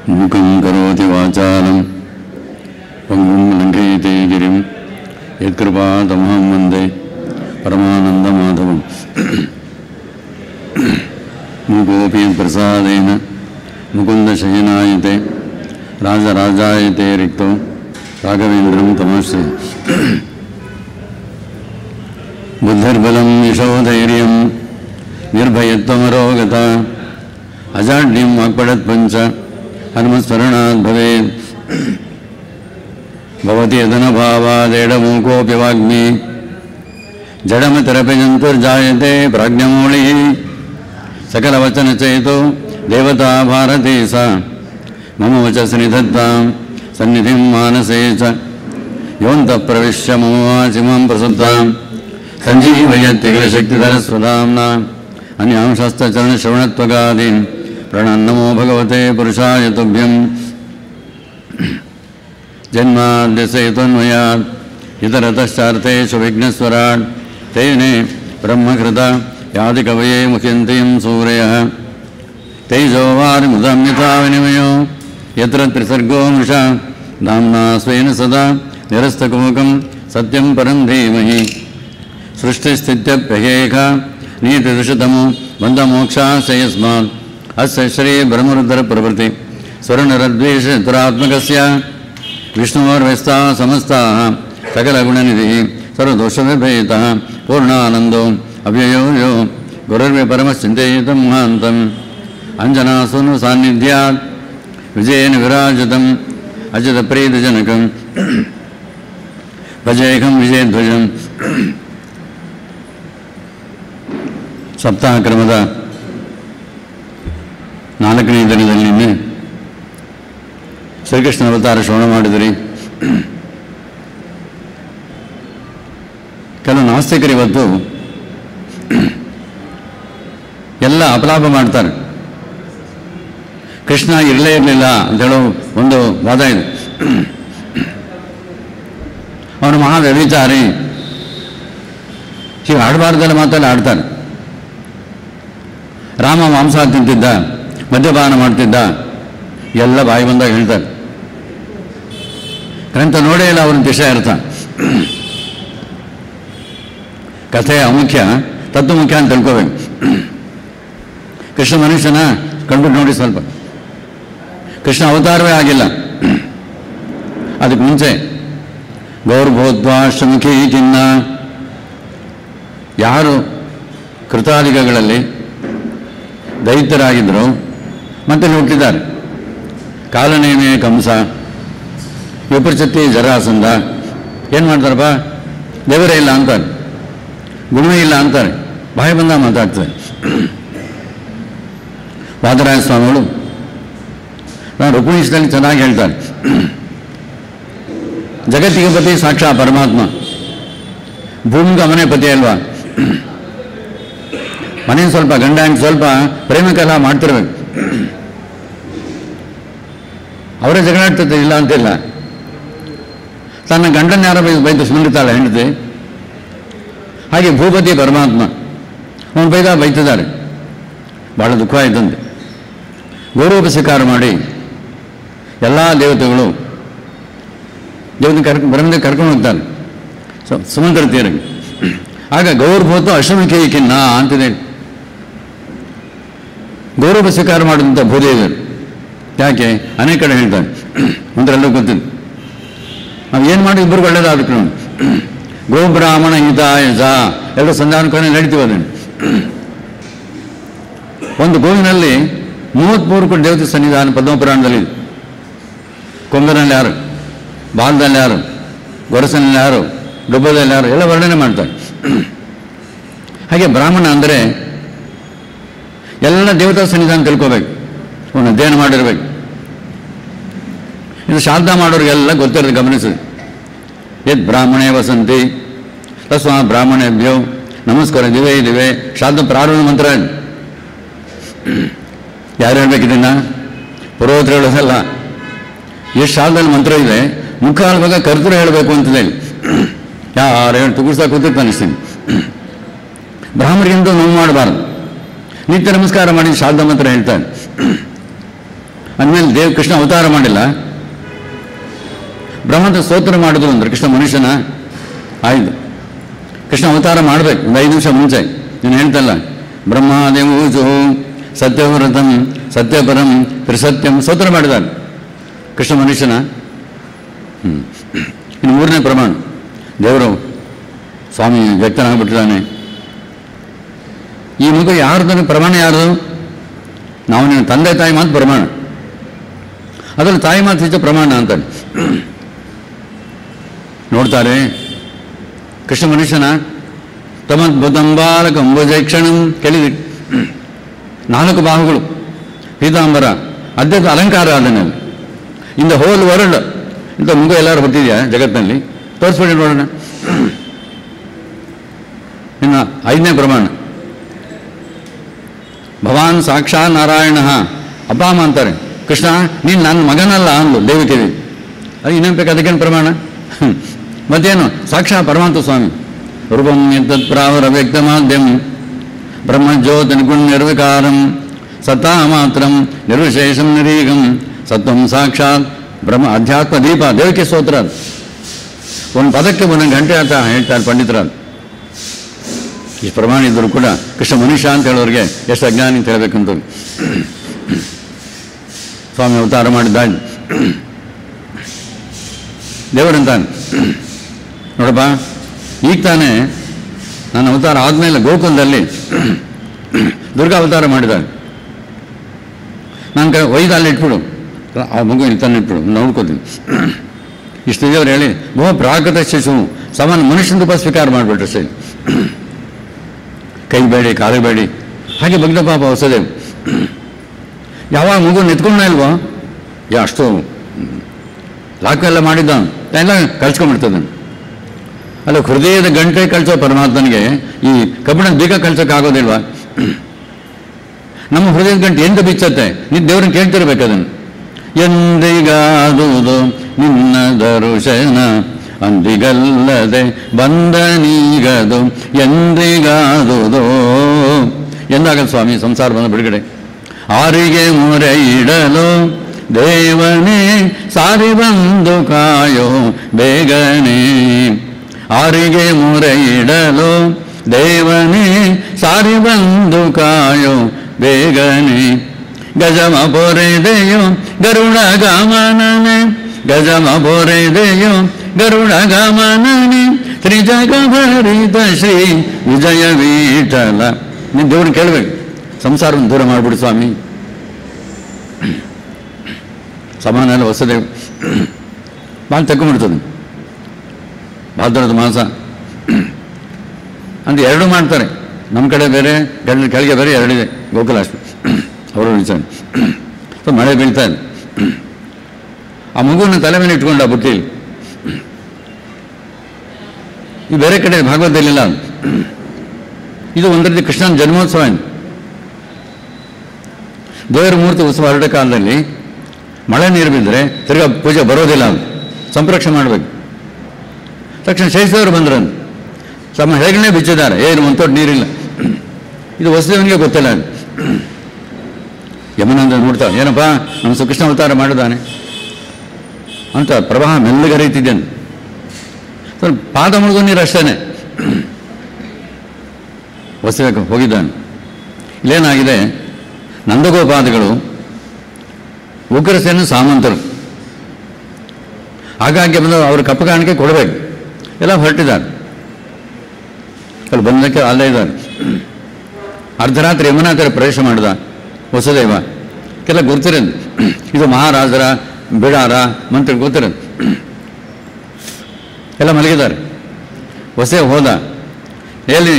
मूकं करोति वाचालं पङ्गुं लङ्घयते गिरिं यत्कृपातमहं वन्दे परमानन्दमाधवम् मूकोऽपि प्रसादेन मुकुन्दशयनायते राजराजायते रिक्तो राघवेन्द्रं तमाश्रये बुद्धिर्बलं यशोधैर्यं निर्भयत्वमरोगता अजाड्यं वाक्पडत्पञ्च हनुमस्मरणात् भवेत् भवति यदनभावादेडमूकोऽपि वाग्मी जडमतिरपि जन्तुर्जायते प्राज्ञमूलिः सकलवचनचेतो देवता भारती सा मम वचसि निधत्तां सन्निधिं मानसे च योऽन्तः प्रविश्य मम वाचि मां प्रसुप्तां सञ्जीवयत्यखिलशक्तिधरस्वधाम्ना अन्यांशस्तचरणश्रवणत्वगादीन् प्रणन्नमो भगवते पुरुषाय तुभ्यं जन्माद्यसेतोन्मयात् इतरतश्चार्थेषु विघ्नस्वराट् तेने ब्रह्मकृता यादिकवये मुख्यन्तीं सूरयः तैजोवारिमुदं यथा विनिमयो यत्र त्रिसर्गो मृषा नाम्ना स्वेन सदा निरस्तकुमुकं सत्यं परं धीमहि सृष्टिस्थित्यप्यहेख नीतिदुषतमो बन्धमोक्षास्य यस्मात् अस्य श्रीब्रह्मरुद्रप्रभृति स्वर्णरद्वेषचतुरात्मकस्य विष्णोर्व्यस्ताः समस्ताः सकलगुणनिधिः सर्वदोषविभेदः पूर्णानन्दो अव्ययो यो गुरुर्व्यपरमश्चिन्तयितं महान्तम् अञ्जनासूनु सान्निध्यात् विजयेन विराजितम् अजितप्रीतिजनकं भजेकं विजयध्वजम् ಸಪ್ತಾಹಕ್ರಮದ ನಾಲ್ಕನೇ ದಿನದಲ್ಲಿ ನಿನ್ನೆ ಶ್ರೀಕೃಷ್ಣ ಅವತಾರ ಶ್ರವಣ ಮಾಡಿದಿರಿ ಕೆಲವು ನಾಸ್ತಿಕರು ಇವತ್ತು ಎಲ್ಲ ಅಪಲಾಪ ಮಾಡ್ತಾರೆ ಕೃಷ್ಣ ಇರಲೇ ಇರಲಿಲ್ಲ ಅಂತ ಹೇಳೋ ಒಂದು ವಾದ ಇದೆ ಅವನು ಮಹಾ ವ್ಯಭಿಚಾರಿ ಹೀಗೆ ಆಡಬಾರ್ದೆಲ್ಲ ಮಾತೆಲ್ಲ ಆಡ್ತಾನೆ ರಾಮ ಮಾಂಸ ತಿಂತಿದ್ದ ಮದ್ಯಪಾನ ಮಾಡ್ತಿದ್ದ ಎಲ್ಲ ಬಾಯಿ ಬಂದಾಗ ಹೇಳ್ತಾರೆ ಗ್ರಂಥ ನೋಡೇ ಇಲ್ಲ ಅವ್ರನ್ನ ದಿಶ ಅರ್ಥ ಕಥೆ ಅಮುಖ್ಯ ತತ್ವ ಮುಖ್ಯ ಅಂತ ತಿಳ್ಕೋಬೇಕು ಕೃಷ್ಣ ಮನುಷ್ಯನ ಕಂಡುಬಿಟ್ಟು ನೋಡಿ ಸ್ವಲ್ಪ ಕೃಷ್ಣ ಅವತಾರವೇ ಆಗಿಲ್ಲ ಅದಕ್ಕೆ ಮುಂಚೆ ಗೌರ್ಭೋದ್ವಾಶ್ರಮುಖಿ ಕಿನ್ನ ಯಾರು ಕೃತಾಲಿಗಳಲ್ಲಿ ದೈತ್ಯರಾಗಿದ್ದರು ಮತ್ತೆ ಹುಟ್ಟಿದ್ದಾರೆ ಕಾಲನೇಮೆ ಕಂಸ ವಿಪರ್ಚತಿ ಜರಾಸಂಧ ಏನು ಮಾಡ್ತಾರಪ್ಪ ದೇವರೇ ಇಲ್ಲ ಅಂತಾರೆ ಗುಣವೇ ಇಲ್ಲ ಅಂತಾರೆ ಬಾಯಿ ಬಂದ ಮಾತಾಡ್ತಾರೆ ವಾದರಾಯ ಸ್ವಾಮಿಗಳು ನಾನು ಉಪನಿಷದಲ್ಲಿ ಚೆನ್ನಾಗಿ ಹೇಳ್ತಾರೆ ಜಗತ್ತಿಗೆ ಪತಿ ಸಾಕ್ಷಾ ಪರಮಾತ್ಮ ಭೂಮಿಗೆ ಅವನೇ ಪತಿ ಅಲ್ವಾ ಮನೆ ಸ್ವಲ್ಪ ಗಂಡ ಹೆಂಗೆ ಸ್ವಲ್ಪ ಪ್ರೇಮಕ್ಕೆಲ್ಲ ಮಾಡ್ತಿರ್ಬೇಕು ಅವರೇ ಜಗಳಾಡ್ತದೆ ಇಲ್ಲ ಅಂತಿಲ್ಲ ತನ್ನ ಗಂಡನ ಯಾರೋ ಬೈ ಬೈದು ಸ್ಮರಿತಾಳೆ ಹೆಂಡತಿ ಹಾಗೆ ಭೂಪತಿ ಪರಮಾತ್ಮ ಅವನು ಬೈದ ಬೈತಿದ್ದಾರೆ ಭಾಳ ದುಃಖ ಆಯ್ತಂತೆ ಗೌರವ ಸ್ವೀಕಾರ ಮಾಡಿ ಎಲ್ಲ ದೇವತೆಗಳು ದೇವತೆ ಕರ್ಕ ಬ್ರಹ್ಮದೇ ಕರ್ಕೊಂಡು ಹೋಗ್ತಾರೆ ಸಮುದ್ರ ತೀರಿಗೆ ಆಗ ಗೌರಭೂತ ಅಶ್ವಮುಖಿಕಿನ್ನ ಅಂತಿದೆ ಗೌರವ ಸ್ವೀಕಾರ ಮಾಡಿದಂಥ ಭೂದೇವರು ಯಾಕೆ ಅನೇಕ ಕಡೆ ಹೇಳ್ತಾರೆ ಒಂದರೆಲ್ಲ ಗೊತ್ತಿಲ್ಲ ನಾವು ಏನು ಮಾಡಿ ಇಬ್ಬರು ಒಳ್ಳೇದಾಗಬೇಕು ನಾವು ಗೋಬ್ರಾಹ್ಮಣ ಹಿತಾಯ ಜ ಎರಡು ಸಂಧಾನಕರಣ ನಡೀತೀವಿ ಅದನ್ನು ಒಂದು ಗೋವಿನಲ್ಲಿ ಮೂವತ್ತ್ಮೂರು ಕೋಟಿ ದೇವತೆ ಸನ್ನಿಧಾನ ಪದ್ಮಪುರಾಣದಲ್ಲಿ ಕೊಂಬನಲ್ಲಿ ಯಾರು ಬಾಲದಲ್ಲಿ ಯಾರು ಗೊರಸನಲ್ಲಿ ಯಾರು ಡುಬ್ಬದಲ್ಲಿ ಯಾರು ಎಲ್ಲ ವರ್ಣನೆ ಮಾಡ್ತಾರೆ ಹಾಗೆ ಬ್ರಾಹ್ಮಣ ಅಂದರೆ ಎಲ್ಲ ದೇವತಾ ಸನ್ನಿಧಾನ ತಿಳ್ಕೋಬೇಕು ಅವನು ಅಧ್ಯಯನ ಮಾಡಿರ್ಬೇಕು ಇದು ಶ್ರಾದ್ದ ಮಾಡೋರಿಗೆಲ್ಲ ಗೊತ್ತಿರೋದು ಗಮನಿಸಿದೆ ಯದ್ ಬ್ರಾಹ್ಮಣೇ ವಸಂತಿ ತಸ್ವಾ ಬ್ರಾಹ್ಮಣೇಭ್ಯೋ ನಮಸ್ಕಾರ ದಿವೇ ದಿವೆ ಶ್ರಾದ್ದ ಪ್ರಾರಂಭ ಮಂತ್ರ ಇದು. ಯಾರು ಹೇಳ್ಬೇಕು ಇದನ್ನ ಪುರೋಹಿತರು ಹೇಳೋದಲ್ಲ ಎಷ್ಟು ಶ್ರಾದ್ದದಲ್ಲಿ ಮಂತ್ರ ಇದೆ ಮುಖ ಹೇಳ್ಬೇಕಾ ಕರ್ತರು ಹೇಳಬೇಕು ಅಂತಿದೆ ಯಾರು ಹೇಳಿ ತುಗುಡ್ಸಾ ಕೂತಿರ್ತಾನೆ ಅನಿಸ್ತೀನಿ ಬ್ರಾಹ್ಮಣರಿಗಿಂತ ನೋವು ಮಾಡಬಾರ್ದು ನಿತ್ಯ ನಮಸ್ಕಾರ ಮಾಡಿ ಶ್ರಾದ್ದ ಮಂತ್ರ ಹೇಳ್ತಾನೆ ಅಂದಮೇಲೆ ದೇವ್ ಕೃಷ್ಣ ಅವತಾರ ಮಾಡಿಲ್ಲ ಬ್ರಹ್ಮದ ಸ್ತೋತ್ರ ಮಾಡಿದ್ರು ಅಂದ್ರೆ ಕೃಷ್ಣ ಮನುಷ್ಯನ ಆಯ್ತು ಕೃಷ್ಣ ಅವತಾರ ಮಾಡ್ಬೇಕು ಒಂದು ಐದು ನಿಮಿಷ ಮುಂಚೆ ನೀನು ಹೇಳ್ತಲ್ಲ ಬ್ರಹ್ಮಾದೇವೂಜು ಸತ್ಯವ್ರತಂ ಸತ್ಯಪರಂ ತ್ರಿಸತ್ಯಂ ಸ್ತೋತ್ರ ಮಾಡಿದಾನೆ ಕೃಷ್ಣ ಮನುಷ್ಯನ ಹ್ಮ್. ಇನ್ನು ಮೂರನೇ ಪ್ರಮಾಣ ದೇವರು ಸ್ವಾಮಿ ವ್ಯಕ್ತನಾಗ್ಬಿಟ್ಟಿದ್ದಾನೆ ಈ ಮಗು ಯಾರ್ದು ಪ್ರಮಾಣ ಯಾರ್ದು ನಾವು ನಿನ್ನ ತಂದೆ ತಾಯಿ ಮಾತು ಪ್ರಮಾಣ ಅದರಲ್ಲಿ ತಾಯಿ ಮಾತು ಹೆಚ್ಚು ಪ್ರಮಾಣ ಅಂತಾನೆ ನೋಡ್ತಾರೆ ಕೃಷ್ಣ ಮನುಷ್ಯನ ತಮದ್ಭುತಂಬಾಲಕ ಅಂಬುಜಕ್ಷಣಂ ಕೇಳಿದೆ ನಾಲ್ಕು ಬಾಹುಗಳು ಪೀತಾಂಬರ ಅದ್ಭುತ ಅಲಂಕಾರ ಅದನ್ನಲ್ಲಿ ಇನ್ ದ ಹೋಲ್ ವರ್ಲ್ಡ್ ಇಂಥ ಮಗು ಎಲ್ಲರೂ ಹೊತ್ತಿದೆಯಾ ಜಗತ್ತಿನಲ್ಲಿ ತೋರಿಸ್ಬಿಡಿ ನೋಡೋಣ ಇನ್ನು ಐದನೇ ಪ್ರಮಾಣ ಭವಾನ್ ಸಾಕ್ಷಾ ನಾರಾಯಣ ಅಪ್ಪ ಅಮ್ಮ ಅಂತಾರೆ ಕೃಷ್ಣ ನೀನು ನನ್ನ ಮಗನಲ್ಲ ಅಂದ್ಲು ದೇವಕಿವಿ ಅದು ಇನ್ನೇನು ಬೇಕು ಅದಕ್ಕೇನು ಪ್ರಮಾಣ ಹ್ಮ್. ಮತ್ತೇನು ಸಾಕ್ಷಾ ಪರಮಾತ್ಮ ಸ್ವಾಮಿ ರೂಪಂ ಎತ್ತತ್ ಪ್ರಾವರ ವ್ಯಕ್ತ ಮಾಧ್ಯಮ ಬ್ರಹ್ಮಜ್ಯೋತಿ ನಿಗುಣ ನಿರ್ವಿಕಾರಂ ಸತ್ತಾ ಮಾತ್ರಂ ನಿರ್ವಿಶೇಷಂ ನಿರೀಗಂ ಸತ್ವಂ ಸಾಕ್ಷಾತ್ ಬ್ರಹ್ಮ ಅಧ್ಯಾತ್ಮ ದೀಪ ದೇವಕ್ಕೆ ಸ್ತೋತ್ರ ಅದು. ಒಂದು ಪದಕ್ಕೆ ಒಂದೊಂದು ಗಂಟೆ ಅಂತ ಹೇಳ್ತಾರೆ ಪಂಡಿತರಾದ ಇಷ್ಟು ಪ್ರಮಾಣ ಇದ್ದರೂ ಕೂಡ ಕೃಷ್ಣ ಮನುಷ್ಯ ಅಂತ ಹೇಳೋರಿಗೆ ಎಷ್ಟು ಅಜ್ಞಾನಿ ಅಂತ ಹೇಳ್ಬೇಕಂತ ಸ್ವಾಮಿ ಅವತಾರ ಮಾಡಿದ್ದಾನೆ ದೇವರಂತಾನೆ ನೋಡಪ್ಪ ಈಗ ತಾನೇ ನನ್ನ ಅವತಾರ ಆದಮೇಲೆ ಗೋಕುಲದಲ್ಲಿ ದುರ್ಗಾ ಅವತಾರ ಮಾಡಿದ್ದಾನೆ ನನ್ನ ಕೈ ಒಯ್ದು ಅಲ್ಲಿ ಇಟ್ಬಿಡು ಆ ಮಗು ತಂದು ಇಟ್ಬಿಡು ನೋಡ್ಕೋತೀನಿ ಇಷ್ಟು ದೇವ್ರು ಹೇಳಿ ಬಹು ಪ್ರಾಕೃತ ಶಿಶು ಸಾಮಾನ್ಯ ಮನುಷ್ಯನ ರೂಪ ಸ್ವೀಕಾರ ಮಾಡಿಬಿಟ್ರೆ ಸರಿ ಕೈ ಬೇಡಿ ಕಾಲು ಬೇಡಿ ಹಾಗೆ ಬಗ್ದ ಪಾಪ ಹೊಸದೇವು ಯಾವಾಗ ಮಗು ನಿಂತ್ಕೊಂಡ ಇಲ್ವೋ ಯಾ ಅಷ್ಟು ಲಾಕ್ ಎಲ್ಲ ಮಾಡಿದ್ದ ಎಲ್ಲ ಕಳ್ಸ್ಕೊಂಡ್ಬಿಡ್ತದೆ ಅಲ್ಲ ಹೃದಯದ ಗಂಟೆ ಕಳ್ಸೋ ಪರಮಾತ್ಮನಿಗೆ ಈ ಕಬ್ಬಿಣದ ಬೀಗ ಕಳ್ಸೋಕ್ಕಾಗೋದಿಲ್ವಾ ನಮ್ಮ ಹೃದಯದ ಗಂಟೆ ಎಂತ ಬಿಚ್ಚತ್ತೆ ನೀನು ದೇವ್ರನ್ನ ಕೇಳ್ತಿರ್ಬೇಕು ಅದನ್ನು ಎಂದಿಗಾದುದು ನಿನ್ನ ದರುಶನ ಅಂದಿಗಲ್ಲದೆ ಬಂದನೀಗದು ಎಂದಿಗಾದುದು ಎಂದಾಗಲ್ಲ ಸ್ವಾಮಿ ಸಂಸಾರ ಬಂದ ಬಿಡುಗಡೆ ಆರಿಗೆ ಮೊರೆ ಇಡಲು ದೇವನೇ ಸಾರಿ ಬಂದು ಕಾಯೋ ಬೇಗನೆ ಆರಿಗೆ ಮೊರೆ ಇಡಲು ದೇವನೇ ಸಾರಿ ಬಂದು ಕಾಯೋ ಬೇಗನೆ ಗಜಮ ಪೊರೆದೆಯೋ ಗರುಡ ಗಮನನೆ ಗಜಮ ಪೊರೆದೆಯೋ ಗರುಡ ಗಮನನೆ ತ್ರಿಜಗ ಭರಿತ ಶ್ರೀ ವಿಜಯ ವೀಠಲ ನೀನು ದೇವ್ರನ್ನ ಕೇಳಬೇಕು ಸಂಸಾರವನ್ನು ದೂರ ಮಾಡಿಬಿಡು ಸ್ವಾಮಿ ಸಮಾನ ಎಲ್ಲ ಹೊಸದೇವು ಭಾಳ ತಗೊಂಡ್ಬಿಡ್ತದೆ ಭಾದ್ರದ ಮಾಸ ಅಂತ ಎರಡು ಮಾಡ್ತಾರೆ ನಮ್ಮ ಕಡೆ ಬೇರೆ ಗಂಡ ಕೆಳಗೆ ಬೇರೆ ಎರಡಿದೆ ಗೋಕುಲಾಷ್ಟಮಿ ಅವರು ವಿಚಾರ ಸೊ ಮಳೆ ಬೀಳ್ತಾ ಇದೆ ಆ ಮಗುವನ್ನು ತಲೆ ಮೇಲೆ ಇಟ್ಕೊಂಡ ಬುಟ್ಟಿಲಿ ಈ ಬೇರೆ ಕಡೆ ಭಾಗವತದಲ್ಲಿಲ್ಲ ಅದು. ಇದು ಒಂದು ರೀತಿ ಕೃಷ್ಣನ ಜನ್ಮೋತ್ಸವ ಇದು. ದೇವರ ಮೂರ್ತಿ ಉತ್ಸವ ಹೊರಡ ಕಾಲದಲ್ಲಿ ಮಳೆ ನೀರು ಬಿದ್ದರೆ ತಿರ್ಗಾ ಪೂಜೆ ಬರೋದಿಲ್ಲ ಅದು ಸಂರಕ್ಷಣೆ ಮಾಡಬೇಕು ತಕ್ಷಣ ಶೈಸವರು ಬಂದ್ರಂತ ತಮ್ಮ ಹೆಗಣೆ ಬಿಚ್ಚಿದ್ದಾರೆ ಏನು ಒಂದು ತೊಟ್ಟು ನೀರಿಲ್ಲ ಇದು ವಸುದೇವನಿಗೆ ಗೊತ್ತಿಲ್ಲ ಅದು. ಯಮನಂದ ನೋಡ್ತಾಳೆ ಏನಪ್ಪ ನಮ್ಮ ಸುಕೃಷ್ಣ ಅವತಾರ ಮಾಡಿದ್ದಾನೆ ಅಂತ ಪ್ರವಾಹ ಮೆಲ್ಲಗೆ ಹರಿಯುತ್ತಿದ್ದೇನೆ ಸ್ವಲ್ಪ ಪಾದ ಮುಳುಗೋ ನೀರು ಅಷ್ಟೇನೆ ವಸುದೇವ ಹೋಗಿದ್ದಾನೆ ಇಲ್ಲೇನಾಗಿದೆ ನಂದಗೋಪಾದಿಗಳು ಉಗ್ರಸೇನ ಸಾಮಂತರು ಹಾಗಾಗಿ ಬಂದು ಅವ್ರ ಕಪ್ಪ ಕಾಣಿಕೆ ಕೊಡಬೇಕು ಎಲ್ಲ ಹೊರಟಿದ್ದಾರೆ ಅಲ್ಲಿ ಬಂದಕ್ಕೆ ಅಲ್ಲೇ ಇದ್ದಾರೆ ಅರ್ಧರಾತ್ರಿ ಯಮುನಾ ಕಡೆ ಪ್ರವೇಶ ಮಾಡಿದ ವಸುದೇವ ಕೆಲ ಗೊತ್ತಿರೋದು ಇದು ಮಹಾರಾಜರ ಬಿಡಾರ ಮಂತ್ರಿ ಗೊತ್ತಿರೋದು ಎಲ್ಲ ಮಲಗಿದ್ದಾರೆ ವಸುದೇವ ಹೋದ ಎಲ್ಲಿ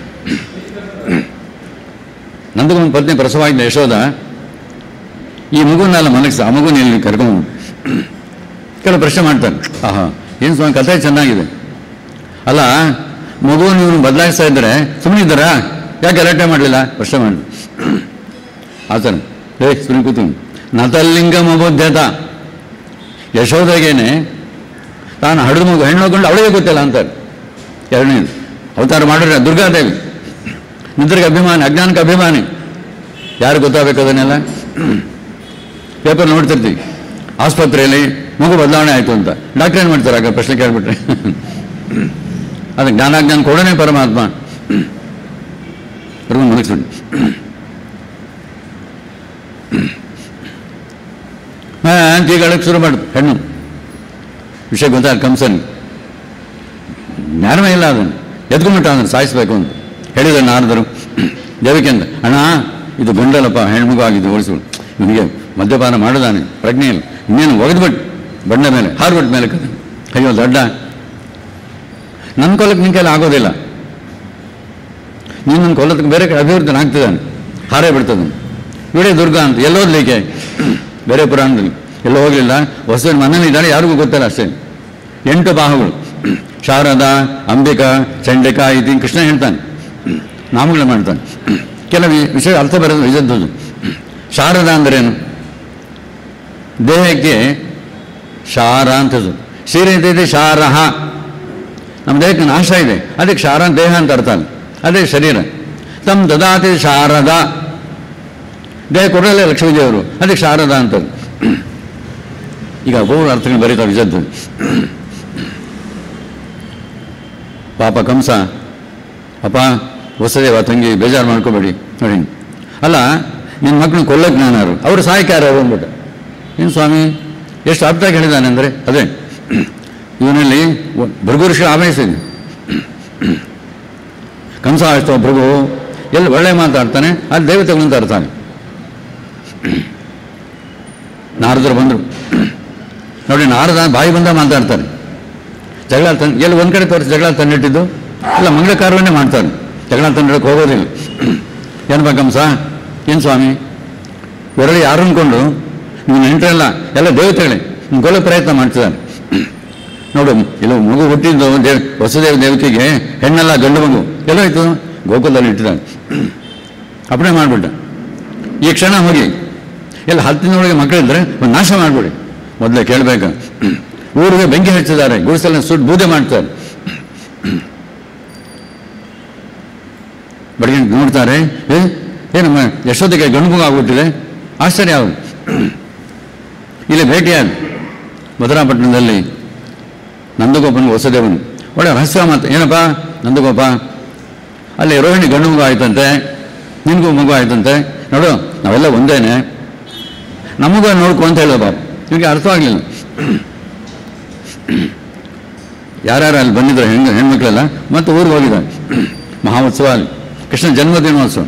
ನಂದಗೊಂದು ಪತ್ನಿ ಪ್ರಸವಾಗಿದ್ದ ಯಶೋದ ಈ ಮಗುವನ್ನೆಲ್ಲ ಮಲಗಿಸ ಆ ಮಗುನ ಇಲ್ಲಿ ಕರ್ಕೊಂಡು ಕೆಲವು ಪ್ರಶ್ನೆ ಮಾಡ್ತಾರೆ ಆಹಾ ಏನು ಸ್ವಾಮಿ ಕಥೆ ಚೆನ್ನಾಗಿದೆ ಅಲ್ಲ ಮಗು ನೀವು ಬದಲಾಯಿಸ್ತಾ ಇದ್ದಾರೆ ಸುಮ್ಮನೆ ಇದ್ದಾರಾ ಯಾಕೆ ಗಲಾಟೆ ಮಾಡಲಿಲ್ಲ ಪ್ರಶ್ನೆ ಮಾಡಿ ಆತನ ಏ ಸುಮ್ಮನೆ ಕೂತು ನತಲಿಂಗಮ ಬುದ್ಧತ ಯಶೋದಗೇನೆ ತಾನು ಹಡಿದು ಮಗು ಹೆಣ್ಣು ಹೋಗ್ಕೊಂಡು ಅವಳಿಗೆ ಗೊತ್ತಿಲ್ಲ ಅಂತಾರೆ ಎರಡನೇದು ಅವತಾರ ಮಾಡಿದ್ರೆ ದುರ್ಗಾದೇವಿ ನಿದ್ರೆಗೆ ಅಭಿಮಾನಿ ಅಜ್ಞಾನಕ್ಕೆ ಅಭಿಮಾನಿ ಯಾರು ಗೊತ್ತಾಗಬೇಕು ಅದನ್ನೆಲ್ಲ ಪೇಪರ್ ನೋಡ್ತಿರ್ತೀವಿ ಆಸ್ಪತ್ರೆಯಲ್ಲಿ ಮಗು ಬದಲಾವಣೆ ಆಯಿತು ಅಂತ ಡಾಕ್ಟರ್ ಏನು ಮಾಡ್ತಾರೆ ಆಗ ಪ್ರಶ್ನೆ ಕೇಳ್ಬಿಟ್ರೆ ಅದಕ್ಕೆ ಜ್ಞಾನಾಜ್ಞಾನ ಕೊಡೋನೇ ಪರಮಾತ್ಮ ಅವ್ರಿಗೂ ಮಲಗಿಸ್ಬಿಡಿ ಹಾಂ ಅಂತ ಈಗ ಅಳಕ್ಕೆ ಶುರು ಮಾಡಿದ್ರು ಹೆಣ್ಣು ವಿಷಯ ಗೊತ್ತಾಗ ಕಂಸನ್ ಜ್ಞಾನವೇ ಇಲ್ಲ ಅದನ್ನು ಎದ್ಕೊಂಡ್ಬಿಟ್ಟ ಅದನ್ನು ಸಾಯಿಸ್ಬೇಕು ಅಂತ ಹೇಳಿದ್ರು ನಾರದರು ದೇವಕ್ಕೆ ಅಂತ ಅಣ್ಣ ಇದು ಗಂಡಲಪ್ಪ ಹೆಣ್ಮಗು ಆಗಿದ್ದು ಓಡಿಸ್ಬಿಡು ಇವನಿಗೆ ಮದ್ಯಪಾನ ಮಾಡಿದಾನೆ ಪ್ರಜ್ಞೆ ಇಲ್ಲ ಇನ್ನೇನು ಒಗೆದ್ಬಿಟ್ಟು ಬಂಡ ಮೇಲೆ ಹಾರ್ಬಿಟ್ಟು ಮೇಲೆ ಕದ ಅಯ್ಯೋ ದೊಡ್ಡ ನನ್ನ ಕೊಲಕ್ಕೆ ನಿನ್ನ ಕೈಲಿ ಆಗೋದಿಲ್ಲ ನೀನು ನನ್ನ ಕೊಲ್ಲದಕ್ಕೆ ಬೇರೆ ಕಡೆ ಅಭಿವೃದ್ಧಿ ಆಗ್ತಿದ್ದಾನೆ ಹಾರೇ ಬಿಡ್ತದೆ ಇವಡೇ ದುರ್ಗ ಅಂತ ಎಲ್ಲೋದ್ಲಿಕ್ಕೆ ಬೇರೆ ಪುರಾಣದಲ್ಲಿ ಎಲ್ಲೋ ಹೋಗಲಿಲ್ಲ ಹೊಸ ಮನೇಲಿ ಇದ್ದಾಳೆ ಯಾರಿಗೂ ಗೊತ್ತಿಲ್ಲ ಅಷ್ಟೇ ಎಂಟು ಬಾಹುಗಳು ಶಾರದಾ ಅಂಬಿಕಾ ಚಂಡಿಕಾ ಇದು ಕೃಷ್ಣ ಹೇಳ್ತಾನೆ ನಾಮಗಳು ಮಾಡ್ತಾನೆ ಕೆಲವು ವಿಷಯ ಅರ್ಥ ಬರೋದು ಇದ್ದದ್ದು ಶಾರದಾ ಅಂದ್ರೇನು ದೇಹಕ್ಕೆ ಶಾರ ಅಂತದ್ದು ಸೀರೆ ಇದೆ ಶಾರಹ ನಮ್ಮ ದೇಹಕ್ಕೆ ನಾಶ ಇದೆ ಅದಕ್ಕೆ ಶಾರ ದೇಹ ಅಂತ ಅರ್ಥ ಅಲ್ಲ ಅದೇ ಶರೀರ ತಮ್ಮ ದದಾತಿ ಶಾರದ ದೇಹ ಕೊಡಲೇ ಲಕ್ಷ್ಮೀದೇವರು ಅದಕ್ಕೆ ಶಾರದ ಅಂತದ್ದು ಈಗ ಬಹು ಅರ್ಥಗಳು ಬರೀತಾರೆ ವಿಜದ್ದು ಪಾಪ ಕಂಸ ಅಪ್ಪ ಹೊಸದೇವ ತಂಗಿ ಬೇಜಾರು ಮಾಡ್ಕೋಬೇಡಿ ನೋಡಿ ಅಲ್ಲ ನಿನ್ನ ಮಕ್ಕಳನ್ನ ಕೊಲ್ಲಕ್ಕೆ ನಾನಾರು ಅವರು ಸಹಾಯಕ ಯಾರು ಅವರು ಅಂದ್ಬಿಟ್ಟು ಏನು ಸ್ವಾಮಿ ಎಷ್ಟು ಅರ್ಥಾಗಿ ಹೇಳಿದ್ದಾನೆ ಅಂದರೆ ಅದೇ ಇವನಲ್ಲಿ ಭೃಗುರುಷ ಆವೇಶ ಇದೆ ಕಂಸ ಅಷ್ಟೋ ಭೃಗು ಎಲ್ಲಿ ಒಳ್ಳೆ ಮಾತಾಡ್ತಾನೆ ಅಲ್ಲಿ ದೇವತೆಗಳು ತರ್ತಾನೆ ನಾರದರು ಬಂದರು ನೋಡಿ ನಾರದ ಬಾಯಿ ಬಂದ ಮಾತಾಡ್ತಾರೆ ಜಗಳ ತಂದು ಎಲ್ಲಿ ಒಂದು ಕಡೆ ತೋರಿಸಿ ಜಗಳ ತಂದಿಟ್ಟಿದ್ದು ಇಲ್ಲ ಮಂಗಳ ಕಾರ್ಯವನ್ನೇ ಮಾಡ್ತಾರೆ ಜಗಳ ತಂದಿಡಕ್ಕೆ ಹೋಗೋದಿಲ್ಲ ಏನಪ್ಪ ಕಂಸ ಏನು ಸ್ವಾಮಿ ಹೊರಳಿ ಯಾರು ಅಂದ್ಕೊಂಡು ನೀವು ನೆಂಟರಲ್ಲ ಎಲ್ಲ ದೇವತೆಗಳೇ ನಿಮ್ಮ ಕೊಲ್ಲೋ ಪ್ರಯತ್ನ ಮಾಡ್ತಿದ್ದಾನೆ ನೋಡು ಇಲ್ಲ ಮಗು ಹುಟ್ಟಿದ್ದು ದೇವ್ ವಸುದೇವ ದೇವತೆಗೆ ಹೆಣ್ಣಲ್ಲ ಗಂಡು ಮಗು ಎಲ್ಲೋ ಆಯ್ತು ಗೋಕುಲದಲ್ಲಿ ಇಟ್ಟಿದ್ದಾನೆ ಅಪ್ಪಣೆ ಮಾಡಿಬಿಟ್ಟ ಈ ಕ್ಷಣ ಹೋಗಿ ಎಲ್ಲ ಹತ್ತಿನೊಳಗೆ ಮಕ್ಕಳಿದ್ರೆ ಒಂದು ನಾಶ ಮಾಡಿಬಿಡಿ ಮೊದಲೇ ಕೇಳಬೇಕು ಊರಿಗೆ ಬೆಂಕಿ ಹಚ್ಚಿದ್ದಾರೆ ಗುಡಿಸಲನ್ನ ಸುಟ್ಟು ಬೂದೆ ಮಾಡ್ತಾರೆ ಬೆಳಗ್ಗೆ ನೋಡ್ತಾರೆ ಏ ಏನಮ್ಮ ಎಷ್ಟೊತ್ತಿಗೆ ಗಂಡು ಮಗು ಆಗ್ಬಿಟ್ಟಿದೆ ಆಶ್ಚರ್ಯ ಅವರು ಇಲ್ಲಿ ಭೇಟಿಯಾದ ಮಧುರಾಪಟ್ಟಣದಲ್ಲಿ ನಂದಗೋಪನ ಹೊಸದೇವನು ಒಳ್ಳೆ ರಹಸ್ಯ ಮಾತು ಏನಪ್ಪ ನಂದಗೋಪ ಅಲ್ಲಿ ರೋಹಿಣಿ ಗಂಡು ಮಗು ಆಯ್ತಂತೆ ನಿನಗೂ ಮಗು ಆಯ್ತಂತೆ ನೋಡು ನಾವೆಲ್ಲ ಒಂದೇನೆ ನಮಗೂ ನೋಡ್ಕೊ ಅಂತ ಹೇಳಿದ ಬಾಬು ಇವನಿಗೆ ಅರ್ಥವಾಗಲಿಲ್ಲ ಯಾರ್ಯಾರು ಅಲ್ಲಿ ಬಂದಿದ್ರು ಹೆಣ್ಣು ಹೆಣ್ಮಕ್ಳೆಲ್ಲ ಮತ್ತೆ ಊರಿಗೆ ಹೋಗಿದ್ದಾರೆ ಮಹೋತ್ಸವ ಅಲ್ಲಿ ಕೃಷ್ಣ ಜನ್ಮದಿನೋತ್ಸವ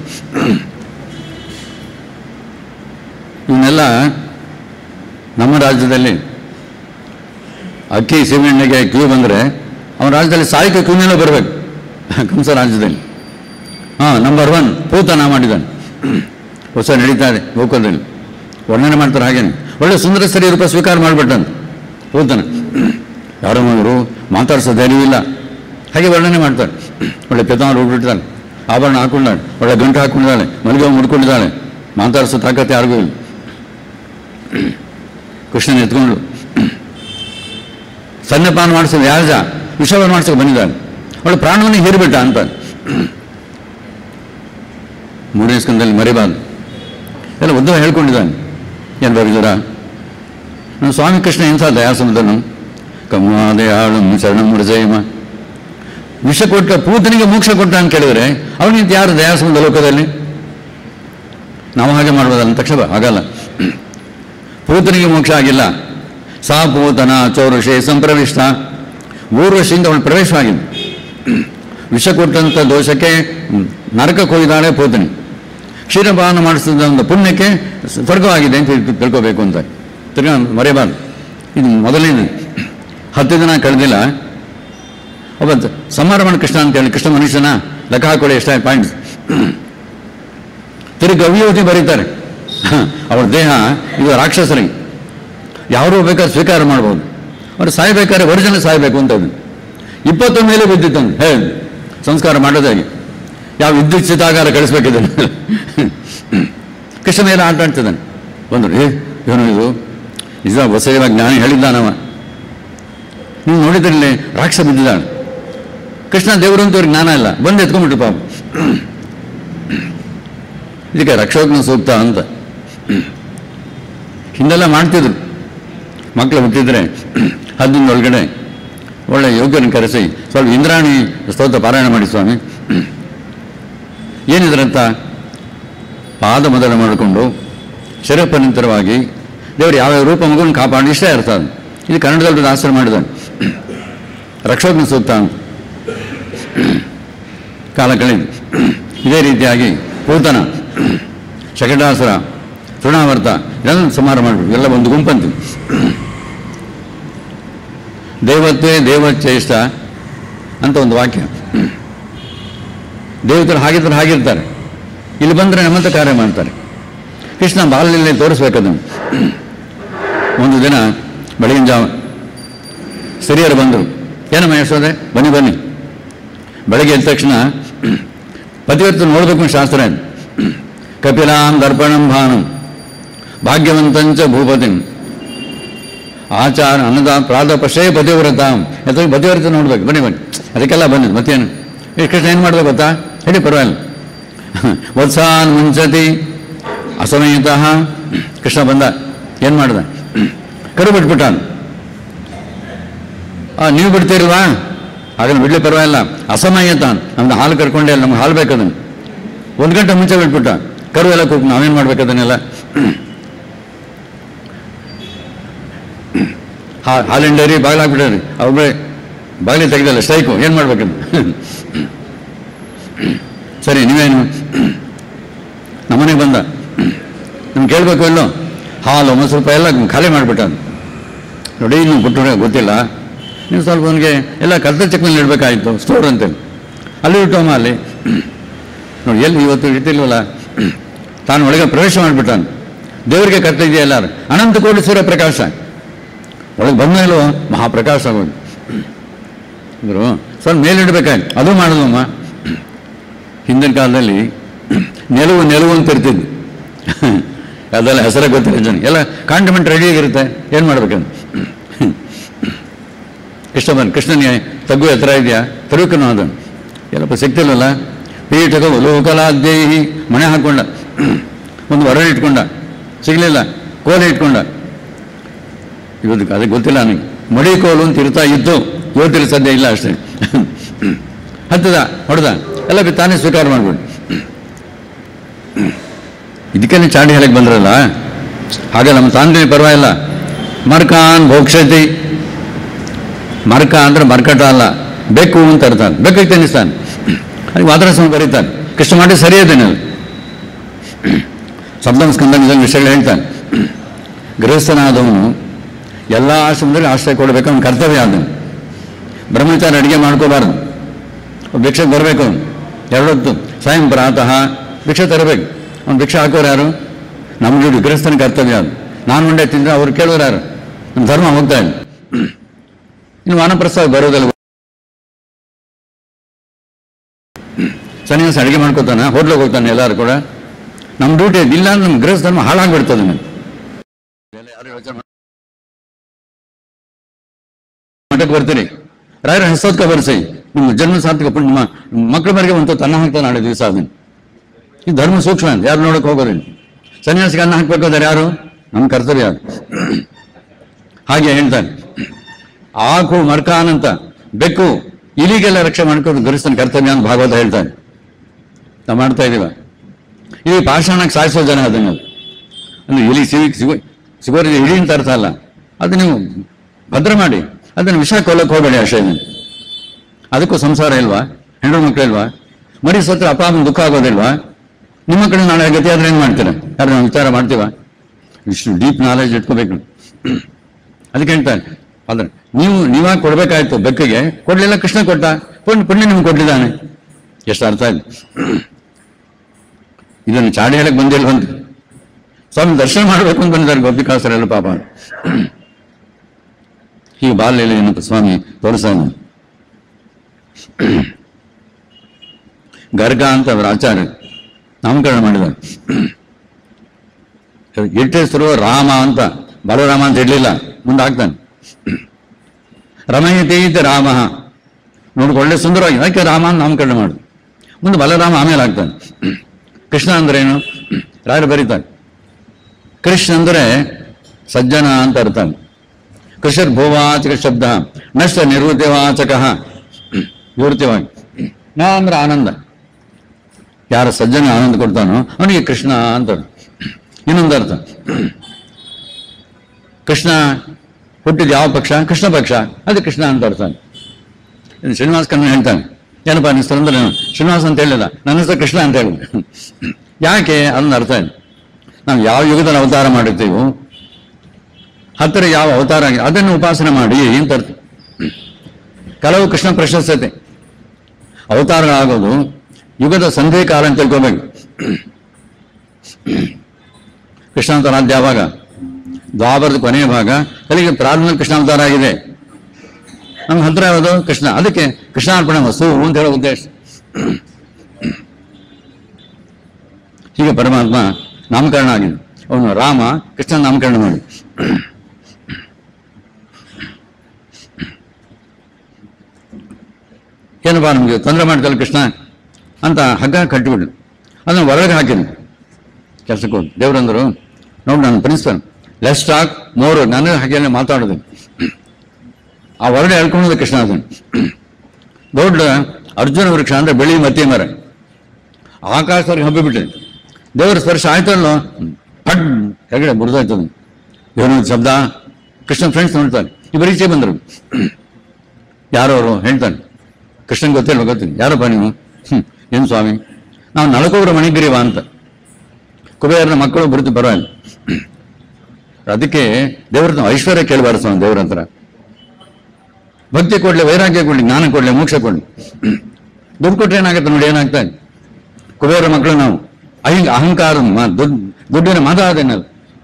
ಇವನ್ನೆಲ್ಲ ನಮ್ಮ ರಾಜ್ಯದಲ್ಲಿ ಅಕ್ಕಿ ಸೀಮೆಣ್ಣೆಗೆ ಕ್ಯೂ ಬಂದರೆ ಅವನ ರಾಜ್ಯದಲ್ಲಿ ಸಾಹಿತ್ಯ ಕ್ಯೂನೆಲ್ಲ ಬರಬೇಕು ಕಂಸ ರಾಜ್ಯದಲ್ಲಿ ಹಾಂ ನಂಬರ್ ಒನ್ ಪೂತನ ಮಾಡಿದ್ದಾನೆ ಹೊಸ ನಡೀತಾ ಇದೆ ಗೋಕುಲದಲ್ಲಿ ವರ್ಣನೆ ಮಾಡ್ತಾರೆ ಹಾಗೇನೆ ಒಳ್ಳೆ ಸುಂದರ ಸರಿ ರೂಪ ಸ್ವೀಕಾರ ಮಾಡಿಬಿಟ್ಟಂತ ಪೂತನ ಯಾರೋ ಮಗರು ಮಾತಾಡ್ಸೋ ಧೈರ್ಯವಿಲ್ಲ ಹಾಗೆ ವರ್ಣನೆ ಮಾಡ್ತಾರೆ ಒಳ್ಳೆ ಪೆತಾನ್ ಹೋಗ್ಬಿಟ್ಟಿದ್ದಾಳೆ ಆಭರಣ ಹಾಕೊಂಡಿದ್ದಾಳೆ ಒಳ್ಳೆ ಗಂಟು ಹಾಕೊಂಡಿದ್ದಾಳೆ ಮಲಗಿ ಮುಡ್ಕೊಂಡಿದ್ದಾಳೆ ಮಾತಾಡಿಸೋ ತಾಕತ್ತೆ ಯಾರಿಗೂ ಇಲ್ಲ ಕೃಷ್ಣನ ಎತ್ಕೊಂಡು ಸನ್ನಪಾನ ಮಾಡಿಸಿದ ಯಾಜ ವಿಷವನ್ನು ಮಾಡಿಸೋಕೆ ಬಂದಿದ್ದಾನೆ ಅವಳು ಪ್ರಾಣವನ್ನು ಹೀರಿಬಿಟ್ಟ ಅಂತ ಮೂರನೇ ಸ್ಕಂದಲ್ಲಿ ಮರಿಬಾರ್ದು ಎಲ್ಲ ಉದ್ದವ ಹೇಳ್ಕೊಂಡಿದ್ದಾನೆ ಏನು ಬರೆದಿರ ನಾನು ಸ್ವಾಮಿ ಕೃಷ್ಣ ಎಂಥ ದಯಾಸಮದನು ಕಮ್ಮಾದಯಾಳು ಶರಣ ಮೃಜಯಮ ವಿಷ ಕೊಟ್ಟ ಪೂತನಿಗೆ ಮೋಕ್ಷ ಕೊಟ್ಟ ಅಂತ ಕೇಳಿದರೆ ಅವನಿಂತ ಯಾರು ದಯಾಸಮದ ಲೋಕದಲ್ಲಿ ನಾವು ಹಾಗೆ ಮಾಡ್ಬೋದಲ್ಲ ಅಂತ ತಕ್ಷಣ ಆಗಲ್ಲ ಪೂತನಿಗೆ ಮೋಕ್ಷ ಆಗಿಲ್ಲ ಸಾ ಪೂತನ ಚೌರುಷೆ ಸಂಪ್ರವಿಷ್ಟ ಊರ್ವಶಿಯಿಂದ ಅವಳು ಪ್ರವೇಶವಾಗಿದೆ ವಿಷ ಕೊಟ್ಟಂಥ ದೋಷಕ್ಕೆ ನರಕಕ್ಕೆ ಹೋಗಿದ್ದಾಳೆ ಪೂತನಿ ಕ್ಷೀರಪಾನ ಮಾಡಿಸಿದ ಒಂದು ಪುಣ್ಯಕ್ಕೆ ಸ್ವರ್ಗವಾಗಿದೆ ಅಂತ ತಿಳ್- ತಿಳ್ಕೋಬೇಕು ಅಂತ ತಿರ್ಗಾ ಮರೆಯಬಾರ್ದು ಇದು ಮೊದಲನೇದು ಹತ್ತು ದಿನ ಕಳೆದಿಲ್ಲ ಒಬ್ಬ ಸಮಾರಮಣ ಕೃಷ್ಣ ಅಂತ ಹೇಳಿ ಕೃಷ್ಣ ಮನುಷ್ಯನ ಲೆಕ್ಕ ಹಾಕೊಳ್ಳಿ ಎಷ್ಟಾಯ್ತು ಪಾಯಿಂಟ್ಸ್ ತಿರುಗಿ ಅವಿಯೋತಿ ಬರೀತಾರೆ ಅವರ ದೇಹ ಇದು ರಾಕ್ಷಸರಿಗೆ ಯಾರು ಬೇಕಾದ್ರೆ ಸ್ವೀಕಾರ ಮಾಡ್ಬೋದು ಅವ್ರು ಸಾಯ್ಬೇಕಾದ್ರೆ ಒರಿಜಿನಲ್ ಸಾಯ್ಬೇಕು ಅಂತ ಅದು ಇಪ್ಪತ್ತು ಮೇಲೆ ಬಿದ್ದಿತ್ತಂದು ಹೇ ಸಂಸ್ಕಾರ ಮಾಡೋದಾಗಿ ಯಾವ ವಿದ್ಯುಚ್ಛಿತಾಗಾರ ಕಳಿಸ್ಬೇಕಿದ್ದಾನೆ ಕೃಷ್ಣ ಮೇಲೆ ಆಟ ಆಡ್ತಿದ್ದಾನೆ ಬಂದರು ಏ ಏನು ಇದು ನಿಜ ಬಸವ ಜ್ಞಾನಿ ಹೇಳಿದ್ದಾನವ ನೀವು ನೋಡಿದ್ರಲ್ಲಿ ರಾಕ್ಷಸ ಬಿದ್ದಿದ್ದಾನೆ ಕೃಷ್ಣ ದೇವರು ಅಂತ ಅವ್ರಿಗೆ ಜ್ಞಾನ ಇಲ್ಲ ಬಂದು ಎತ್ಕೊಂಡ್ಬಿಟ್ರು ಪಾಪ ಇದಕ್ಕೆ ರಕ್ಷೋಗ್ನ ಸೂಕ್ತ ಅಂತ ಹಿಂದೆಲ್ಲ ಮಾಡ್ತಿದ್ರು ಮಕ್ಕಳು ಹುಟ್ಟಿದ್ರೆ ಹದ್ದಿನ ಒಳಗಡೆ ಒಳ್ಳೆ ಯೋಗ್ಯನ ಕರೆಸಿ ಸ್ವಲ್ಪ ಇಂದ್ರಾಣಿ ಸ್ತೋತ್ರ ಪಾರಾಯಣ ಮಾಡಿ ಸ್ವಾಮಿ ಏನಿದ್ರಂತ ಪಾದ ಮೊದಲು ಮಾಡಿಕೊಂಡು ಶಿರಪನಿಂತರವಾಗಿ ದೇವರು ಯಾವ್ಯಾವ ರೂಪ ಮಗುವನ್ನು ಕಾಪಾಡಿ ಇಷ್ಟ ಇರ್ತಾನೆ ಇದು ಕನ್ನಡದಲ್ಲಿ ದಾಸರು ಮಾಡಿದಾನೆ ರಕ್ಷೋಗ್ನ ಸೂಕ್ತ ಅಂತ ಕಾಲ ಕಳೆದು ಇದೇ ರೀತಿಯಾಗಿ ಪೂತನ ಶಕಟಾಸುರ ತೃಣಾವರ್ತ ಇದೆಲ್ಲ ಸಂಹಾರ ಮಾಡಿಬಿಟ್ಟು ಎಲ್ಲ ಒಂದು ಗುಂಪಂತು ದೇವತ್ವೇ ದೇವಚೇಷ್ಟ ಅಂತ ಒಂದು ವಾಕ್ಯ ದೇವತರು ಹಾಗಿದ್ರೆ ಹಾಗಿರ್ತಾರೆ ಇಲ್ಲಿ ಬಂದರೆ ನಮ್ಮಂತ ಕಾರ್ಯ ಮಾಡ್ತಾರೆ ಕೃಷ್ಣ ಬಾಲ್ಯಲ್ಲೇ ತೋರಿಸ್ಬೇಕದನ್ನು ಒಂದು ದಿನ ಬೆಳಗಿನ ಜಾವ ಸ್ತ್ರೀಯರು ಬಂದರು ಏನಮ್ಮ ಯಶೋದೆ ಬನ್ನಿ ಬನ್ನಿ ಬೆಳಗ್ಗೆ ಎದ್ದ ತಕ್ಷಣ ಪತಿವರ್ತ ನೋಡಬೇಕು ಅಂತ ಶಾಸ್ತ್ರ ಇದೆ ಕಪಿಲಾಂ ದರ್ಪಣಂ ಭಾನಂ ಭಾಗ್ಯವಂತಂಚ ಭೂಪತಿಂ ಆಚಾರ ಅನ್ನದ ಪ್ರಾದ ಪಶೇ ಪತಿವ್ರತಾಂ ಅಥವಾ ಪತಿವ್ರತ ನೋಡ್ಬೇಕು ಬನ್ನಿ ಬನ್ನಿ ಅದಕ್ಕೆಲ್ಲ ಬಂದಿದ್ದು ಮತ್ತೇನು ಈ ಕೃಷ್ಣ ಏನು ಮಾಡ್ಬೇಕು ಗೊತ್ತಾ ಹೇಳಿ ಪರವಾಗಿಲ್ಲ ವತ್ಸಾನ್ ಮುಂಚತಿ ಅಸಮಯತಃ ಕೃಷ್ಣ ಬಂದ ಏನು ಮಾಡ್ದ ಕರು ಬಿಟ್ಬಿಟ್ಟ ಆ ನೀವು ಬಿಡ್ತೀರಲ್ವಾ ಹಾಗನ್ನು ಬಿಡ್ಲಿ ಪರವಾಗಿಲ್ಲ ಅಸಮಯತ ನಮ್ದು ಹಾಲು ಕರ್ಕೊಂಡೆ ನಮ್ಗೆ ಹಾಲು ಬೇಕದನ್ನು ಒಂದು ಗಂಟೆ ಮುಂಚೆ ಬಿಟ್ಬಿಟ್ಟ ಕರು ಎಲ್ಲ ಕೂಗ್ ನಾವೇನು ಮಾಡ್ಬೇಕು ಅದನ್ನೆಲ್ಲ ಹಾ ಹಾಲಿನ ಡೈರಿ ಬಾಗಿಲಾಗ್ಬಿಟ್ಟಾರಿ ಅವ್ರೇ ಬಾಗಿಲು ತೆಗೆದಲ್ಲ ಸ್ಟ್ರೈಕು ಏನು ಮಾಡ್ಬೇಕಂತ ಸರಿ ನೀವೇನು ನಮ್ಮನೆಗೆ ಬಂದ ನಿಮ್ಗೆ ಕೇಳಬೇಕು ಇಲ್ಲೋ ಹಾಲು ಮೊಸರು ರೂಪಾಯಿ ಎಲ್ಲ ಖಾಲಿ ಮಾಡಿಬಿಟ್ಟ ನೋಡಿ ನೀವು ಬಿಟ್ಟು ಗೊತ್ತಿಲ್ಲ ನೀವು ಸ್ವಲ್ಪ ಅವನಿಗೆ ಎಲ್ಲ ಕರ್ತ ಚೆಕ್ನಲ್ಲಿ ಇಡಬೇಕಾಯಿತು ಸ್ಟೋರ್ ಅಂತೇಳಿ ಅಲ್ಲಿ ಇಟ್ಟೋಮ ಅಲ್ಲಿ ನೋಡಿ ಎಲ್ಲಿ ಇವತ್ತು ಇಟ್ಟಿಲ್ವಲ್ಲ ತಾನು ಒಳಗೆ ಪ್ರವೇಶ ಮಾಡಿಬಿಟ್ಟಾನು ದೇವರಿಗೆ ಕರ್ತ ಇದೆಯಾ ಎಲ್ಲಾರು ಅನಂತ ಕೋಟಿ ಸೂರ್ಯ ಪ್ರಕಾಶ ಒಳಗೆ ಬಂದ ಇಲ್ವೋ ಮಹಾಪ್ರಕಾಶ ಆಗೋದು ಅಂದರು ಸ್ವಲ್ಪ ಮೇಲಿಡ್ಬೇಕಾಯ್ತು ಅದು ಮಾಡೋದಮ್ಮ ಹಿಂದಿನ ಕಾಲದಲ್ಲಿ ನೆಲವು ನೆಲವು ಅಂತ ಇರ್ತಿದ್ದು ಅದೆಲ್ಲ ಹೆಸರೇ ಗೊತ್ತಿಲ್ಲ ಜನ ಎಲ್ಲ ಕಾಂಟಿಮೆಂಟ್ ರೆಡಿಯಾಗಿರುತ್ತೆ ಏನು ಮಾಡ್ಬೇಕಂತ ಕೃಷ್ಣ ಬನ್ ಕೃಷ್ಣನಿಗೆ ತಗ್ಗು ಎತ್ತರ ಇದೆಯಾ ತರುಕನು ಅದನ್ನು ಎಲ್ಲಪ್ಪ ಸಿಗ್ತಿಲ್ವಲ್ಲ ಪೀಠಕ ಲೋಕಲಾದ್ಯೈಹಿ ಮಣೆ ಹಾಕ್ಕೊಂಡ ಒಂದು ಹೊರ ಇಟ್ಕೊಂಡ ಸಿಗಲಿಲ್ಲ ಕೋಲೆ ಇಟ್ಕೊಂಡ ಇವತ್ತು ಅದಕ್ಕೆ ಗೊತ್ತಿಲ್ಲ ನನಗೆ ಮಡಿ ಕೋಲು ಅಂತ ಇರ್ತಾ ಇತ್ತು ಇವತ್ತಿನ ಸದ್ಯ ಇಲ್ಲ ಅಷ್ಟೇ ಹತ್ತದ ಹೊಡೆದ ಎಲ್ಲ ಬಿ ತಾನೇ ಸ್ವೀಕಾರ ಮಾಡ್ಬಿಡು ಇದಕ್ಕೆಲ್ಲ ಚಾಡಿ ಹೇಳಕ್ಕೆ ಬಂದ್ರಲ್ಲ ಹಾಗೆ ನಮ್ಮ ತಾಂತ್ರಿಕ ಪರವಾಗಿಲ್ಲ ಮರ್ಕಾನ್ ಭೋಕ್ಷತಿ ಮರ್ಕ ಅಂದ್ರೆ ಮರ್ಕಟ ಅಲ್ಲ ಬೆಕ್ಕು ಅಂತ ಇರ್ತಾನೆ ಬೆಕ್ಕಿಗೆ ತಿನ್ನಿಸ್ತಾನೆ ಅದಕ್ಕೆ ವಾದರಸಮ ಬರೀತಾನೆ ಕೃಷ್ಣ ಮಾಡಿ ಸರಿಯದೇನೆ ಸಪ್ತಮ ಸ್ಕಂದನದಲ್ಲಿ ವಿಷಯಗಳು ಹೇಳ್ತಾನೆ ಗೃಹಸ್ಥನಾದವನು ಎಲ್ಲ ಆಶ್ರಮದಲ್ಲಿ ಆಶ್ರಯ ಕೊಡಬೇಕು ಅವನ ಕರ್ತವ್ಯ ಅದನ್ನು ಬ್ರಹ್ಮಚಾರಿ ಅಡುಗೆ ಮಾಡ್ಕೋಬಾರ್ದು ಭಿಕ್ಷೆಗೆ ಬರಬೇಕು ಅವನು ಎರಡೊತ್ತು ಸ್ವಯಂ ಪ್ರಾತಃ ಭಿಕ್ಷೆ ತರಬೇಕು ಅವ್ನು ಭಿಕ್ಷೆ ಹಾಕೋರು ಯಾರು ನಮ್ಮ ದುಡ್ಡು ಗೃಹಸ್ಥನ ಕರ್ತವ್ಯ ಅದು ನಾನು ಉಂಡೆ ತಿಂದರೆ ಅವ್ರು ಕೇಳೋರು ಯಾರು ನಮ್ಮ ಧರ್ಮ ಹೋಗ್ತಾ ಇಲ್ಲ ಇನ್ನು ವಾನಪ್ರಸ್ತಾವ ಬರೋದಲ್ಲ ಸನ್ಯಾಸ ಅಡುಗೆ ಮಾಡ್ಕೋತಾನೆ ಹೋಟ್ಲಿಗೆ ಹೋಗ್ತಾನೆ ಎಲ್ಲರೂ ಕೂಡ ನಮ್ಮ ಡ್ಯೂಟಿ ಇಲ್ಲ ಅಂದ್ರೆ ನಮ್ಮ ಗೃಹಸ್ಥ ಧರ್ಮ ಹಾಳಾಗ್ಬಿಡ್ತದೆ ನಮ್ಗೆ ಯಾರು ಯೋಚನೆ ಮಾಡ್- ಮಠಕ್ಕೆ ಬರ್ತೀರಿ ರಾಯರ ಹೆಸೋದ್ಕ ಬರ್ಸಿ ನಿಮ್ಮ ಜನ್ಮ ಸಾರ್ಥಕ ಪುಣ್ಯ ನಿಮ್ಮ ಮಕ್ಕಳ ಮರಿಗೆ ಒಂದು ತನ್ನ ಹಾಕ್ತಾನೆ ನಾಳೆ ದಿವಸ ಅದನ್ನು ಈ ಧರ್ಮ ಸೂಕ್ಷ್ಮ ಅಂತ ಯಾರು ನೋಡಕ್ ಹೋಗೋದಿಲ್ಲ ಸನ್ಯಾಸಿಗೆ ಅನ್ನ ಹಾಕ್ಬೇಕಾದ್ರೆ ಯಾರು ನಮ್ಮ ಕರ್ತವ್ಯ ಅದು ಹಾಗೆ ಹೇಳ್ತಾನೆ ಆಕು ಮರ್ಕಾನ್ ಅಂತ ಬೆಕ್ಕು ಇಲಿಗೆಲ್ಲ ರಕ್ಷೆ ಮಾಡ್ಕೊಂಡು ಗರಿಸ್ತನ ಕರ್ತವ್ಯ ಅಂತ ಭಾಗವತ ಹೇಳ್ತಾನೆ ನಾವು ಮಾಡ್ತಾ ಇದೀವ ಇದು ಪಾಷಾಣಕ್ಕೆ ಸಾಯಿಸೋ ಜನ ಅದನ್ನು ಅಂದ್ರೆ ಇಲಿ ಸಿಗಿ ಸಿಗೋ ಸಿಗೋರಿಗೆ ಇಲಿ ಅಂತ ಅರ್ಥ ಅಲ್ಲ ಅದು ನೀವು ಭದ್ರ ಮಾಡಿ ಅದನ್ನು ವಿಷ ಕೊಲ್ಲಕ್ಕೆ ಹೋಗಬೇಡಿ ಅಷ್ಟೇ ಅದಕ್ಕೂ ಸಂಸಾರ ಇಲ್ವಾ ಹೆಣ್ಣು ಮಕ್ಕಳು ಇಲ್ವಾ ಮರಿ ಸತ್ರ ಅಪ್ಪ ಅಮ್ಮನ ದುಃಖ ಆಗೋದಿಲ್ವಾ ನಿಮ್ಮ ಕಡೆ ನಾಳೆ ಗತಿ ಆದ್ರೆ ಏನು ಮಾಡ್ತೀರಾ ಯಾರು ನಾವು ವಿಚಾರ ಮಾಡ್ತೀವ ಇಷ್ಟು ಡೀಪ್ ನಾಲೆಜ್ ಇಟ್ಕೋಬೇಕು ಅದಕ್ಕೆ ಹೇಳ್ತಾನೆ ಅದ್ರ ನೀವು ನೀವಾಗ ಕೊಡ್ಬೇಕಾಯ್ತು ಬೆಕ್ಕಿಗೆ ಕೊಡ್ಲಿಲ್ಲ ಕೃಷ್ಣ ಕೊಟ್ಟ ಪುಣ್ಯ ಪುಣ್ಯ ನಿಮ್ಗೆ ಕೊಟ್ಟಿದ್ದಾನೆ ಎಷ್ಟು ಅರ್ಥ ಇದೆ ಇದನ್ನು ಚಾಡಿ ಹೇಳಕ್ ಬಂದಿಲ್ಲ ಅಂತ ಸ್ವಾಮಿ ದರ್ಶನ ಮಾಡಬೇಕು ಅಂತ ಬಂದಿದ್ದಾರೆ ಗೋಪಿಕಾಸರೆಲ್ಲ ಪಾಪ ಹೀಗೆ ಬಾಲ್ಯ ಏನಂತ ಸ್ವಾಮಿ ತೋರಿಸ್ತಾನೆ ಗರ್ಗ ಅಂತ ಅವರ ಆಚಾರ್ಯ ನಾಮಕರಣ ಮಾಡಿದ್ದಾರೆ ಇಟ್ಟ ಹೆಸರು ರಾಮ ಅಂತ ಬಲರಾಮ ಅಂತ ಇಡ್ಲಿಲ್ಲ ಮುಂದೆ ಹಾಕ್ತಾನೆ ರಮಯತೀತ ರಾಮ ನೋಡಿ ಒಳ್ಳೆ ಸುಂದರವಾಗಿ ಅದಕ್ಕೆ ರಾಮ ಅಂತ ನಾಮಕರಣ ಮಾಡು ಮುಂದೆ ಬಲರಾಮ ಆಮೇಲೆ ಆಗ್ತಾನೆ ಕೃಷ್ಣ ಅಂದ್ರೆ ಏನು ರಾಯರು ಬರೀತಾರೆ ಕೃಷ್ಣ ಅಂದರೆ ಸಜ್ಜನ ಅಂತ ಅರ್ಥ ಕೃಷರ್ ಭೂವಾಚಕ ಶಬ್ದ ನಷ್ಟ ನಿವೃತ್ತಿವಾಚಕ ನಿವೃತ್ತಿವಾಗಿ ನಾ ಅಂದ್ರೆ ಆನಂದ ಯಾರ ಸಜ್ಜನ ಆನಂದ ಕೊಡ್ತಾನೋ ಅವನಿಗೆ ಕೃಷ್ಣ ಅಂತ ಇನ್ನೊಂದು ಅರ್ಥ ಕೃಷ್ಣ ಹುಟ್ಟಿದ ಯಾವ ಪಕ್ಷ ಕೃಷ್ಣ ಪಕ್ಷ ಅದು ಕೃಷ್ಣ ಅಂತ ಅರ್ಥ ಇನ್ನು ಶ್ರೀನಿವಾಸ ಕಣ್ಣ ಹೇಳ್ತಾನೆ ಏನಪ್ಪ ನಿನ್ನ ಹೆಸರು ಅಂದ್ರೆ ಏನು? ಶ್ರೀನಿವಾಸ ಅಂತ ಹೇಳಿಲ್ಲ ನನ್ನ ಹೆಸರು ಕೃಷ್ಣ ಅಂತ ಹೇಳಿದೆ ಯಾಕೆ ಅದನ್ನ ಅರ್ಥ ಇದೆ ನಾವು ಯಾವ ಯುಗದಲ್ಲಿ ಅವತಾರ ಮಾಡಿರ್ತೀವೋ ಹತ್ತಿರ ಯಾವ ಅವತಾರ ಆಗಿದೆ ಅದನ್ನು ಉಪಾಸನೆ ಮಾಡಿ ಅಂತ ಅರ್ಥ ಕೆಲವು ಕೃಷ್ಣ ಪ್ರಶಸ್ತತೆ ಅವತಾರಗಳಾಗೋದು ಯುಗದ ಸಂಧಿ ಕಾಲ ಅಂತ ತಿಳ್ಕೋಬೇಕು ಕೃಷ್ಣಾವತಾರ ಯಾವಾಗ ದ್ವಾಪರದ ಕೊನೆಯ ಭಾಗ ಕಲಿಗೆ ಪ್ರಾರಂಭದಲ್ಲಿ ಕೃಷ್ಣಾವತಾರ ಆಗಿದೆ ನಮ್ಗೆ ಹತ್ರ ಯಾವುದು ಕೃಷ್ಣ ಅದಕ್ಕೆ ಕೃಷ್ಣಾರ್ಪಣೆ ವಸ್ತು ಅಂತ ಹೇಳೋ ಉದ್ದೇಶ ಹೀಗೆ ಪರಮಾತ್ಮ ನಾಮಕರಣ ಆಗಿದೆ ಅವನು ರಾಮ ಕೃಷ್ಣ ನಾಮಕರಣ ಮಾಡಿ ಏನಪ್ಪ ನಮಗೆ ತೊಂದರೆ ಮಾಡ್ತಲ್ಲ ಕೃಷ್ಣ ಅಂತ ಹಗ್ಗ ಕಟ್ಟಿಬಿಡು ಅದನ್ನು ಹೊರಗೆ ಹಾಕಿದ್ನು ಕೆಲಸಕ್ಕೆ ಹೋಗಿ ದೇವರಂದರು ನೋಡಿ ನಾನು ಪ್ರಿನ್ಸಿಪಲ್ ಲೆಸ್ ಟಾಕ್ ಮೋರು ನನಗೆ ಹಾಗೆ ಮಾತಾಡೋದು ಆ ಹೊರಡೆ ಹೇಳ್ಕೊಳ್ಳೋದು ಕೃಷ್ಣ ಅದನ್ನು ದೊಡ್ಡ ಅರ್ಜುನ ವೃಕ್ಷ ಅಂದ್ರೆ ಬೆಳಿ ಮತ್ತಿ ಮರ ಆಕಾಶದವ್ರಿಗೆ ಹಬ್ಬಿಬಿಟ್ಟೆ ದೇವರ ಸ್ಪರ್ಶ ಆಯ್ತಲ್ಲೋ ಪಡ್ ಕೆಳಗಡೆ ಮುರಿದೋಯ್ತದ ಏನೋ ಶಬ್ದ ಕೃಷ್ಣ ಫ್ರೆಂಡ್ಸ್ ನೋಡ್ತಾರೆ ಇಬ್ಬರು ಈಚೆ ಬಂದರು ಯಾರೋ ಅವರು ಹೇಳ್ತಾನೆ ಕೃಷ್ಣನ್ ಗೊತ್ತಿಲ್ಲ ಗೊತ್ತಿಲ್ಲ ಯಾರಪ್ಪ ನೀವು ಹ್ಮ್ ಏನು ಸ್ವಾಮಿ ನಾವು ನಳಕೋಬ್ರ ಮಣಿಗಿರಿವ ಅಂತ ಕುಬೇರನ ಮಕ್ಕಳು ಬರುತ್ತಿ ಪರವಾಗಿಲ್ಲ ಅದಕ್ಕೆ ದೇವ್ರ ಐಶ್ವರ್ಯ ಕೇಳಬಾರ್ದು ಸ್ವಾಮಿ ದೇವ್ರ ಹತ್ರ ಭಕ್ತಿ ಕೊಡ್ಲಿ ವೈರಾಗ್ಯ ಕೊಡ್ಲಿ ಜ್ಞಾನ ಕೊಡ್ಲಿ ಮೋಕ್ಷ ಕೊಡ್ಲಿ ದುಡ್ಡು ಕೊಟ್ರೆ ಏನಾಗುತ್ತೆ ನೋಡಿ ಏನಾಗ್ತಾ ಇದೆ ಕುಬೇರ ಮಕ್ಕಳು ನಾವು ಅಹಿಂಗ ಅಹಂಕಾರ ಮ- ದುಡ್ಡು ದುಡ್ಡಿನ ಮತ ಅದೇನದು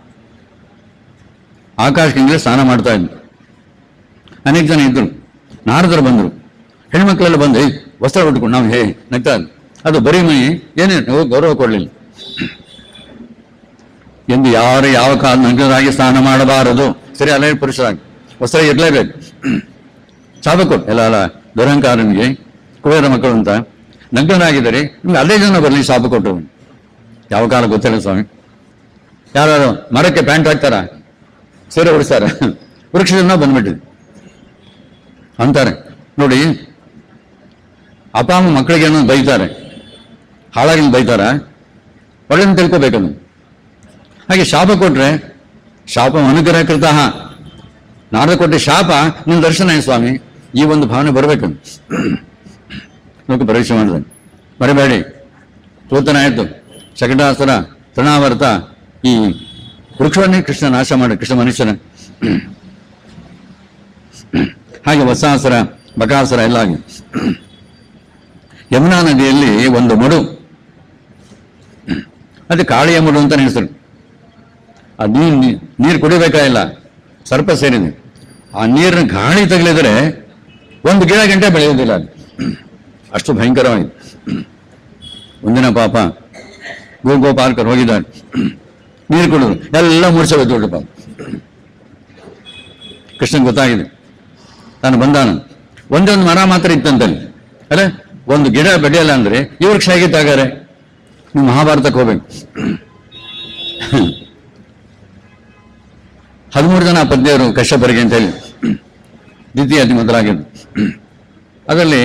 ಆಕಾಶಕ್ಕೆ ಸ್ನಾನ ಮಾಡ್ತಾ ಇದ್ವಿ ಅನೇಕ ಜನ ಇದ್ರು ನಾರದರು ಬಂದರು ಹೆಣ್ಮಕ್ಳೆಲ್ಲ ಬಂದು "ಏಯ್, ವಸ್ತ್ರ ಉಟ್ಕೊಂಡು ನಾವು ಹೇ ನಗ್ತಾ ಇದ್ವಿ. ಅದು ಬರೀ ಮೈ ಏನೇ ಗೌರವ ಕೊಡಲಿಲ್ಲ ಎಂದು ಯಾರು ಯಾವ ಕಾಲ ನಗ್ನರಾಗಿ ಸ್ನಾನ ಮಾಡಬಾರದು ಸರಿ ಅಲ್ಲೇ ಪುರುಷರಾಗಿ ವಸ್ತ್ರ ಇರಲೇಬೇಕು ಶಾಪ ಕೊಟ್ಟು ಎಲ್ಲ ಅಲ್ಲ ದುರಹಂಕಾರನಿಗೆ ಕುಬೇರ ಮಕ್ಕಳು ಅಂತ ನಗ್ನರಾಗಿದ್ದಾರೆ ನಿಮ್ಗೆ ಅದೇ ಜನ ಬರಲಿ ಶಾಪ ಕೊಟ್ಟರು ಯಾವ ಕಾಲ ಗೊತ್ತಿಲ್ಲ ಸ್ವಾಮಿ ಯಾರು ಮರಕ್ಕೆ ಪ್ಯಾಂಟ್ ಹಾಕ್ತಾರ ಸೀರೆ ಉಡಿಸ್ತಾರ ವೃಕ್ಷದಿಂದ ಬಂದ್ಬಿಟ್ಟಿದೆ ಅಂತಾರೆ ನೋಡಿ ಅಪ್ಪ ಅಮ್ಮ ಮಕ್ಕಳಿಗೆ ಏನೋ ಬೈತಾರೆ ಹಾಳಾಗಿ ಬೈತಾರ ಒಳ್ಳೆಯ ತಿಳ್ಕೊಬೇಕದು ಹಾಗೆ ಶಾಪ ಕೊಟ್ರೆ ಶಾಪ ಅನುಗ್ರಹ ಕೃತ ನಾರದ ಕೊಟ್ಟೆ ಶಾಪ ನಿನ್ನ ದರ್ಶನ ಏನು ಸ್ವಾಮಿ ಈ ಒಂದು ಭಾವನೆ ಬರಬೇಕು ಲೋಕ ಪರೀಕ್ಷೆ ಮಾಡಿದೆ ಮರಿಬೇಡಿ ತೂತನಾಯಿತು ಶಕಟಾಸುರ ತೃಣಾವರ್ತ ಈ ವೃಕ್ಷವನ್ನೇ ಕೃಷ್ಣ ನಾಶ ಮಾಡಿ ಕೃಷ್ಣ ಮನುಷ್ಯನ ಹಾಗೆ ವಸಾಸುರ ಬಕಾಸುರ ಎಲ್ಲ ಆಗಿ ಯಮುನಾ ನದಿಯಲ್ಲಿ ಒಂದು ಮಡು ಅದು ಕಾಳಿಯ ಮಡು ಅಂತ ಹೆಸರು ಆ ನೀರು ನೀರು ಕುಡಿಬೇಕಾಗಿಲ್ಲ ಸರ್ಪ ಸೇರಿದೆ ಆ ನೀರಿನ ಗಾಳಿ ತಗಲಿದ್ರೆ ಒಂದು ಗಿಡ ಗಂಟೆ ಬೆಳೆಯುವುದಿಲ್ಲ ಅದು ಅಷ್ಟು ಭಯಂಕರವಾಗಿದೆ ಒಂದಿನ ಪಾಪ ಗೋಪಾಲಕರು ಹೋಗಿದ್ದಾರೆ ನೀರು ಕುಡಿದ್ರು ಎಲ್ಲ ಮುರ್ಸೋದು ದೊಡ್ಡ ಪಾಪ ಕೃಷ್ಣನ್ ಗೊತ್ತಾಗಿದೆ ತಾನು ಬಂದಾನ ಒಂದೇ ಒಂದು ಮರ ಮಾತ್ರ ಇತ್ತಂತಲ್ಲಿ ಅರೆ ಒಂದು ಗಿಡ ಬೆಳೆಯಲ್ಲ ಅಂದ್ರೆ ಈ ವೃಕ್ಷ ಹೇಗಿತ್ತಾಗಾರೆ ನೀವು ಮಹಾಭಾರತಕ್ಕೆ ಹೋಗ್ಬೇಕು ಹದಿಮೂರು ಜನ ಪದ್ಯರು ಕಶ್ಯಪರಿಗೆ ಅಂತ ಹೇಳಿ ದ್ವಿತೀಯ ಅತಿ ಮೊದಲಾಗಿದ್ದು ಅದರಲ್ಲಿ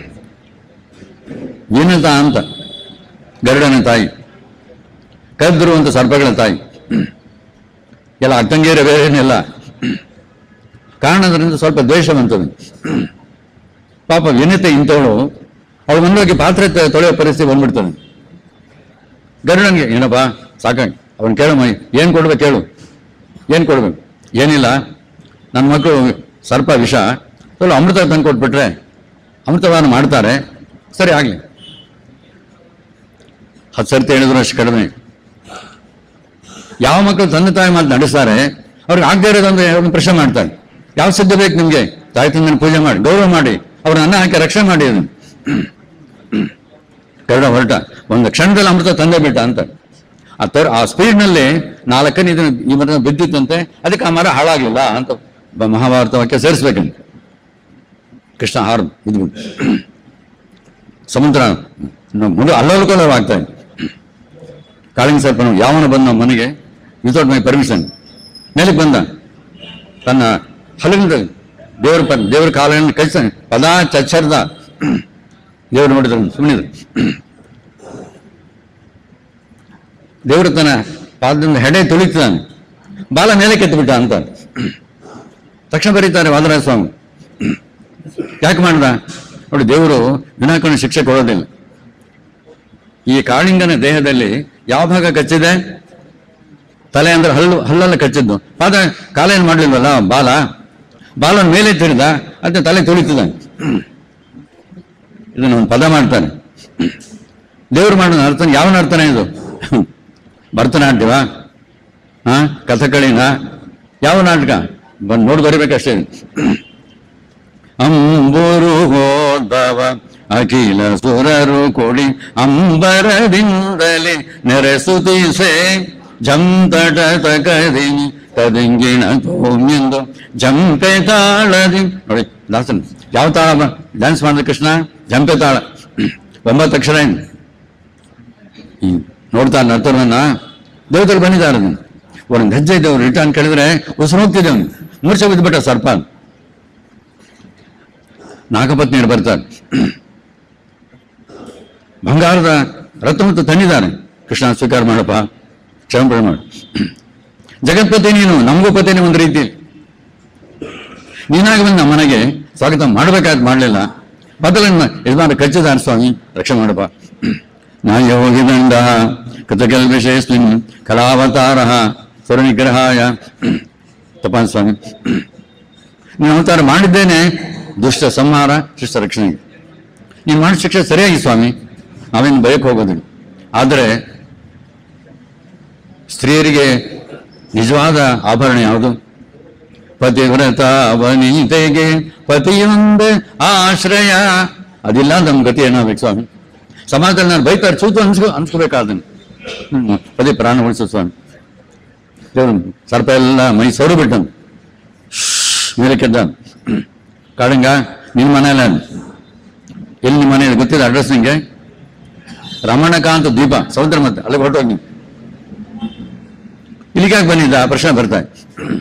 ವಿನತ ಅಂತ ಗರುಡನ ತಾಯಿ ಕದ್ರು ಅಂತ ಸರ್ಪಗಳ ತಾಯಿ ಎಲ್ಲ ಅಕ್ಕಂಗೇರ ಬೇರೆನೆಲ್ಲ ಕಾರಣದಿಂದ ಸ್ವಲ್ಪ ದ್ವೇಷ ಬಂತದು ಪಾಪ ವಿನತೆ ಇಂಥವಳು ಅವಳು ಮುಂದೋಗಿ ಪಾತ್ರೆ ತ- ತೊಳೆಯೋ ಪರಿಸ್ಥಿತಿ ಬಂದ್ಬಿಡ್ತಾನೆ ಗರುಡನ್ಗೆ ಏನಪ್ಪ ಸಾಕಾಗಿ ಅವನ್ ಕೇಳಮ್ಮ ಏನ್ ಕೊಡ್ಬೇಕು ಕೇಳು ಏನ್ ಕೊಡ್ಬೇಕು ಏನಿಲ್ಲ ನನ್ನ ಮಕ್ಕಳು ಸರ್ಪ ವಿಷ ಸ್ವಲ್ಪ ಅಮೃತ ತಂದು ಕೊಟ್ಬಿಟ್ರೆ ಅಮೃತವನ್ನು ಮಾಡ್ತಾರೆ ಸರಿ ಆಗ್ಲಿ ಹತ್ತು ಸರ್ತಿ ಹೇಳಿದ್ರು ಅಷ್ಟು ಕಡಿಮೆ ಯಾವ ಮಕ್ಕಳು ತಂದೆ ತಾಯಿ ಮಾತು ನಡೆಸ್ತಾರೆ ಅವ್ರಿಗೆ ಆಗದೆ ಇರೋದಂದ್ರೆ ಅವ್ರನ್ನ ಪ್ರಶ್ನೆ ಮಾಡ್ತಾರೆ ಯಾವ ಸಿದ್ಧ ಬೇಕು ನಿಮ್ಗೆ ತಾಯಿ ತಂದೆನ ಪೂಜೆ ಮಾಡಿ ಗೌರವ ಮಾಡಿ ಅವ್ರನ್ನ ಅನ್ನ ಹಾಕಿ ರಕ್ಷಣೆ ಮಾಡಿ ಅದನ್ನ ಕರಡ ಹೊರಟ ಒಂದು ಕ್ಷಣದಲ್ಲಿ ಅಮೃತ ತಂದೆ ಬಿಟ್ಟ ಅಂತ ಆ ತರ ಆ ಸ್ಪೀಡ್ನಲ್ಲಿ ನಾಲ್ಕನೇ ಇದನ್ನ ಈ ಮರ ಬಿದ್ದಿತ್ತಂತೆ ಅದಕ್ಕೆ ಆ ಮರ ಹಾಳಾಗ್ಲಿಲ್ಲ ಅಂತ ಬ- ಮಹಾಭಾರತ ವಾಕ್ಯ ಸೇರಿಸ್ಬೇಕಂತ ಕೃಷ್ಣ ಹಾರ ಇದು ಸಮುದ್ರ ಮುದು ಅಲ್ಲೋಲ್ಕೋಲವಾಗ್ತಾ ಇದೆ ಕಾಳಿಂಗ ಸರ್ಪನು ಯಾವನ ಬಂದ ನಮ್ಮ ಮನೆಗೆ ವಿತೌಟ್ ಮೈ ಪರ್ಮಿಷನ್ ಮೇಲಕ್ಕೆ ಬಂದ ತನ್ನ ಹಲಗಿಂದ ದೇವರ ಪ ದೇವರ ಕಾಲಗಳನ್ನು ಕಳಿಸ ಪದಾ ಚಚ್ಚರ್ದ ದೇವರು ನೋಡಿದ್ರು ಸುಮ್ಮನಿದ್ರು ದೇವರು ತನ್ನ ಪಾದದಿಂದ ಹೆಡೆ ತುಳಿತಾನೆ ಬಾಲ ಮೇಲೆ ಕೆತ್ತಬಿಟ್ಟ ಅಂತ ತಕ್ಷಣ ಬರೀತಾರೆ ವಾದರಾಜ ಸ್ವಾಮಿ ಯಾಕೆ ಮಾಡ್ದ ನೋಡಿ ದೇವರು ವಿನಾಕಾರಣ ಶಿಕ್ಷೆ ಕೊಡೋದಿಲ್ಲ ಈ ಕಾಳಿಂಗನ ದೇಹದಲ್ಲಿ ಯಾವ ಭಾಗ ಕಚ್ಚಿದೆ ತಲೆ ಅಂದ್ರೆ ಹಲ್ಲು ಹಲ್ಲೆಲ್ಲ ಕಚ್ಚಿದ್ದು ಪಾದ ಕಾಲ ಏನು ಮಾಡ್ಲಿಲ್ವಲ್ಲ ಬಾಲ ಬಾಲನ ಮೇಲೆ ತಿಡಿದ ಅದನ್ನ ತಲೆ ತುಳಿತಿದ್ದಾನೆ ಇದನ್ನ ಒಂದು ಪದ ಮಾಡ್ತಾನೆ ದೇವರು ಮಾಡೋ ನರ್ತನ ಯಾವ ನರ್ತನ ಇದು ಭರತನಾಟ್ಯವ ಹಾ ಕಥಕಳಿನ ಯಾವ ನಾಟಕ ಬಂದು ನೋಡಿ ಬರಿಬೇಕಷ್ಟೇ ಅಂಬುರು ಹೋದವ ಅಖಿಲ ಸುರರು ಕೊಡಿ ಅಂಬರದಿಂದಲೇ ನೆರೆಸುತ್ತಿಸೆ ಜಂತಟ ತಕದಿ ತದಿಂಗಿಣ ತೋಮ್ಯಂದು ಜಂಪೆ ತಾಳದಿ ನೋಡಿ ದಾಸನ್ ಯಾವ ತಾಳ ಡ್ಯಾನ್ಸ್ ಮಾಡಿದ ಕೃಷ್ಣ ಜಂಪೆ ತಾಳ ಒಂಬತ್ತು ಅಕ್ಷರ ಏನು ಹ್ಮ್. ನೋಡ್ತಾ ನರ್ತನನ್ನ ದೇವತರು ಬಂದಿದ್ದಾರೆ ಅದನ್ನು ಒಂದು ಹೆಜ್ಜೆ ಇದ್ದವ್ರು ರಿಟರ್ನ್ ಕೇಳಿದ್ರೆ ಉಸಿರು ಹೋಗ್ತಿದ್ದೆ ಅವನು ಮೂರ್ಛೆ ಬಿದ್ದುಬಿಟ್ಟ ಸರ್ಪ ನಾಗಪತ್ನಿಯರು ಬರ್ತಾರೆ ಬಂಗಾರದ ರಥ ಮತ್ತು ತಂದಿದ್ದಾರೆ ಕೃಷ್ಣ ಸ್ವೀಕಾರ ಮಾಡಪ್ಪ ಕ್ಷಮಪಣೆ ಮಾಡು ಜಗತ್ಪತಿ ನೀನು ನಮಗೂ ಪತಿನೇ ಒಂದು ರೀತಿ ನೀನಾಗಿ ಬಂದು ನಮ್ಮ ಮನೆಗೆ ಸ್ವಾಗತ ಮಾಡಬೇಕಾದ್ ಮಾಡಲಿಲ್ಲ ಬದಲನ್ನ ಯಜಮಾನ ಕಚ್ಚಿದಾರ ಸ್ವಾಮಿ ರಕ್ಷಣೆ ಮಾಡಪ್ಪ ನಾಯ ಹೋಗಿದಂಡ ಕೃತಕಲ್ಪಿಷೇಸ್ಮಿನ್ ಕಲಾವತಾರ ಸ್ವರನಿಗ್ರಹಾಯ ತಪಾನ್ ಸ್ವಾಮಿ ನೀನು ಅವತಾರ ಮಾಡಿದ್ದೇನೆ ದುಷ್ಟ ಸಂಹಾರ ಶಿಷ್ಟ ರಕ್ಷಣೆಗೆ ನೀನು ಮಾಡಿದ ಶಿಕ್ಷೆ ಸರಿಯಾಗಿ ಸ್ವಾಮಿ ನಾವೇನು ಬಯಕ್ಕೆ ಹೋಗೋದಿಲ್ಲ ಆದರೆ ಸ್ತ್ರೀಯರಿಗೆ ನಿಜವಾದ ಆಭರಣ ಯಾವುದು ಪತಿವ್ರತ ವನಿತೆಗೆ ಪತಿಯೊಂದೇ ಆಶ್ರಯ ಅದಿಲ್ಲ ನಮ್ಮ ಗತಿ ಏನಾಗಬೇಕು ಸ್ವಾಮಿ ಸಮಾಜದಲ್ಲಿ ನಾನು ಬೈತಾರೆ ಚೂತು ಅನ್ಸ್ಕೊ ಅನ್ಸ್ಕೋಬೇಕಾದನ್ನು ಹ್ಮ್ ಪದೇ ಪ್ರಾಣ ಉಳಿಸು ಸ್ವಾಮಿ ದೇವ್ರು ಸರ್ಪ ಎಲ್ಲ ಮೈ ಸೌರು ಬಿಟ್ಟನು ಮೇಲೆ ಕೆದ್ದ ಕಾಳಿಂಗ ನಿನ್ನ ಮನೆಯಲ್ಲ ಎಲ್ಲಿ ನಿಮ್ಮ ಮನೆ ಗೊತ್ತಿದೆ ಅಡ್ರೆಸ್ ನಿಂಗೆ ರಮಣಕಾಂತ ದ್ವೀಪ ಸಮುದ್ರ ಮತ್ತೆ ಅಲ್ಲಿಗೆ ಹೊರಟೋಗಿ ನೀವು ಇಲ್ಲಿಗಾಗಿ ಬಂದಿದ್ದ ಆ ಪ್ರಶ್ನೆ ಬರ್ತಾ ಇದೆ.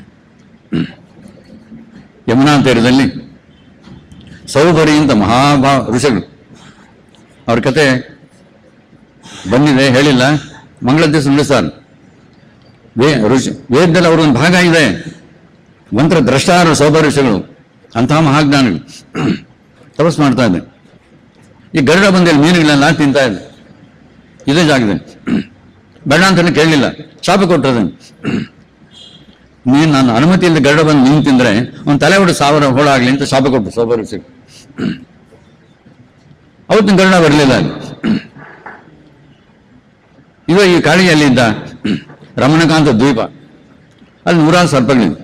ಯಮುನಾ ತೀರದಲ್ಲಿ ಸೌಭರಿ ಅಂತ ಮಹಾಭಾ ಋಷಿಗಳು ಅವ್ರ ಕತೆ ಬಂದಿದೆ ಹೇಳಿಲ್ಲ ಮಂಗಳ ದಿವಸ ನಡೆಸ್ತಾರೆ ವೇ ಋಷಿ ವೇದದಲ್ಲಿ ಅವ್ರ ಒಂದು ಭಾಗ ಇದೆ ಮಂತ್ರ ದ್ರಷ್ಟಾರ ಸೌಭ ಋಷಿಗಳು ಅಂತಹ ಮಹಾಜ್ಞಾನಿಗಳು ತಪಸ್ ಮಾಡ್ತಾ ಇದ್ದೆ ಈ ಗರುಡ ಬಂದಲ್ಲಿ ಮೀನುಗಳೆಲ್ಲ ತಿಂತಾ ಇದೆ ಇದೇ ಜಾಗದಲ್ಲಿ ಬೇಡ ಅಂತಾನೆ ಕೇಳಲಿಲ್ಲ ಶಾಪ ಕೊಟ್ಟದನ್ನು ನೀನು ನಾನು ಅನುಮತಿ ಇಲ್ಲದೆ ಗರುಡ ಬಂದು ನೀನು ತಿಂದ್ರೆ ಅವ್ನು ತಲೆ ಹೊಡೆ ಸಾವಿರ ಹೋಳಾಗ್ಲಿ ಅಂತ ಶಾಪ ಕೊಟ್ಟು ಸೌಭ ಋಷಿ ಅವತ್ತಿನ ಗರುಡ ಬರಲಿಲ್ಲ ಅಲ್ಲಿ ಇದು ಈ ಕಾಳಿಯಲ್ಲಿ ಇದ್ದ ರಮಣಕಾಂತ ದ್ವೀಪ ಅಲ್ಲಿ ನೂರಾರು ಸರ್ಪಗಳಿವೆ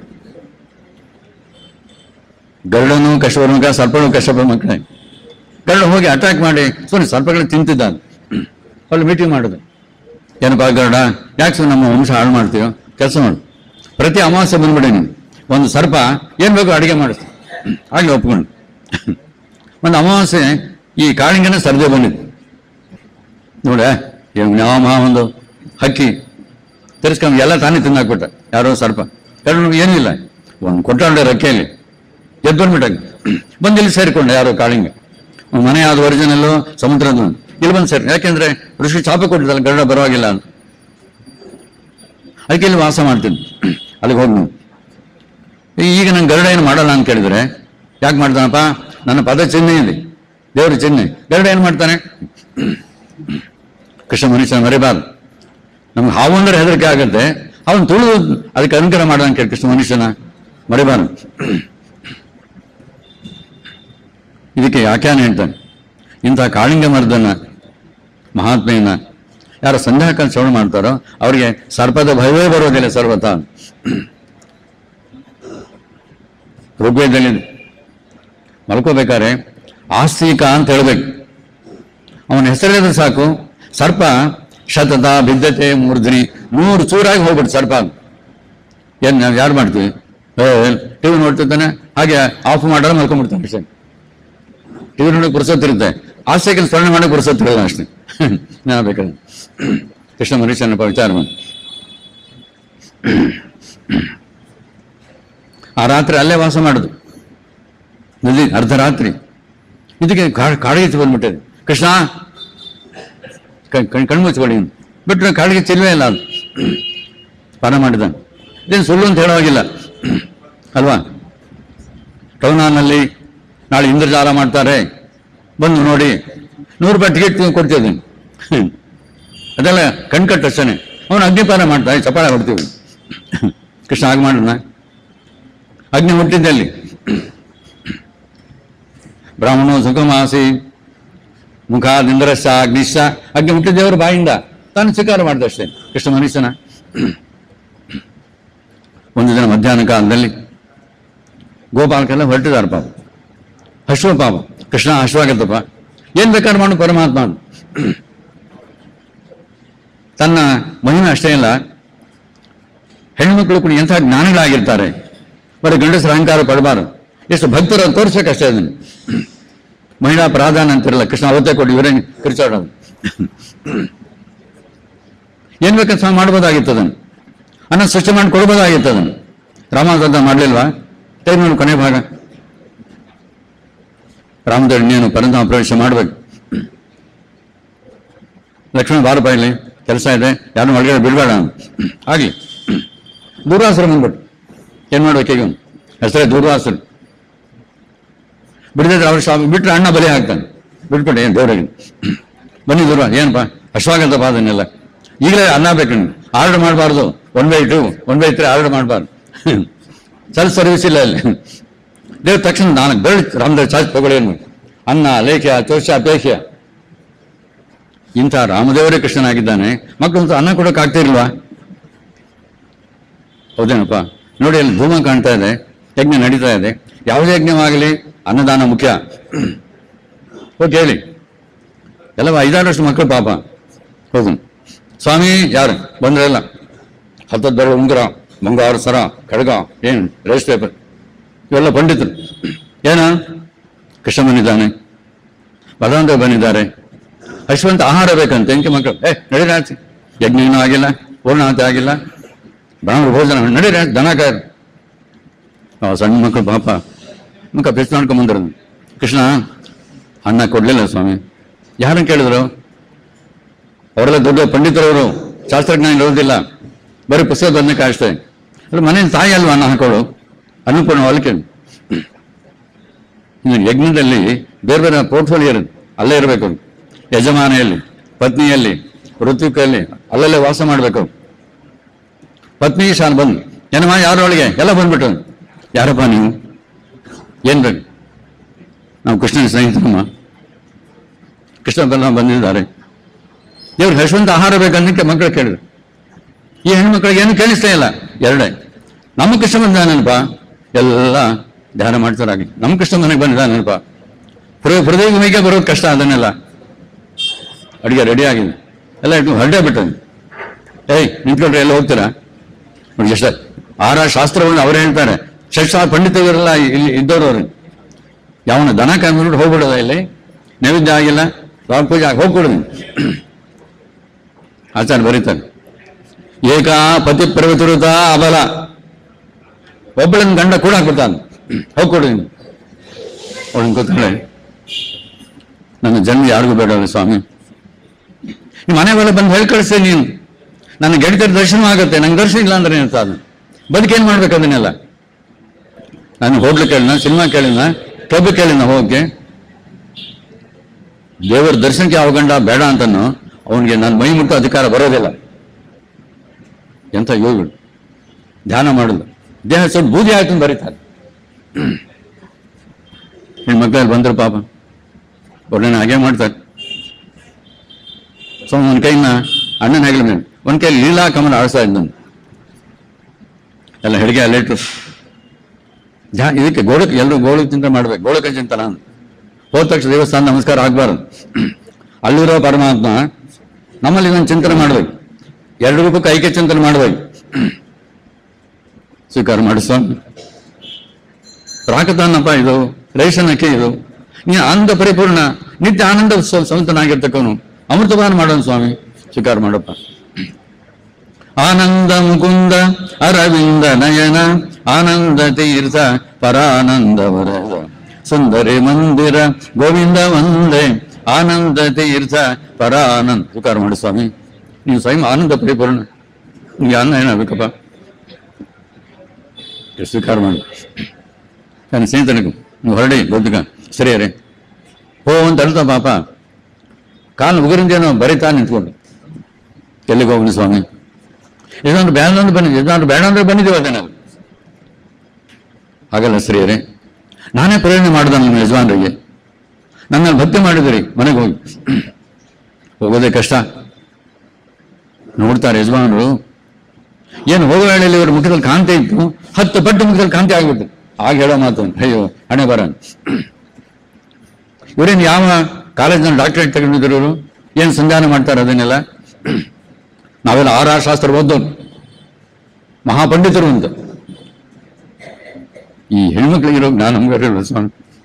ಗರುಡನು ಕಶ್ಯಪನ ಸರ್ಪನು ಕಶ್ಯಪ ಮಕ್ಕಳೇ ಗರುಡ ಹೋಗಿ ಅಟ್ಯಾಕ್ ಮಾಡಿ ಸುಮ್ಮನೆ ಸರ್ಪಗಳನ್ನ ತಿಂತಿದ್ದಾನೆ ಅಲ್ಲಿ ಮೀಟಿಂಗ್ ಮಾಡಿದೆ ಏನಪ್ಪ ಗರುಡ ಯಾಕೆ ಸುಮ್ಮನೆ ನಮ್ಮ ವಂಶ ಹಾಳು ಮಾಡ್ತೀಯೋ ಕೆಲಸ ಮಾಡು ಪ್ರತಿ ಅಮಾವಾಸ್ಯೆ ಬಂದ್ಬಿಡಿ ನೀನು ಒಂದು ಸರ್ಪ ಏನು ಬೇಕು ಅಡುಗೆ ಮಾಡಿಸ್ತು ಆಗಲಿ ಒಪ್ಕೊಂಡು ಒಂದು ಅಮಾವಾಸ್ಯೆ ಈ ಕಾಳಿಂಗನೇ ಸರ್ದೆ ಬಂದಿದ್ದು ನೋಡ ಯಾವ ಒಂದು ಹಕ್ಕಿ ತಿರ್ಸ್ಕೊಂಡು ಎಲ್ಲ ತಾನೇ ತಿನ್ನಾಕ್ಬಿಟ್ಟ ಯಾರೋ ಸರ್ಪ ಕರ್ಣ ಏನಿಲ್ಲ ಒಂದು ಕೊಟ್ಟಾಂಡೆ ರಕ್ಕೆಯಲ್ಲಿ ಎದ್ದು ಬಂದ್ಬಿಟ್ಟ ಬಂದು ಇಲ್ಲಿ ಸೇರಿಕೊಂಡೆ ಯಾರೋ ಕಾಳಿಂಗ ಅವ್ನ್ ಮನೆ ಯಾವ್ದು ಒರಿಜಿನಲ್ಲು ಸಮುದ್ರದ ಇಲ್ಲಿ ಬಂದು ಸೇರಿ ಯಾಕೆಂದ್ರೆ ಋಷಿ ಚಾಪೆ ಕೊಟ್ಟಿದ್ದಲ್ಲ ಗರುಡ ಬರವಾಗಿಲ್ಲ ಅಂತ ಅದಕ್ಕೆ ಇಲ್ಲಿ ವಾಸ ಮಾಡ್ತೀನಿ ಅಲ್ಲಿಗೆ ಹೋಗಿ ನೀವು ಈಗ ನಂಗೆ ಗರುಡ ಏನು ಮಾಡಲ್ಲ ಅಂತ ಕೇಳಿದ್ರೆ ಯಾಕೆ ಮಾಡ್ತಾನಪ್ಪ ನನ್ನ ಪದ ಚಿಹ್ನೆ ಇದೆ ದೇವ್ರ ಚಿಹ್ನೆ ಗರುಡ ಏನು ಮಾಡ್ತಾನೆ ಕೃಷ್ಣ ಮನುಷ್ಯನ ಮರಿಬಾರ್ದು ನಮ್ಗೆ ಹಾವು ಅಂದ್ರೆ ಹೆದರಿಕೆ ಆಗುತ್ತೆ ಅವನು ತುಳಿದು ಅದಕ್ಕೆ ಅನುಗ್ರಹ ಮಾಡೋಣ ಕೇಳಿ ಕೃಷ್ಣ ಮನುಷ್ಯನ ಮರಿಬಾರ್ದು ಇದಕ್ಕೆ ಯಾಕ್ಯಾನ ಹೇಳ್ತಾನೆ ಇಂಥ ಕಾಳಿಂಗ ಮರ್ದನ ಮಹಾತ್ಮೆಯನ್ನ ಯಾರು ಸಂಧ್ಯಾಕಾಲ ಶ್ರವಣ ಮಾಡ್ತಾರೋ ಅವರಿಗೆ ಸರ್ಪದ ಭಯವೇ ಬರೋದಿಲ್ಲ ಸರ್ವತ ಋಗ್ವೇದದಲ್ಲಿ ಮಲ್ಕೋಬೇಕಾದ್ರೆ ಆಸ್ತಿಕ ಅಂತ ಹೇಳ್ಬೇಕು ಅವನ ಹೆಸರಿದ್ರೆ ಸಾಕು ಸರ್ಪ ಶತತ ಬಿದ್ದತೆ ಮೂರ್ಧನಿ ನೂರು ಚೂರಾಗಿ ಹೋಗ್ಬಿಟ್ಟು ಸರ್ಪ ಏನ್ ನಾವು ಯಾರು ಮಾಡ್ತೀವಿ ಟಿವಿ ನೋಡ್ತಿರ್ತಾನೆ ಹಾಗೆ ಆಫ್ ಮಾಡೋದು ಮಲ್ಕೊಂಡ್ಬಿಡ್ತಾನೆ ಅಷ್ಟೇ ಟಿವಿ ನೋಡೋಕೆ ಪುರ್ಸೊತ್ತಿರುತ್ತೆ ಆಸ್ತಿಗೆ ಸ್ಮರಣೆ ಮಾಡೋಕೆ ಪುರ್ಸೊತ್ತಿರಲ್ಲ ಅಷ್ಟೇ ನಾ ಬೇಕಾದ್ರೆ ಕೃಷ್ಣ ಮನುಷ್ಯನಪ್ಪ ವಿಚಾರ ಮಾಡಿ ಆ ರಾತ್ರಿ ಅಲ್ಲೇ ವಾಸ ಮಾಡುದು ನದಿ ಅರ್ಧರಾತ್ರಿ ಇದಕ್ಕೆ ಕಾ- ಕಾಡಿಗೆ ಬಂದ್ಬಿಟ್ಟಿದೆ ಕೃಷ್ಣ ಕಣ್ ಕಣ್- ಕಣ್ಣು ಮುಚ್ಕೊಳ್ಳಿ ಅಂತ. ಬಿಟ್ರೆ ಕಾಡಿಗೆ ಚೆಲ್ವೇ ಇಲ್ಲ ಅದು ಪಾನ ಮಾಡಿದ ಇದೇನು ಸುಳ್ಳು ಅಂತ ಹೇಳೋವಾಗಿಲ್ಲ ಅಲ್ವಾ ಟೌನಲ್ಲಿ ನಾಳೆ ಇಂದ್ರಜಾಲ ಮಾಡ್ತಾರೆ ಬಂದು ನೋಡಿ ನೂರು ರೂಪಾಯಿ ಟಿಕೆಟ್ ಕೊಡ್ತಿದ್ದೀನಿ ಅದೆಲ್ಲ ಕಣ್ಕಟ್ಟಷ್ಟೇ ಅವನು ಅಗ್ನಿಪಾನ ಮಾಡ್ತಾನೆ ಚಪಾಳ ಹೊಡ್ತೀವಿ ಕೃಷ್ಣ ಹಾಗೆ ಮಾಡೋಣ ಅಗ್ನಿ ಹುಟ್ಟಿದ್ದಲ್ಲಿ ಬ್ರಾಹ್ಮಣೋ ಸುಖಮಾಸಿ ಮುಖ ಇಂದ್ರಶ್ಚ ಅಗ್ನಿಶ್ಚ ಅಗ್ನಿ ಹುಟ್ಟಿದ್ದೇವರು ಬಾಯಿಂದ ತಾನು ಸ್ವೀಕಾರ ಮಾಡಿದಷ್ಟೇ ಕೃಷ್ಣ ಮನುಷ್ಯನ ಒಂದು ದಿನ ಮಧ್ಯಾಹ್ನ ಕಾಲದಲ್ಲಿ ಗೋಪಾಲಕೆಲ್ಲ ಹೊರಟಿದ್ದಾರೆ ಪಾಪ ಅಶ್ವ ಪಾಪ ಕೃಷ್ಣ ಅಶ್ವಾಗತ್ತಪ್ಪ ಏನ್ ಬೇಕಾದ್ರೆ ಮಾಡು ಪರಮಾತ್ಮ ಅಂತ. ತನ್ನ ಮಹಿಮೆ ಅಷ್ಟೇ ಇಲ್ಲ ಹೆಣ್ಮಕ್ಳು ಕೂಡ ಎಂಥ ಜ್ಞಾನಿಗಳಾಗಿರ್ತಾರೆ ಬರೀ ಗಂಡಸರ ಅಹಂಕಾರ ಪಡಬಾರದು ಎಷ್ಟು ಭಕ್ತರು ಅಂತ ತೋರಿಸ್ಬೇಕಷ್ಟೇ ಅದನ್ನು ಮಹಿಳಾ ಪ್ರಾಧಾನ್ಯ ಅಂತಿರಲ್ಲ ಕೃಷ್ಣ ಅವತ್ತೇ ಕೊಟ್ಟು ಇವರೇ ಕಿರ್ಚಾಡೋದು ಏನ್ ಬೇಕಂತ ಸ್ವಾಮಿ ಮಾಡ್ಬೋದಾಗಿತ್ತು ಅದನ್ನು ಅನ್ನ ಸೃಷ್ಟಿ ಮಾಡಿ ಕೊಡ್ಬೋದಾಗಿತ್ತು ಅದನ್ನು ರಾಮಾನಂದ ಮಾಡಲಿಲ್ವಾ ಟೈಮ್ ನೋಡಿ ಕೊನೆ ಭಾಗ ರಾಮದೇವ್ ನೀನು ಪರಂಧಾಮ ಪ್ರವೇಶ ಮಾಡಬೇಕು ಲಕ್ಷ್ಮಣ ಬಾರಪ್ಪ ಇಲ್ಲಿ ಕೆಲಸ ಇದೆ ಯಾರನ್ನು ಒಳಗಡೆ ಬಿಡಬೇಡ ಆಗಲಿ ದೂರ್ವಾಸರು ಬಂದ್ಬಿಟ್ಟು ಏನ್ ಮಾಡ್ಬೇಕು ಈಗ ಹೆಸರೇ ದೂರ್ವಾಸರು ಬಿಡದಿದ್ರೆ ಅವ್ರ ಸ್ವಾಮಿ ಬಿಟ್ರೆ ಅಣ್ಣ ಬಲಿ ಹಾಕ್ತಾನೆ ಬಿಟ್ಬಿಟ್ಟು ಏನು ದೇವ್ರಿಗೆ ಬನ್ನಿ ದೂರ ಏನಪ್ಪ ಅಶ್ವಾಗತ ಅದನ್ನೆಲ್ಲ ಈಗಲೇ ಅನ್ನ ಬೇಕು ಆರ್ಡರ್ ಮಾಡಬಾರ್ದು one by two one by three order ಮಾಡಬಾರ್ದು ಸೆಲ್ಫ್ ಸರ್ವಿಸ್ ಇಲ್ಲ ಅಲ್ಲಿ ದೇವ್ರ ತಕ್ಷಣ ನಾನು ಬೆರಳು ರಾಮದೇವ್ ಚಾರ್ಜ್ ತಗೊಳ್ಳಿ ಏನು ಅನ್ನ ಲೇಖ್ಯ ತೋಷ ಪೇಖ್ಯ ಇಂಥ ರಾಮದೇವರೇ ಕೃಷ್ಣನಾಗಿದ್ದಾನೆ ಮಕ್ಕಳು ಅನ್ನ ಕೊಡೋಕೆ ಆಗ್ತಿರ್ಲ್ವಾ ಹೌದೇನಪ್ಪ ನೋಡಿ ಅಲ್ಲಿ ಧೂಮ ಕಾಣ್ತಾ ಇದೆ ಯಜ್ಞ ನಡೀತಾ ಇದೆ ಯಾವುದೇ ಯಜ್ಞವಾಗಲಿ ಅನ್ನದಾನ ಮುಖ್ಯ ಹೋಗಿ ಹೇಳಿ ಎಲ್ಲ ಐದಾರು ವರ್ಷ ಮಕ್ಕಳು ಪಾಪ ಹೌದು ಸ್ವಾಮಿ ಯಾರು ಬಂದ್ರಲ್ಲ ಹತ್ತತ್ತು ಬರೋ ಉಂಗುರ ಬಂಗಾರ ಸರ ಖಡ್ಗ ಏನು ರೇಸ್ ಪೇಪರ್ ಇವೆಲ್ಲ ಪಂಡಿತರು ಏನ ಕೃಷ್ಣ ಬಂದಿದ್ದಾನೆ ಬಲವಂತ ಬಂದಿದ್ದಾರೆ ಅಶ್ವಂತ ಆಹಾರ ಬೇಕಂತೆ ಎಂಕೆ ಮಕ್ಕಳು ಏ ನಡೀರಿ ಆಚೆ ಯಜ್ಞ ಏನೂ ಆಗಿಲ್ಲ ಪೂರ್ಣಾಹತಿ ಆಗಿಲ್ಲ ಬ್ರಾಹ್ಮಣ ಭೋಜನ ನಡೀರಿ ಆಚೆ, ದನ ಕಾಯ್ರು ಆ ಸಣ್ಣ ಮಕ್ಕಳು ಪಾಪ ಮುಖ ಬೆಚ್ಚ ಮಾಡ್ಕೊಂಡ್ ಬಂದ್ರು ಕೃಷ್ಣ ಅನ್ನ ಕೊಡ್ಲಿಲ್ಲ ಸ್ವಾಮಿ ಯಾರನ್ನ ಕೇಳಿದ್ರು ಅವರೆಲ್ಲ ದೊಡ್ಡ ಪಂಡಿತರವರು ಶಾಸ್ತ್ರಜ್ಞಾನ ಇರೋದಿಲ್ಲ ಬರೀ ಪುಸ್ತಕ ಬಂದಕ್ಕೆ ಅಷ್ಟೇ ಅಲ್ಲ ಮನೆ ತಾಯಿ ಅಲ್ವಾ ಅನ್ನ ಹಾಕೋಳು ಅನ್ನಪೂರ್ಣ ಹೊಲಿಕೆ ಇನ್ನು ಯಜ್ಞದಲ್ಲಿ ಬೇರೆ ಬೇರೆ ಪೋರ್ಟ್ಫೋಲಿಯೋ ಇರುತ್ತೆ ಅಲ್ಲೇ ಇರಬೇಕು ಯಜಮಾನೆಯಲ್ಲಿ ಪತ್ನಿಯಲ್ಲಿ ಋತ್ವಿಕಲ್ಲಿ ಅಲ್ಲಲ್ಲೇ ವಾಸ ಮಾಡಬೇಕು ಪತ್ನಿ ಶಾನ್ ಬಂದು ಏನಮ್ಮ ಯಾರೊಳಗೆ ಎಲ್ಲ ಬಂದ್ಬಿಟ್ಟು ಯಾರಪ್ಪ ನೀವು ಏನ್ ಬೇಕು ನಾವು ಕೃಷ್ಣನ ಸ್ನೇಹಿತರಮ್ಮ ಕೃಷ್ಣ ಬಲರಾಮ ಬಂದಿದ್ದಾರೆ ಇವ್ರು ಯಶವಂತ ಆಹಾರ ಬೇಕಂದಕ್ಕೆ ಮಕ್ಕಳು ಕೇಳಿದ್ರು ಈ ಹೆಣ್ಮಕ್ಳಿಗೆ ಏನು ಕೇಳಿಸ್ತಾ ಇಲ್ಲ ಎರಡೇ ನಮ್ಮ ಕೃಷ್ಣ ಬಂದಾನಲ್ಪ ಎಲ್ಲ ಧ್ಯಾನ ಮಾಡ್ತಾರಾಗಿ ನಮ್ಮ ಕೃಷ್ಣ ಮನೆಗೆ ಬಂದಿದ್ದಾನಲ್ಪ ಹೃದಯ ಹೃದಯ ಮೈಗೆ ಬರೋದು ಕಷ್ಟ ಅದನ್ನೆಲ್ಲ ಅಡಿಗೆ ರೆಡಿ ಆಗಿದೆ ಎಲ್ಲ ಇಟ್ಟು ಹೊರಡೇ ಬಿಟ್ಟದ್ದು ಏಯ್ ನಿಂತ್ಕೊಂಡ್ರೆ ಎಲ್ಲ ಹೋಗ್ತೀರಾ ನೋಡಿ ಎಷ್ಟ ಆರ ಶಾಸ್ತ್ರವನ್ನು ಅವರೇ ಹೇಳ್ತಾರೆ ಶಸ್ತ್ರ ಪಂಡಿತರೆಲ್ಲ ಇಲ್ಲಿ ಇದ್ದವರು ಅವ್ರು ಯಾವನ ದನ ಕಾಯ್ಕೊಂಡು ಹೋಗ್ಬಿಡೋದ ಇಲ್ಲಿ ನೈವೇದ್ಯ ಆಗಿಲ್ಲ ಸ್ವಾಮಿ ಪೂಜೆ ಆಗಿ ಹೋಗ್ಬಿಡುದು ಆಚಾರ್ಯ ಬರೀತಾರೆ ಏಕಾ ಪತಿ ಪ್ರವೃತ ಅಬಲ ಒಬ್ಬಳನ್ನ ಗಂಡ ಕೂಡ ಹಾಕ್ಬಿಡ್ತಾನೆ ಹೋಗ್ಕೊಡು ನೀನು ಅವಳನ್ನ ಕೂತ್ಕೊಳ್ಳೆ ನನ್ನ ಜನ್ಮ ಯಾರಿಗೂ ಬೇಡಲ್ಲ ಸ್ವಾಮಿ ನಿಮ್ಮ ಮನೆ ಮೇಲೆ ಬಂದು ಹೇಳಿ ಕಳಿಸ್ತೇ ನೀನು ನನ್ನ ಗೆಳತಿಯರ ದರ್ಶನ ಆಗುತ್ತೆ ನಂಗೆ ದರ್ಶನ ಇಲ್ಲ ಅಂದ್ರೆ ಏನಂತ ಅದು ಬದುಕೇನು ಮಾಡ್ಬೇಕು ಅದನ್ನೆಲ್ಲ ನಾನು ಹೋಟ್ಲು ಕೇಳಿನ ಸಿನಿಮಾ ಕೇಳಿನ ಕ್ಲಬ್ ಕೇಳಿನ ಹೋಗಕ್ಕೆ ದೇವರ ದರ್ಶನಕ್ಕೆ ಯಾವ ಗಂಡ ಬೇಡ ಅಂತನೋ ಅವನಿಗೆ ನನ್ನ ಮೈ ಮುಟ್ಟೋ ಅಧಿಕಾರ ಬರೋದಿಲ್ಲ ಎಂಥ ಯೋಗಿಗಳು ಧ್ಯಾನ ಮಾಡುದು ದೇಹ ಸ್ವಲ್ಪ ಬೂದಿ ಆಯ್ತು ಅಂತ ಬರೀತಾರೆ ಹೆಣ್ಮಕ್ಳಲ್ಲಿ ಬಂದ್ರು ಪಾಪ ಅವ್ರನ್ನ ಹಾಗೆ ಮಾಡ್ತಾರೆ ಸೊ ಒಂದು ಕೈನ ಅಣ್ಣನ ಹೆಗಲ ಮೇಲೆ ಒಂದ್ ಕೈ ಲೀಲಾ ಕಮಲ ಆಡಿಸ್ತಾ ಇದ್ದ ಎಲ್ಲ ಹೆಡಿಗೆ ಅಲ್ಲಿಟ್ಟು ಧ್ಯಾ ಇದಕ್ಕೆ ಗೋಳಕ್ಕೆ ಎಲ್ಲರೂ ಗೋಳಕ ಚಿಂತನೆ ಮಾಡ್ಬೇಕು ಗೋಳಕ ಚಿಂತನ ಅಂತ ಹೋದ ತಕ್ಷಣ ದೇವಸ್ಥಾನ ನಮಸ್ಕಾರ ಆಗ್ಬಾರ್ದು ಅಲ್ಲಿರೋ ಪರಮಾತ್ಮ ನಮ್ಮಲ್ಲಿ ಇದನ್ನು ಚಿಂತನೆ ಮಾಡ್ಬೇಕು ಎರಡು ರೂಪಕ್ಕೆ ಐಕ್ಯ ಚಿಂತನೆ ಮಾಡ್ಬೇಕು ಸ್ವೀಕಾರ ಮಾಡಿ ಸ್ವಾಮಿ ಪ್ರಾಕತಾನಪ್ಪ ಇದು ರೇಷನಕ್ಕೆ ಇದು ನೀ ಆನಂದ ಪರಿಪೂರ್ಣ ನಿತ್ಯ ಆನಂದ ಉತ್ಸವ ಸಂತನಾಗಿರ್ತಕ್ಕವನು ಅಮೃತಪಾನ ಮಾಡೋನು ಸ್ವಾಮಿ ಸ್ವೀಕಾರ ಮಾಡಪ್ಪ ಆನಂದ ಮುಕುಂದ ಅರವಿಂದ ನಯನ ಆನಂದ ತೀರ್ಥ ಪರಾನಂದ ವರದ ಸುಂದರಿ ಮಂದಿರ ಗೋವಿಂದ ವಂದೇ ಆನಂದ ತೀರ್ಥ ಪರಾನಂದ ಸ್ವೀಕಾರ ಮಾಡಿ ಸ್ವಾಮಿ ನೀವು ಸ್ವಯಂ ಆನಂದ ಪರಿಪೂರ್ಣ ನಿಮ್ಗೆ ಅನ್ನ ಏನಾಗಬೇಕಪ್ಪ ಸ್ವೀಕಾರ ಮಾಡಿ ನನ್ನ ಸ್ನೇಹಿತನಿಗೂ ನೀವು ಹೊರಡಿ ಬೌದ್ಧಿಕ ಸರಿಯರೇ ಹೋ ಅಂತ ಅಳ್ತಾ ಪಾಪ ಕಾಲು ಉಗುರಿಂದೇನೋ ಬರಿತಾ ನಿಂತ್ಕೊಂಡು ಎಲ್ಲಿಗೆ ಹೋಗ್ಲಿ ಸ್ವಾಮಿ ಯಜಮಾನ್ರು ಬೇಡ ಅಂದ್ರೆ ಬಂದಿದ್ದೆ ಯಜಮಾನ್ರು ಬೇಡ ಅಂದ್ರೆ ಬಂದಿದ್ದೀವಿ ಅದೇ ನಾವು ಹಾಗಲ್ಲ ಸ್ತ್ರೀಯರೇ ನಾನೇ ಪ್ರೇರಣೆ ಮಾಡಿದ ನಿಮ್ಮ ಯಜಮಾನರಿಗೆ ನನ್ನಲ್ಲಿ ಭಕ್ತಿ ಮಾಡಿದಿರಿ ಮನೆಗೆ ಹೋಗಿ ಹೋಗೋದೇ ಕಷ್ಟ ನೋಡ್ತಾರೆ ಯಜಮಾನರು ಏನು ಹೋಗೋ ವೇಳೆಯಲ್ಲಿ ಇವ್ರ ಮುಖದಲ್ಲಿ ಕಾಂತಿ ಇತ್ತು ಹತ್ತು ಪಟ್ಟು ಮುಖದಲ್ಲಿ ಕಾಂತಿ ಆಗ್ಬಿಟ್ಟು ಆಗ ಹೇಳೋ ಮಾತು ಅಯ್ಯೋ ಹಣೆ ಬರ ಇವರೇನು ಯಾವ ಕಾಲೇಜ್ನಲ್ಲಿ ಡಾಕ್ಟರೇಟ್ ತಗೊಂಡಿದ್ರು ಇವರು ಏನು ಸಂಧಾನ ಮಾಡ್ತಾರೆ ಅದನ್ನೆಲ್ಲ ನಾವೆಲ್ಲ ಆರ ಶಾಸ್ತ್ರ ಓದೋನು ಮಹಾಪಂಡಿತರು ಅಂತ ಈ ಹೆಣ್ಮಕ್ಳಿಗಿರೋ ಜ್ಞಾನ ನಮ್ಗೆ ಇರಲ್ಲ ಸ್ವಾಮಿ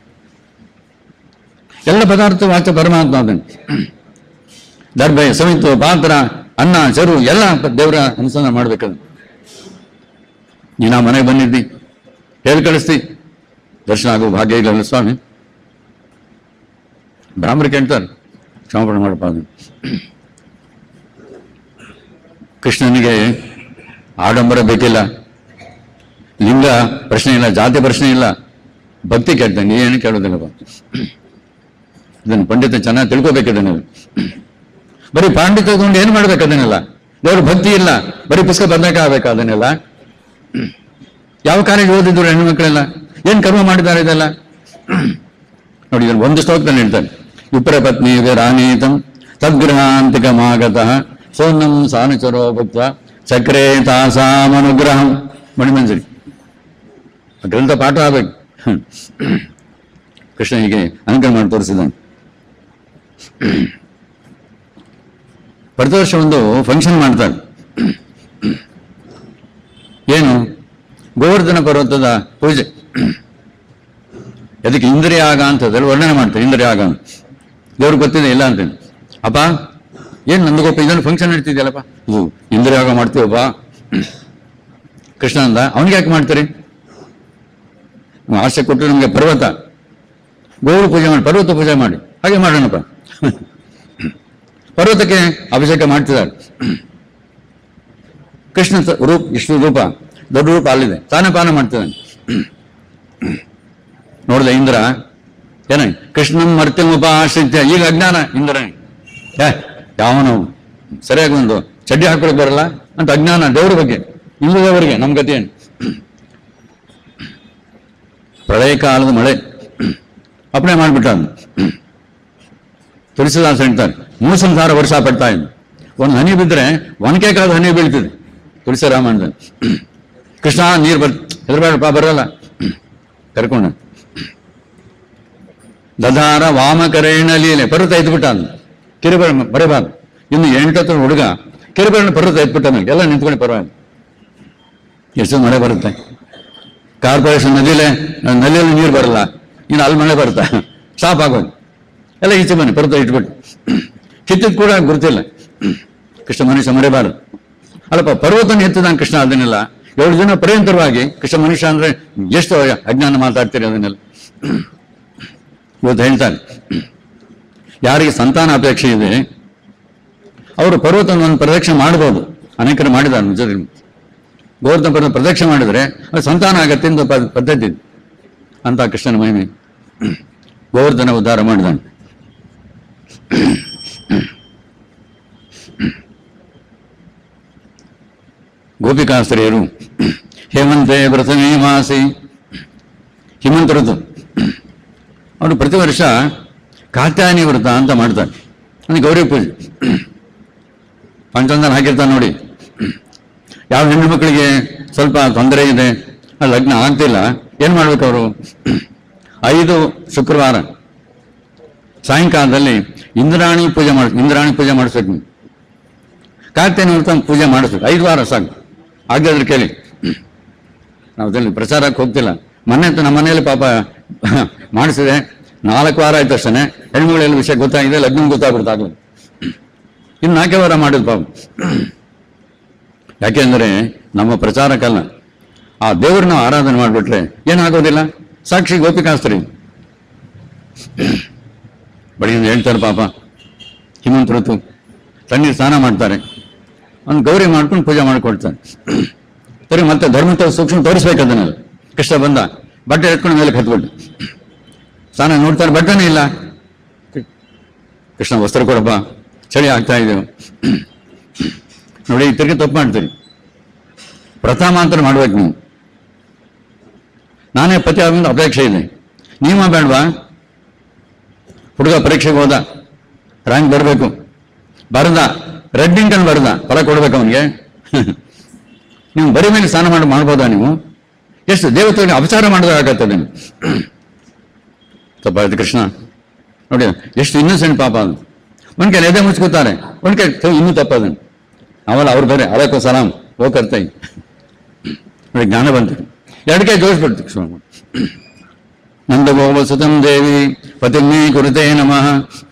ಎಲ್ಲ ಪದಾರ್ಥ ವಾಚ ಪರಮಾತ್ಮ ಅದನ್ನು ದರ್ಬೆ ಸಮಿತು ಪಾತ್ರ ಅನ್ನ ಚರು ಎಲ್ಲ ದೇವರ ಅನುಸಂಧಾನ ಮಾಡ್ಬೇಕದು ನೀನು ಆ ಮನೆಗೆ ಬಂದಿದ್ದಿ ಹೇಳಿ ಕಳಿಸ್ತಿ ದರ್ಶನ ಆಗೋ ಭಾಗ್ಯ ಇಲ್ಲ ಸ್ವಾಮಿ ಬ್ರಾಹ್ಮಣ ಕೇಳ್ತಾರೆ ಕ್ಷಮಾಪಣೆ ಮಾಡಪ್ಪ ಅದು ಕೃಷ್ಣನಿಗೆ ಆಡಂಬರ ಬೇಕಿಲ್ಲ ಲಿಂಗ ಪ್ರಶ್ನೆ ಇಲ್ಲ ಜಾತಿ ಪ್ರಶ್ನೆ ಇಲ್ಲ ಭಕ್ತಿ ಕೇಳ್ತಾನೆ ನೀವೇನು ಕೇಳೋದಿಲ್ಲಪ್ಪ ಇದನ್ನು ಪಂಡಿತ ಚೆನ್ನಾಗಿ ತಿಳ್ಕೊಬೇಕಿದ್ದಾನೆ ಬರೀ ಪಾಂಡಿತ್ಯ ತಗೊಂಡು ಏನು ಮಾಡ್ಬೇಕು ಅದನ್ನೆಲ್ಲ ದೇವ್ರ ಭಕ್ತಿ ಇಲ್ಲ ಬರೀ ಪುಸ್ತಕ ಬರ್ಲಿಕ್ಕೆ ಆಗ್ಬೇಕು ಅದನ್ನೆಲ್ಲ ಯಾವ ಕಾಲೇಜ್ ಓದಿದ್ರು ಹೆಣ್ಮಕ್ಳೆಲ್ಲ ಏನ್ ಕರ್ಮ ಮಾಡಿದ್ದಾರೆ ಇದೆಲ್ಲ ನೋಡಿ ಇದನ್ನು ಒಂದು ಶ್ಲೋಕದಲ್ಲಿ ಹೇಳ್ತಾನೆ ವಿಪ್ರ ಪತ್ನಿ ರಾನೀತಂ ತದ್ಗೃಹಾಂತಿಕಮಾಗತಃ ಸೋನ್ನಂ ಸಾನುಚರೋ ಭಕ್ತ ಚಕ್ರೇ ತಾಸಾಮನುಗ್ರಹಂ ಮಣಿಮಂಜರಿ ಆ ಗ್ರಂಥ ಪಾಠ ಆಗ್ಬೇಕು ಹ್ಮ್. ಕೃಷ್ಣ ಹೀಗೆ ಅನುಗ್ರಹ ಮಾಡಿ ತೋರಿಸಿದ್ದಾನೆ ಪ್ರತಿ ವರ್ಷ ಒಂದು ಫಂಕ್ಷನ್ ಮಾಡ್ತಾರೆ ಏನು ಗೋವರ್ಧನ ಪರ್ವತದ ಪೂಜೆ ಅದಕ್ಕೆ ಇಂದ್ರಿಯಾಗ ಅಂತ ಅದರಲ್ಲಿ ವರ್ಣನೆ ಮಾಡ್ತಾರೆ ಇಂದ್ರಿಯಾಗ ಅಂತ ದೇವ್ರಿಗೆ ಗೊತ್ತಿದೆ ಇಲ್ಲ ಅಂತೇನೆ ಅಪ್ಪ ಏನು ನಂದಗೋಪ ಇದನ್ನು ಫಂಕ್ಷನ್ ನಡೀತಿದ್ಯಲ್ಲಪ್ಪ ಇದು ಇಂದ್ರಿಯಾಗ ಮಾಡ್ತೀವಪ್ಪ ಕೃಷ್ಣ ಅಂದ ಅವನಿಗೆ ಯಾಕೆ ಮಾಡ್ತೀರಿ ನೀವು ಆಸೆ ಕೊಟ್ಟು ನಮಗೆ ಪರ್ವತ ಗೋರು ಪೂಜೆ ಮಾಡಿ ಪರ್ವತ ಪೂಜೆ ಮಾಡಿ ಹಾಗೆ ಮಾಡೋಣಪ್ಪ ಪರ್ವತಕ್ಕೆ ಅಭಿಷೇಕ ಮಾಡ್ತಿದ್ದಾರೆ ಕೃಷ್ಣ ತ- ರೂಪ ಇಷ್ಟು ರೂಪ ದೊಡ್ಡ ರೂಪ ಅಲ್ಲಿದೆ ತಾನೇ ಪಾನ ಮಾಡ್ತಿದ್ದಾನೆ ನೋಡಿದ ಇಂದ್ರ ಏನ ಕೃಷ್ಣಂ ಮರ್ತ್ಯಮುಪಾಶ್ರಿತ್ಯ ಈಗ ಅಜ್ಞಾನ ಇಂದ್ರ ಏ ಯಾವನು ಸರಿಯಾಗಿ ಒಂದು ಚಡ್ಡಿ ಹಾಕೊಳಕ್ ಬರಲ್ಲ ಅಂತ ಅಜ್ಞಾನ ದೇವ್ರ ಬಗ್ಗೆ ಇಲ್ಲದವರಿಗೆ ನಮ್ಮ ಗತಿ ಏನು ಪ್ರಳಯ ಕಾಲದ ಮಳೆ ಅಪ್ಪಣೆ ಮಾಡ್ಬಿಟ್ಟ ಅವ್ನು. ತುಳಸಿದಾಸ ಹೇಳ್ತಾರೆ ಮೂಸಂಸಾರ ವರ್ಷ ಪಡ್ತಾ ಇದ್ದ ಒಂದು ಹನಿ ಬಿದ್ದರೆ ಒನಕೆ ಕಾಲದ ಹನಿ ಬೀಳ್ತಿದೆ ತುಳಸಿ ರಾಮಾಯಣದ ಕೃಷ್ಣ ನೀರು ಬರ್ ಹೆದರ್ಬೇಡಪ್ಪ ಬರಲ್ಲ ಕರ್ಕೊಂಡ ದಧಾರ ವಾಮಕರೇಣ ಲೀಲೆ ಪರ್ವತ ಎದ್ಬಿಟ್ಟ ಅಂದ ಕಿರಿಬರ ಬರಬಾರ್ದು ಇನ್ನು ಎಂಟತ್ತು ಹುಡುಗ ಕಿರಿಬರಣ ಪರ್ವತ ಎದ್ಬಿಟ್ಟ ಮೇಲೆ ಎಲ್ಲ ನಿಂತ್ಕೊಂಡು ಪರವಾಗಿಲ್ಲ ಎಷ್ಟು ಮಳೆ ಬರುತ್ತೆ ಕಾರ್ಪೊರೇಷನ್ ನದಿಲೇ ನದಿಯಲ್ಲಿ ನೀರು ಬರಲ್ಲ ಇನ್ನು ಅಲ್ಲಿ ಮಳೆ ಬರುತ್ತಾ ಸ್ಟಾಪ್ ಆಗೋದು ಎಲ್ಲ ಈಚೆ ಬನ್ನಿ ಪರ್ವತ ಇಟ್ಬಿಟ್ಟು ಕಿತ್ತಿದ್ ಕೂಡ ಗುರುತಿಲ್ಲ ಕೃಷ್ಣ ಮನುಷ್ಯ ಮರೆಬಾರದು ಅಲ್ಲಪ್ಪ ಪರ್ವತನ ಎತ್ತಿದಾನ ಕೃಷ್ಣ ಅದನ್ನೆಲ್ಲ ಏಳು ಜನ ಪರ್ಯಂತರವಾಗಿ ಕೃಷ್ಣ ಮನುಷ್ಯ ಅಂದ್ರೆ ಎಷ್ಟು ಅಜ್ಞಾನ ಮಾತಾಡ್ತೀರಿ ಅದನ್ನೆಲ್ಲ ಇವತ್ತು ಹೇಳ್ತಾರೆ ಯಾರಿಗೆ ಸಂತಾನ ಅಪೇಕ್ಷೆ ಇದೆ ಅವರು ಪರ್ವತನ ಒಂದು ಪ್ರದಕ್ಷಿಣೆ ಮಾಡ್ಬೋದು ಅನೇಕರು ಮಾಡಿದ್ದಾರೆ ನಿಜದಲ್ಲಿ ಗೋವರ್ಧನ ಪರ್ವತ ಪ್ರದಕ್ಷಿಣೆ ಮಾಡಿದರೆ ಅದು ಸಂತಾನ ಆಗತ್ತೆ ಅಂತ ಪ- ಪದ್ಧತಿ ಇದೆ. ಅಂತ ಕೃಷ್ಣನ ಮಹಿಮೆ ಗೋವರ್ಧನ ಉದ್ಧಾರ ಮಾಡಿದಾನೆ ಗೋಪಿಕಾಸ್ತ್ರೀಯರು ಹೇಮಂತೆ ಪ್ರಥಮೇ ಮಾಸಿ ಹಿಮಂತ ಋತು ಅವರು ಪ್ರತಿ ವರ್ಷ ಕಾತ್ಯಾಯನಿ ವ್ರತ ಅಂತ ಮಾಡ್ತಾರೆ ಅಂದ್ರೆ ಗೌರಿ ಪೂಜೆ ಪಂಚಾಂಗದಲ್ಲಿ ಹಾಕಿರ್ತಾನೆ ನೋಡಿ ಯಾವ ಹೆಣ್ಣು ಮಕ್ಕಳಿಗೆ ಸ್ವಲ್ಪ ತೊಂದರೆ ಇದೆ ಆ ಲಗ್ನ ಆಗ್ತಿಲ್ಲ ಏನು ಮಾಡ್ಬೇಕು ಅವರು ಐದು ಶುಕ್ರವಾರ ಸಾಯಂಕಾಲದಲ್ಲಿ ಇಂದ್ರಾಣಿ ಪೂಜೆ ಮಾಡಿ ಇಂದ್ರಾಣಿ ಪೂಜೆ ಮಾಡಿಸ್ಬೇಕು ನೀವು ಕಾರ್ತಿಕ ವ್ರತ ಪೂಜೆ ಮಾಡಿಸ್ಬೇಕು ಐದು ವಾರ ಸಾಕು ಆಗದ್ರೆ ಕೇಳಿ ನಾವು ಅದರಲ್ಲಿ ಪ್ರಚಾರಕ್ಕೆ ಹೋಗ್ತಿಲ್ಲ ಮೊನ್ನೆ ಅಂತೂ ನಮ್ಮ ಮನೆಯಲ್ಲಿ ಪಾಪ ಮಾಡಿಸಿದೆ ನಾಲ್ಕು ವಾರ ಆಯ್ತು ಅಷ್ಟೇ ಹೆಣ್ಮಗಳೆಲ್ಲ ವಿಷಯ ಗೊತ್ತಾಗಿದೆ ಲಗ್ನ ಗೊತ್ತಾಗ್ಬಿಡ್ತಾಗ್ಲಿ ಇನ್ನು ನಾಲ್ಕೇ ವಾರ ಮಾಡಿದ್ ಪಾಪ ಯಾಕೆಂದರೆ ನಮ್ಮ ಪ್ರಚಾರಕ್ಕಲ್ಲ ಆ ದೇವ್ರನ್ನ ಆರಾಧನೆ ಮಾಡಿಬಿಟ್ರೆ ಏನಾಗೋದಿಲ್ಲ ಸಾಕ್ಷಿ ಗೋಪಿಕಾಸ್ತ್ರಿ ಬಳಿಯಿಂದ ಹೇಳ್ತಾರೆ ಪಾಪ ಹಿಮಂತ ಋತು ತಣ್ಣೀರು ಸ್ನಾನ ಮಾಡ್ತಾರೆ ಒಂದು ಗೌರಿ ಮಾಡ್ಕೊಂಡು ಪೂಜೆ ಮಾಡಿಕೊಡ್ತಾರೆ ಸರಿ ಮತ್ತೆ ಧರ್ಮದ ಸೂಕ್ಷ್ಮ ತೋರಿಸ್ಬೇಕು ಅದನ್ನೆಲ್ಲ ಕೃಷ್ಣ ಬಂದ ಬಟ್ಟೆ ಎತ್ಕೊಂಡು ಮೇಲೆ ಕತ್ಬಿಟ್ಟು ಸ್ನಾನ ನೋಡ್ತಾರೆ ಬಟ್ಟೆನೇ ಇಲ್ಲ ಕೃಷ್ಣ ವಸ್ತ್ರ ಕೊಡಪ್ಪ ಚಳಿ ಆಗ್ತಾ ಇದೆ ನೋಡಿ ತಿರುಗಿ ತಪ್ಪು ಮಾಡ್ತೀರಿ ಪ್ರಥಮಾಂತರ ಮಾಡ್ಬೇಕು ನೀವು ನಾನೇ ಪತಿ ಆಗೋದು ಅಪೇಕ್ಷೆ ಇದೆ ನೀವ ಬೇಡವಾ ಹುಡುಗ ಪರೀಕ್ಷೆಗೆ ಹೋದ ರ್ಯಾಂಕ್ ಬರಬೇಕು ಬರದ ರೆಡ್ ಇಂಕನ್ ಬರದ ಫಲ ಕೊಡ್ಬೇಕು ಅವನಿಗೆ ನೀವು ಬರೀ ಮೇಲೆ ಸ್ನಾನ ಮಾಡಿ ಮಾಡ್ಬೋದಾ ನೀವು ಎಷ್ಟು ದೇವತೆಗೆ ಅಪಚಾರ ಮಾಡೋದಾಗತ್ತೆ ನೀವು ತಪ್ಪಾಯ್ತು ಕೃಷ್ಣ ನೋಡಿ ಎಷ್ಟು ಇನ್ನಸೆಂಟ್ ಪಾಪ ಅದು ಒಂದ್ ಕೈ ಎದೆ ಮುಚ್ಕೋತಾರೆ ಒಂದ್ ಕೈ ಥು, ಇನ್ನೂ ತಪ್ಪದನ್ನು ಅವಲ್ಲ ಅವ್ರು ಬೇರೆ ಅಲೈಕೋ ಸಲಾಂ ಓ ಕರ್ತೈ ನೋಡಿ ಜ್ಞಾನ ಬಂತು ಎರಡು ಕೈ ಜೋಡಿಸ್ಬಿಡ್ತು ಕೃಷ್ಣ ನಂದ ಗೋವ ಸುತಂ ದೇವಿ ಪತಿನ್ನೇ ಕುರಿತೇ ನಮಃ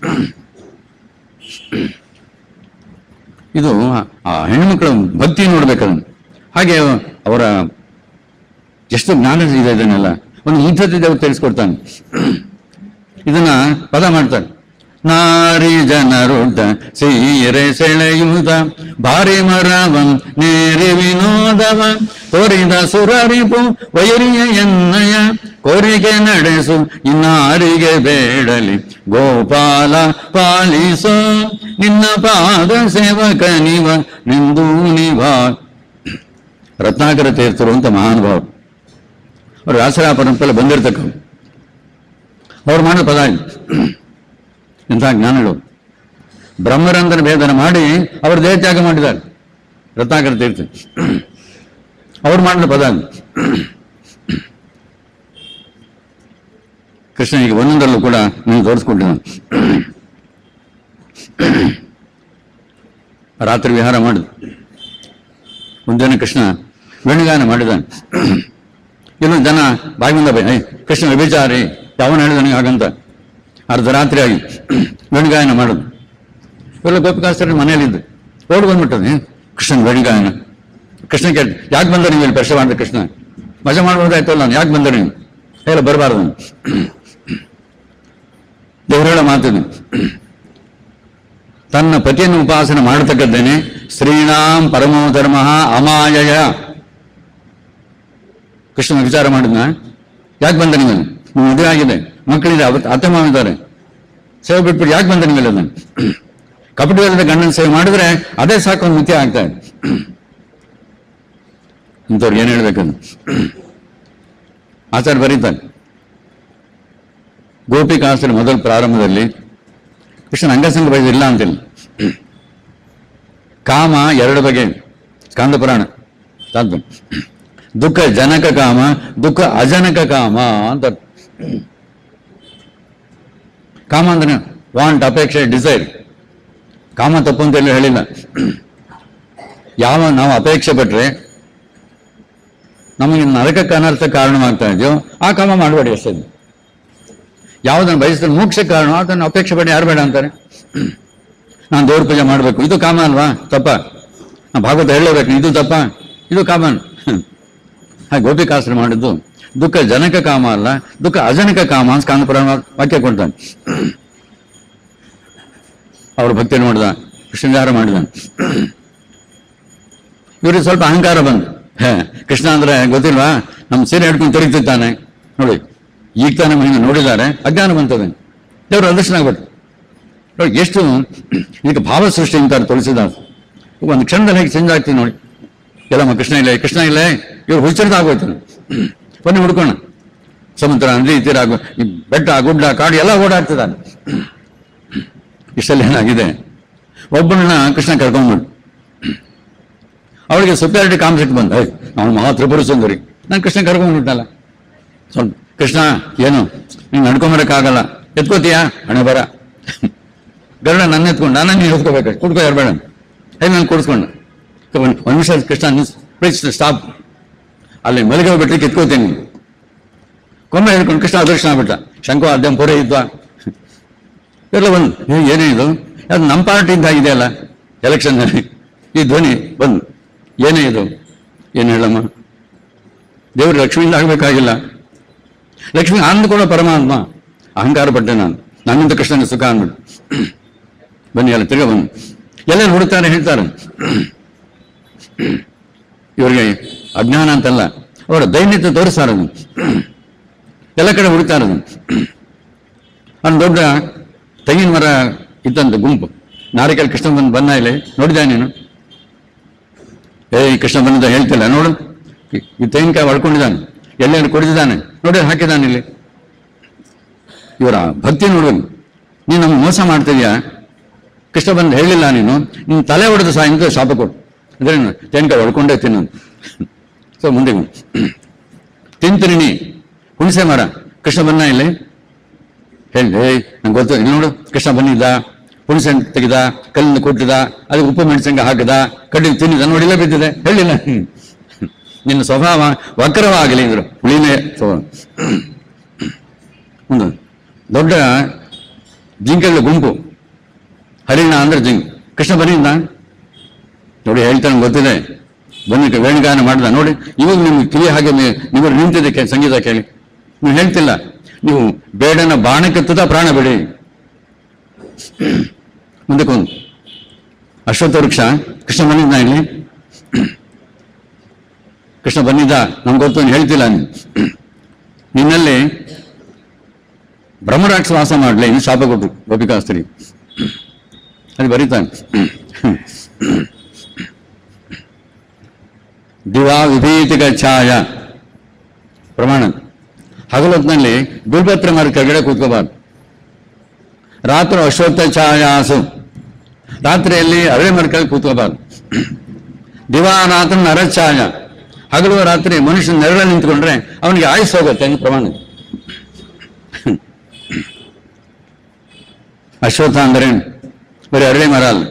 ಇದು ಆ ಹೆಣ್ಮಕ್ಳ ಭಕ್ತಿ ನೋಡ್ಬೇಕದನ್ನು ಹಾಗೆ ಅವರ ಎಷ್ಟು ಜ್ಞಾನ ಇದೆ ಇದನ್ನೆಲ್ಲ ಒಂದು ಮುಗ್ಧತೆ ದೇವರು ತಿಳಿಸ್ಕೊಡ್ತಾನೆ ಇದನ್ನ ಪದ ಮಾಡ್ತಾರೆ ನಾರಿ ಜನರುಡ್ಡ ಸೀರೆ ಸೆಳೆಯುವುದ ಭಾರಿ ಮರವಂ ನೇರಿ ವಿನೋದವ ತೋರಿದ ಸುರರಿಪು ವೈರಿಯ ಎನ್ನಯ ಕೋರಿಗೆ ನಡೆಸು ಇನ್ನಾರಿಗೆ ಬೇಡಲಿ ಗೋಪಾಲ ಪಾಲಿಸೋ ನಿನ್ನ ಪಾದ ಸೇವಕ ನಿವ ನಿಂದು ನಿವಾ ರತ್ನಾಕರ ತೀರ್ಥರು ಅಂತ ಮಹಾನುಭಾವರು ಅವರು ವ್ಯಾಸರ ಪರಂಪರೆ ಬಂದಿರ್ತಕ್ಕವ್ರು ಅವ್ರು ಮಾಡೋ ಪದ ಇದು. ಇಂಥ ಜ್ಞಾನಿಗಳು ಬ್ರಹ್ಮರಂಧನ ಭೇದನ ಮಾಡಿ ಅವರು ದೇಹತ್ಯಾಗ ಮಾಡಿದ್ದಾರೆ ರತ್ನಾಕರ ತೀರ್ಥ ಅವ್ರು ಮಾಡಿದ ಪದ ಇದು. ಕೃಷ್ಣ ಈಗ ಒಂದೊಂದರಲ್ಲೂ ಕೂಡ ನೀವು ತೋರಿಸ್ಕೊಟ್ಟಿದ್ದಾನೆ ರಾತ್ರಿ ವಿಹಾರ ಮಾಡಿದ ಮುಂಜಾನೆ ಕೃಷ್ಣ ವೇಣುಗಾನ ಮಾಡಿದಾನೆ ಇನ್ನೊಂದು ಜನ ಬಾಯಿ ಮುಂದೆ ಬೈ ಕೃಷ್ಣ ವ್ಯಭಿಚಾರಿ ಯಾವನು ಹೇಳಿದ ನನಗೆ ಹಾಗಂತ ಅರ್ಧರಾತ್ರಿ ಆಗಿ ವೇಣುಗಾಯನ ಮಾಡೋದು ಇವೆಲ್ಲ ಗೋಪಿಕಾಸ್ತ್ರ ಮನೆಯಲ್ಲಿದ್ದು ಓಡ್ ಬಂದ್ಬಿಟ್ಟದೆ ಕೃಷ್ಣನ್ ವೇಣುಗಾಯನ ಕೃಷ್ಣ ಕೇಳಿ ಯಾಕೆ ಬಂದ ನೀವು ಇಲ್ಲಿ ಪ್ರಶ್ನೆ ಮಾಡಿದ ಕೃಷ್ಣ ಮಜಾ ಮಾಡ್ಬೋದಾಯ್ತಲ್ಲ ನಾನು ಯಾಕೆ ಬಂದ ನೀವು ಹೇಳ ಬರಬಾರ್ದು ದೇವರು ಹೇಳೋ ಮಾತಿದೆ ತನ್ನ ಪತಿಯನ್ನು ಉಪಾಸನೆ ಮಾಡತಕ್ಕದ್ದೇನೆ ಶ್ರೀನಾಂ ಪರಮೋ ಧರ್ಮ ಅಮಾಯಯ ಕೃಷ್ಣ ವಿಚಾರ ಮಾಡಿದ್ನ ಯಾಕೆ ಬಂದ ನೀವು ನೀವು ಮದುವೆ ಆಗಿದೆ ಮಕ್ಕಳಿದೆ ಅವತ್ತು ಅತ್ತೆ ಮಾವ ಇದ್ದಾರೆ ಸೇವೆ ಬಿಟ್ಬಿಟ್ಟು ಯಾಕೆ ಬಂದ ನೀವೆಲ್ಲ ನಾನು ಕಪಟವಿಲ್ಲದ ಗಂಡನ ಸೇವೆ ಮಾಡಿದ್ರೆ ಅದೇ ಸಾಕು ಒಂದು ಮಿಥ್ಯ ಆಗ್ತಾ ಇದೆ ಇಂಥವ್ರು ಏನು ಹೇಳ್ಬೇಕಂದು ಆಚಾರ್ಯ ಬರೀತಾನೆ ಗೋಪಿಕಾಸನ ಮೊದಲು ಪ್ರಾರಂಭದಲ್ಲಿ ಕೃಷ್ಣನ ಅಂಗಸಂಗ ಬೈದು ಇಲ್ಲ ಅಂತಿಲ್ಲ ಕಾಮ ಎರಡು ಬಗೆ ಸ್ಕಾಂದ ಪುರಾಣ ತಾತ್ವ ದುಃಖ ಜನಕ ಕಾಮ ದುಃಖ ಅಜನಕ ಕಾಮ ಅಂತ ಕಾಮ ಅಂದ್ರೆ ವಾಂಟ್ ಅಪೇಕ್ಷೆ ಡಿಸೈರ್ ಕಾಮ ತಪ್ಪು ಅಂತ ಎಲ್ಲೂ ಹೇಳಿಲ್ಲ ಯಾವ ನಾವು ಅಪೇಕ್ಷೆ ಪಟ್ರೆ ನಮಗೆ ನರಕಕ್ಕೆ ಅನರ್ಥ ಕಾರಣವಾಗ್ತಾ ಇದೆಯೋ ಆ ಕಾಮ ಮಾಡಬೇಡಿ ಅಷ್ಟೇ ಯಾವುದನ್ನು ಬಯಸಿದ್ರೆ ಮೋಕ್ಷ ಕಾರಣ ಅದನ್ನು ಅಪೇಕ್ಷೆ ಪಡಿ ಯಾರು ಬೇಡ ಅಂತಾರೆ ನಾನು ದೇವ್ರ ಪೂಜೆ ಮಾಡಬೇಕು ಇದು ಕಾಮ ಅಲ್ವಾ ತಪ್ಪ ನಾ ಭಾಗವತ ಹೇಳಬೇಕು ಇದು ತಪ್ಪ ಇದು ಕಾಮನ್ ಹಾಗೆ ಗೋಪಿಕಾಸ್ತ್ರ ಮಾಡಿದ್ದು ದುಃಖ ಜನಕ ಕಾಮ ಅಲ್ಲ ದುಃಖ ಅಜನಕ ಕಾಮ ಅಂತ ಕಾಂತ ಪುರಾಣ ವಾಕ್ಯ ಕೊಡ್ತಾನೆ ಅವ್ರ ಭಕ್ತಿ ನೋಡ್ದ ಶೃಂಗಾರ ಮಾಡಿದ ಇವ್ರಿಗೆ ಸ್ವಲ್ಪ ಅಹಂಕಾರ ಬಂದು ಹೇ ಕೃಷ್ಣ ಅಂದ್ರೆ ಗೊತ್ತಿಲ್ವಾ ನಮ್ಮ ಸೀರೆ ಹಿಡ್ಕೊಂಡು ತಿರುಗ್ತಿದ್ದಾನೆ ನೋಡಿ ಈಗ ತಾನೇ ಮಹಿಮೆ ನೋಡಿದ್ದಾರೆ ಅಜ್ಞಾನ ಬಂತದೆ ದೇವರು ಅದರ್ಶನ ಆಗ್ಬಿಟ್ಟು ನೋಡಿ ಎಷ್ಟು ಈಗ ಭಾವ ಸೃಷ್ಟಿ ಅಂತಾರೆ ತುಳಸಿದಾಸ್ ಒಂದು ಕ್ಷಣದಲ್ಲಿ ಹೇಗೆ ಚೇಂಜ್ ಆಗ್ತೀವಿ ನೋಡಿ ಎಲ್ಲಮ್ಮ ಕೃಷ್ಣ ಇಲ್ಲ ಕೃಷ್ಣ ಇಲ್ಲ ಇವ್ರು ಹುಚ್ಚರದ ಆಗೋಯ್ತು ಬನ್ನಿ ಹುಡ್ಕೋಣ ಸಮುದ್ರ ನದಿ ತೀರ ಆಗು ಈ ಬೆಟ್ಟ ಗುಡ್ಡ ಕಾಡು ಎಲ್ಲ ಓಡಾಡ್ತಿದ್ದಾನೆ ಇಷ್ಟಲ್ಲಿ ಏನಾಗಿದೆ ಒಬ್ಬನನ್ನ ಕೃಷ್ಣ ಕರ್ಕೊಂಡ್ಬಿಡು ಅವಳಿಗೆ ಸುಪ್ಯಾರಿಟಿ ಕಾನ್ಸೆಪ್ಟ್ ಬಂದ ಅವನು ಮಹಾ ತ್ರಿಪುರ ಸುಂದರಿ ನಾನು ಕೃಷ್ಣ ಕರ್ಕೊಂಡ್ಬಿಟ್ಟಲ್ಲ ಸ್ವಲ್ಪ ಕೃಷ್ಣ ಏನು ನೀನು ನಡ್ಕೊಂಬರಕ್ಕಾಗಲ್ಲ ಎತ್ಕೋತೀಯಾ ಹಣೆ ಬರ ಗರುಡ ನನ್ನ ಎತ್ಕೊಂಡು ನಾನು ನೀನು ಎತ್ಕೋಬೇಕು ಕುಡ್ಕೋ ಯಾರು ಹೇಗೆ ನಾನು ಕೂಡಿಸ್ಕೊಂಡು ಒಂದು ಒಂದು ನಿಮಿಷ ಕೃಷ್ಣ ಪ್ಲೀಸ್ ಸ್ಟಾಪ್ ಅಲ್ಲಿ ಮಲಗಿ ಹೋಗ್ಬಿಟ್ರೆ ಎತ್ಕೋತೀನಿ ಕೊಮ್ಮೆ ಹೇಳ್ಕೊಂಡು ಕೃಷ್ಣ ಅದೃಷ್ಟ ಆಗ್ಬಿಟ್ಟ ಶಂಕು ಅಧ್ಯಮ ಪುರ ಇದ್ವಾ ಎಲ್ಲ ಬಂದು ಏ, ಏನೇ ಇದು ಅದು ನಮ್ಮ ಪಾರ್ಟಿಯಿಂದ ಇದೆಯಲ್ಲ ಎಲೆಕ್ಷನ್ನಲ್ಲಿ ಈ ಧ್ವನಿ ಬಂದು ಏನೇ ಇದು ಏನು ಹೇಳಮ್ಮ ದೇವರು ಲಕ್ಷ್ಮಿಯಿಂದ ಆಗಬೇಕಾಗಿಲ್ಲ ಲಕ್ಷ್ಮಿ ಆನಂದ ಕೊಡೋ ಪರಮಾತ್ಮ ಅಹಂಕಾರ ಪಟ್ಟೆ ನಾನು ನನ್ನಿಂದ ಕೃಷ್ಣನ ಸುಖ ಅಂದ್ಬಿಟ್ಟು ಬನ್ನಿ ಅಲ್ಲ ತಿರ್ಗ ಬನ್ನಿ ಎಲ್ಲೆಲ್ಲಿ ಹುಡುಕ್ತಾರೆ ಹೇಳ್ತಾರೆ ಇವರಿಗೆ ಅಜ್ಞಾನ ಅಂತಲ್ಲ ಅವರ ದೈನ್ಯತೆ ತೋರಿಸ್ತಾರದು ಎಲ್ಲ ಕಡೆ ಹುಡುಕ್ತಾರದು ಒಂದು ದೊಡ್ಡ ತೆಂಗಿನ ಮರ ಇತ್ತಂತ ಗುಂಪು ನಾರಿಕಲ್ ಕೃಷ್ಣ ಬಂದು ಬನ್ನ ಇಲ್ಲಿ ನೋಡಿದ ನೀನು ಏಯ್ ಕೃಷ್ಣ ಬಂದ ಹೇಳ್ತಿಲ್ಲ ನೋಡು ಈ- ಈ ತೆಂಗಿನಕಾಯಿ ಹೊಡ್ಕೊಂಡಿದ್ದಾನೆ ಎಲ್ಲೇನು ಕುಡಿದಿದ್ದಾನೆ ನೋಡಿ ಹಾಕಿದ್ದಾನೆ ಇಲ್ಲಿ ಇವರ ಭಕ್ತಿ ನೋಡ್ಬೇಕು ನೀನು ನಮ್ಗೆ ಮೋಸ ಮಾಡ್ತಿದ್ಯಾ ಕೃಷ್ಣ ಬಂದು ಹೇಳಿಲ್ಲ ನೀನು ನಿನ್ನ ತಲೆ ಹೊಡೆದು ಸಹ ಇಂಥ ಶಾಪ ಕೊಡು ಅಂದ್ರೆ ತೆಂಗಿನಕಾಯಿ ಹೊಡ್ಕೊಂಡೇ ತಿನ್ನು ಸೊ ಮುಂದೆ ಬನ್ನಿ. ತಿಂತೀನಿ ನೀ ಹುಣಸೆ ಮರ ಕೃಷ್ಣ ಬನ್ನ ಇಲ್ಲಿ ಹೇಳಿ ಏಯ್ ನಂಗೆ ಗೊತ್ತು ಇಲ್ಲಿ ನೋಡು ಕೃಷ್ಣ ಬಂದಿದ್ದ ಹುಣಸೆ ಹಣ್ಣು ತೆಗೆದ ಕಲ್ಲಿಂದ ಕೊಟ್ಟಿದ ಅದಕ್ಕೆ ಉಪ್ಪು ಮೆಣಸಿನ್ಕ ಹಾಕಿದ ಕಡ್ಡಿ ತಿನ್ನಿದ ನೋಡಿಲ್ಲ ಬಿದ್ದಿದೆ ಹೇಳಿಲ್ಲ ಹ್ಮ್. ನಿನ್ನ ಸ್ವಭಾವ ವಕ್ರವಾಗಲಿ ಇದ್ರು ಹುಳಿನೇ ಸ್ವಭಾವ ಒಂದು ದೊಡ್ಡ ಜಿಂಕೆಗಳ ಗುಂಪು ಹರಿಣ ಅಂದ್ರೆ ಜಿಂಕ್ ಕೃಷ್ಣ ಬಂದಿದ್ದ ನೋಡಿ ಹೇಳ್ತಾನೆ ಗೊತ್ತಿದೆ ಬನ್ನಿ ವೇಣುಗಾನ ಮಾಡ್ದ ನೋಡಿ ಇವಾಗ ನಿಮ್ಗೆ ಕಿವಿ ಹಾಗೆ ಮೇ- ನೀವು ನಿಂತಿದೆ ಕೆ- ಸಂಗೀತ ಕೇಳಿ ನೀವು ಹೇಳ್ತಿಲ್ಲ ನೀವು ಬೇಡನ ಬಾಣಕ್ಕೆ ತುತ ಪ್ರಾಣ ಬಿಡಿ ಮುಂದಕ್ಕೊಂದು ಅಶ್ವತ್ಥ ವೃಕ್ಷ ಕೃಷ್ಣ ಬಂದಿದ್ದ ಇಲ್ಲಿ ಕೃಷ್ಣ ಬಂದಿದ್ದ ನಮ್ಗೆ ಗೊತ್ತು ನೀನು ಹೇಳ್ತಿಲ್ಲ ನೀನು ನಿನ್ನಲ್ಲಿ ಬ್ರಹ್ಮರಾಕ್ಷ ವಾಸ ಮಾಡಲಿ ಇನ್ನು ಶಾಪ ಕೊಟ್ಟು ಗೋಪಿಕಾಸ್ತ್ರಿ ಅದು ಬರೀತಾನೆ ದಿವಾ ವಿಭೀತಿಕ ಛಾಯ ಪ್ರಮಾಣ ಹಗಲೊತ್ತಿನಲ್ಲಿ ಬಿಲ್ಪತ್ರ ಮರ ಕೆಳಗಡೆ ಕೂತ್ಕೋಬಾರ್ದು ರಾತ್ರಿ ಅಶ್ವತ್ಥ ಛಾಯಾಸು ರಾತ್ರಿಯಲ್ಲಿ ಅರಳೆ ಮರ ಕೆಳಗೆ ಕೂತ್ಕೋಬಾರ್ದು ದಿವಾನಾಥನ ನರಛಾಯ ಹಗಲು ರಾತ್ರಿ ಮನುಷ್ಯನ ನೆರಳಲ್ಲಿ ನಿಂತ್ಕೊಂಡ್ರೆ ಅವನಿಗೆ ಆಯುಸ್ ಹೋಗುತ್ತೆ ಅಂತ ಪ್ರಮಾಣ ಅಶ್ವತ್ಥ ಅಂದ್ರೆ ಬರೀ ಅರಳಿ ಮರ ಅಲ್ಲ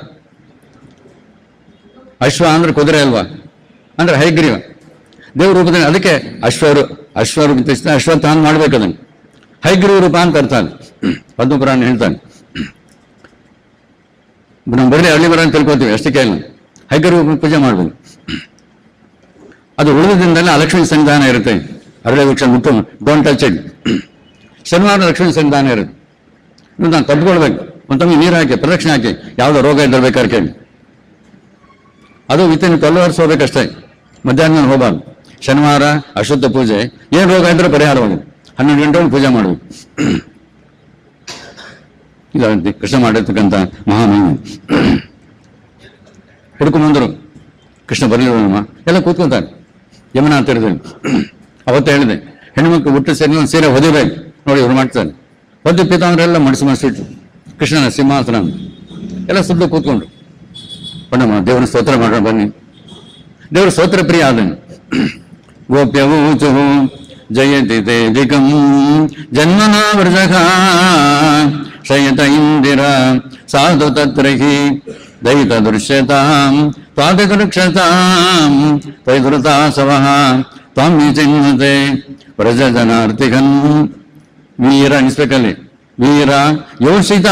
ಅಶ್ವ ಅಂದ್ರೆ ಕುದುರೆ ಅಲ್ವಾ ಅಂದ್ರೆ ಹೈಗ್ರೀವ ದೇವ್ರ ರೂಪದಲ್ಲಿ ಅದಕ್ಕೆ ಅಶ್ವರು ಅಶ್ವರೂಪ ತಕ್ಷಣ ಅಶ್ವತ್ಥ ಅಂತ ಮಾಡ್ಬೇಕು ಅದನ್ನು ಹೈಗ್ರೀವ ರೂಪ ಅಂತ ಅರ್ಥ ಅದು ಪದ್ಮಪುರಾಣ ಹೇಳ್ತಾನೆ ನಾವು ಬರಲಿ ಅರಳಿ ಮರ ಅಂತ ತಿಳ್ಕೊತೀವಿ ಅಷ್ಟಕ್ಕೆ ಇಲ್ಲ ಹೈಗ್ರೀವ ಪೂಜೆ ಮಾಡ್ಬೇಕು ಅದು ಉಳಿದದಿಂದಲೇ ಅಲಕ್ಷ್ಮಿ ಸನ್ನಿಧಾನ ಇರುತ್ತೆ ಅರಳಿ ವೃಕ್ಷ ಮುಟ್ಟು ಡೋಂಟ್ ಟಚ್ ಇಟ್ ಶನಿವಾರ ಲಕ್ಷ್ಮಿ ಸನ್ನಿಧಾನ ಇರುತ್ತೆ ನೀವು ನಾನು ತಪ್ಪಿಕೊಳ್ಬೇಕು ಒಂದು ತಮಗೆ ನೀರು ಹಾಕಿ ಪ್ರದಕ್ಷಿಣೆ ಹಾಕಿ ಯಾವುದೋ ರೋಗ ಇದ್ದರೆ ಬೇಕಾದ್ರೆ ಕೇಳಿ ಅದು ವಿತಿನ್ ಟ್ವೆಲ್ ಅವರ್ಸ್ ಹೋಗ್ಬೇಕಷ್ಟೇ ಮಧ್ಯಾಹ್ನ ಮೇಲೆ ಹೋಗಬಾರ್ದು ಶನಿವಾರ ಅಶುದ್ಧ ಪೂಜೆ ಏನು ರೋಗ ಇದ್ರೆ ಪರಿಹಾರವಾಗುತ್ತೆ ಹನ್ನೆರಡು ಗಂಟೆ ಒಳಗೆ ಪೂಜೆ ಮಾಡಬೇಕು ಇದಾಗುತ್ತೆ ಕೃಷ್ಣ ಮಾಡಿರ್ತಕ್ಕಂಥ ಮಹಾಮಹಿಮೆ ಹುಡುಕೊಂಬಂದರು ಕೃಷ್ಣ ಬರಲಿಲ್ಲಮ್ಮ ಎಲ್ಲ ಕೂತ್ಕೊಂತಾರೆ ಯಮುನಾ ತೀರದಲ್ಲಿ ಅವತ್ತು ಹೇಳಿದೆ ಹೆಣ್ಮಕ್ಳು ಹುಟ್ಟು ಸೇರಿ ಒಂದು ಸೀರೆ ಹೊದಿಬೇಕು ನೋಡಿ ಇವ್ರು ಮಾಡ್ತಾರೆ ಹೊದ್ದು ಪೀತಾಂಬರೆಲ್ಲ ಮಡಿಸಿ ಮಡಿಸಿಟ್ಟು ಕೃಷ್ಣನ ಸಿಂಹಾಸನ ಎಲ್ಲ ಸುದ್ದು ಕೂತ್ಕೊಂಡ್ರು ಪಣ್ಣಮ್ಮ ದೇವರ ಸ್ತೋತ್ರ ಮಾಡೋಣ ಬನ್ನಿ ದೇವರು ಸ್ತೋತ್ರ ಪ್ರಿಯ ಆದನು ಗೋಪ್ಯವೂಚು ಜಯತಿ ದೇವಿಕಂ ಜನ್ಮನ ವೃಜಃ ಶಯತ ಇಂದಿರ ಸಾಧು ತತ್ರ ಹಿ ದಯಿತ ದೃಶ್ಯತಾಂ ತ್ವಾದಿದೃಕ್ಷತಾಂ ತ್ವೈಧೃತಾ ಸವಃ ತ್ವಾಂ ಚಿನ್ಮತೆ ವ್ರಜ ಜನಾರ್ತಿಗನ್ ವೀರ ಅನಿಸ್ಬೇಕಲ್ಲಿ ವೀರ ಯೋಷಿತ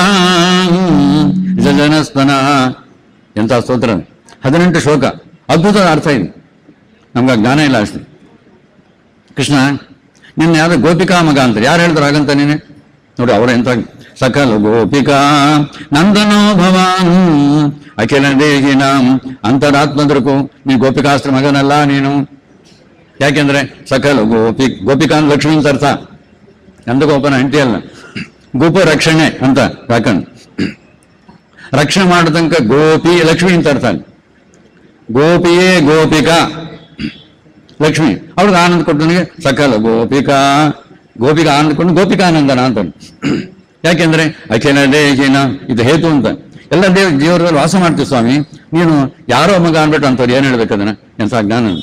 ಜನಸ್ತನ ಎಂಥ ಸ್ತೋತ್ರ ಹದಿನೆಂಟು ಶ್ಲೋಕ ಅದ್ಭುತದ ಅರ್ಥ ಇದೆ ನಮ್ಗೆ ಆ ಜ್ಞಾನ ಇಲ್ಲ ಅಷ್ಟೇ ಕೃಷ್ಣ ನಿನ್ನ ಯಾರು ಗೋಪಿಕಾ ಮಗ ಅಂತಾರೆ ಯಾರು ಹೇಳಿದ್ರು ಹಾಗಂತ ನೀನೆ ನೋಡಿ ಅವರ ಎಂತ ಸಕಲ ಗೋಪಿಕಾ ನಂದನೋ ಭವಾನ್ ಅಖಿಲ ದೇಹಿನಾಂ ಅಂತರಾತ್ಮದೃಕು ನೀ ಗೋಪಿಕಾಸ್ತ್ರ ಮಗನಲ್ಲ ನೀನು ಯಾಕೆಂದ್ರೆ ಸಕಲ ಗೋಪಿ ಗೋಪಿಕಾ ಅಂದ್ರೆ ಲಕ್ಷ್ಮಿ ಅಂತ ಅರ್ಥ ನಂದಗೋಪನ ಹೆಂಡತಿ ಅಲ್ಲ ಗೋಪ ರಕ್ಷಣೆ ಅಂತ ಯಾಕಂಡ್ ರಕ್ಷಣೆ ಮಾಡತಂಕ ಗೋಪಿ ಲಕ್ಷ್ಮಿ ಅಂತ ಅರ್ಥ ಗೋಪಿಯೇ ಗೋಪಿಕಾ ಲಕ್ಷ್ಮಿ ಅವ್ರಿಗೆ ಆನಂದ ಕೊಟ್ಟನಿಗೆ ಸಕಲ ಗೋಪಿಕಾ ಗೋಪಿಕಾ ಆನಂದ ಕೊಟ್ಟು ಗೋಪಿಕಾನಂದನ ಅಂತ ಯಾಕೆಂದ್ರೆ ಅಖಿಲ ದೇಹಿನ ಇದು ಹೇತು ಅಂತ ಎಲ್ಲ ದೇವ ಜೀವರಲ್ಲಿ ವಾಸ ಮಾಡ್ತೀವಿ ಸ್ವಾಮಿ ನೀನು ಯಾರೋ ಮಗ ಅನ್ಬಿಟ್ಟು ಅಂತವ್ರು ಏನ್ ಹೇಳ್ಬೇಕು ಅದನ್ನ ಎಂತ ಜ್ಞಾನ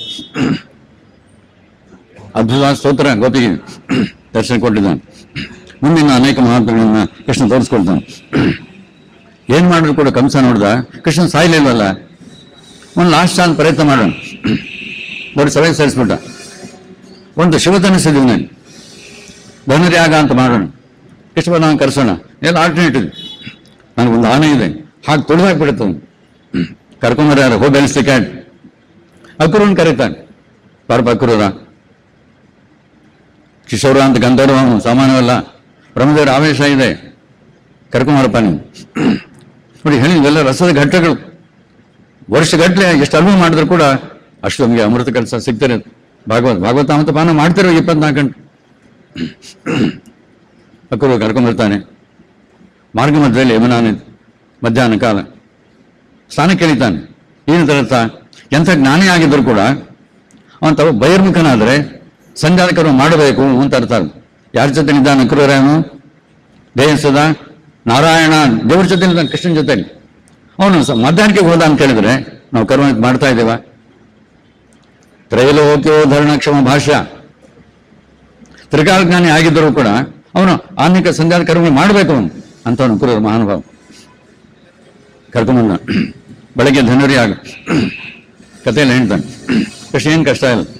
ಅದ್ಭುತ ಸ್ತೋತ್ರ ಗೋಪಿಗೆ ದರ್ಶನ ಕೊಟ್ಟಿದ್ದಾನೆ ಮುಂದಿನ ಅನೇಕ ಮಹಾತ್ಮಗಳನ್ನ ಕೃಷ್ಣ ತೋರಿಸ್ಕೊಳ್ತಾನೆ ಏನ್ ಮಾಡಿದ್ರು ಕೂಡ ಕಂಸ ನೋಡ್ದ ಕೃಷ್ಣ ಸಾಯ್ಲಿಲ್ವಲ್ಲ ಒಂದು ಲಾಸ್ಟ್ ಚಾನ್ಸ್ ಪ್ರಯತ್ನ ಮಾಡೋಣ ದೊಡ್ಡ ಸಭೆ ಸೇರಿಸ್ಬಿಟ್ಟ ಒಂದು ಶಿವಧನಸ್ಸಿದ್ವಿ ನಾನು ಧನುರ್ಯಾಗ ಅಂತ ಮಾಡೋಣ ಕೃಷ್ಣ ನಾವು ಕರೆಸೋಣ ಎಲ್ಲ ಆಲ್ಟರ್ನೇಟಿವ್ ನನಗೊಂದು ಆನೆ ಇದೆ ಹಾಗೆ ತುಳಿದಾಕ್ಬಿಡುತ್ತೆ ಕರ್ಕೊಂಬರ ಯಾರು ಹೋ ಬೆಳೆಸ್ತಿ ಕ್ಯಾಟ್ ಅಕ್ರೂರನ್ ಕರೀತಾನೆ ಪಾಪ ಅಕ್ರೂರ ಕಿಶೋರ ಅಂತ ಗಂಧರ್ವ ಅವನು ಸಾಮಾನ್ಯವಲ್ಲ ಬ್ರಹ್ಮದೇವರ ಆವೇಶ ಇದೆ ಕರ್ಕೊಂಬರಪ್ಪ ನೀವು ನೋಡಿ ಹೇಳಿ ಇವೆಲ್ಲ ರಸದ ಘಟ್ಟಗಳು ವರ್ಷಗಟ್ಟಲೆ ಎಷ್ಟು ಅನುಭವ ಮಾಡಿದ್ರು ಕೂಡ ಅಷ್ಟು ನಮಗೆ ಅಮೃತ ಕೆಲಸ ಸಿಗ್ತಾರೆ ಭಾಗವತ್ ಭಾಗವತಾಮೃತ ಪಾನ ಮಾಡ್ತಿರೋ ಇಪ್ಪತ್ನಾಲ್ಕು ಗಂಟೆ ಅಕ್ಕರು ಕರ್ಕೊಂಡ್ಬರ್ತಾನೆ ಮಾರ್ಗ ಮಧ್ಯದಲ್ಲಿ ಯಮುನಾ ನದಿ ಮಧ್ಯಾಹ್ನ ಕಾಲ ಸ್ನಾನ ಕೇಳಿತಾನೆ ಏನು ತರತ್ತ ಎಂಥ ಜ್ಞಾನಿ ಆಗಿದ್ರು ಕೂಡ ಅವನು ತವ ಬಹಿರ್ಮುಖನಾದರೆ ಸಂಧ್ಯಾದ ಕರ್ಮ ಮಾಡಬೇಕು ಅಂತ ಅರ್ಥ ಯಾರ ಜೊತೆ ನಿದ್ದಾನೆ ಅಕ್ರೂರನು ದೇಹಸದ ನಾರಾಯಣ ದೇವ್ರ ಜೊತೆ ಇದ್ದಾನೆ ಕೃಷ್ಣನ ಜೊತೆಲಿ ಅವನು ಸ- ಮಧ್ಯಾಹ್ನಕ್ಕೆ ಹೋದ ಅಂತ ಕೇಳಿದ್ರೆ ನಾವು ಕರ್ಮ ಮಾಡ್ತಾ ಇದ್ದೇವ ತ್ರೈಲೋಕ್ಯೋಧರಣ ಕ್ಷಮ ಭಾಷ್ಯ ತ್ರಿಕಾಲಜ್ಞಾನಿ ಆಗಿದ್ದರೂ ಕೂಡ ಅವನು ಆನ್ನಿಕ ಸಂಧ್ಯಾದ ಕರ್ಮ ಮಾಡಬೇಕು ಅವನು ಅಂತವನು ಕುರುವರು ಮಹಾನುಭಾವ ಕರ್ಕೊಂಬಂದ ಬೆಳಗ್ಗೆ ಧನುರಿ ಆಗ ಕಥೆಯಲ್ಲಿ ಹೇಳ್ತಾನೆ ಕೃಷ್ಣ ಏನು ಕಷ್ಟ ಇಲ್ಲ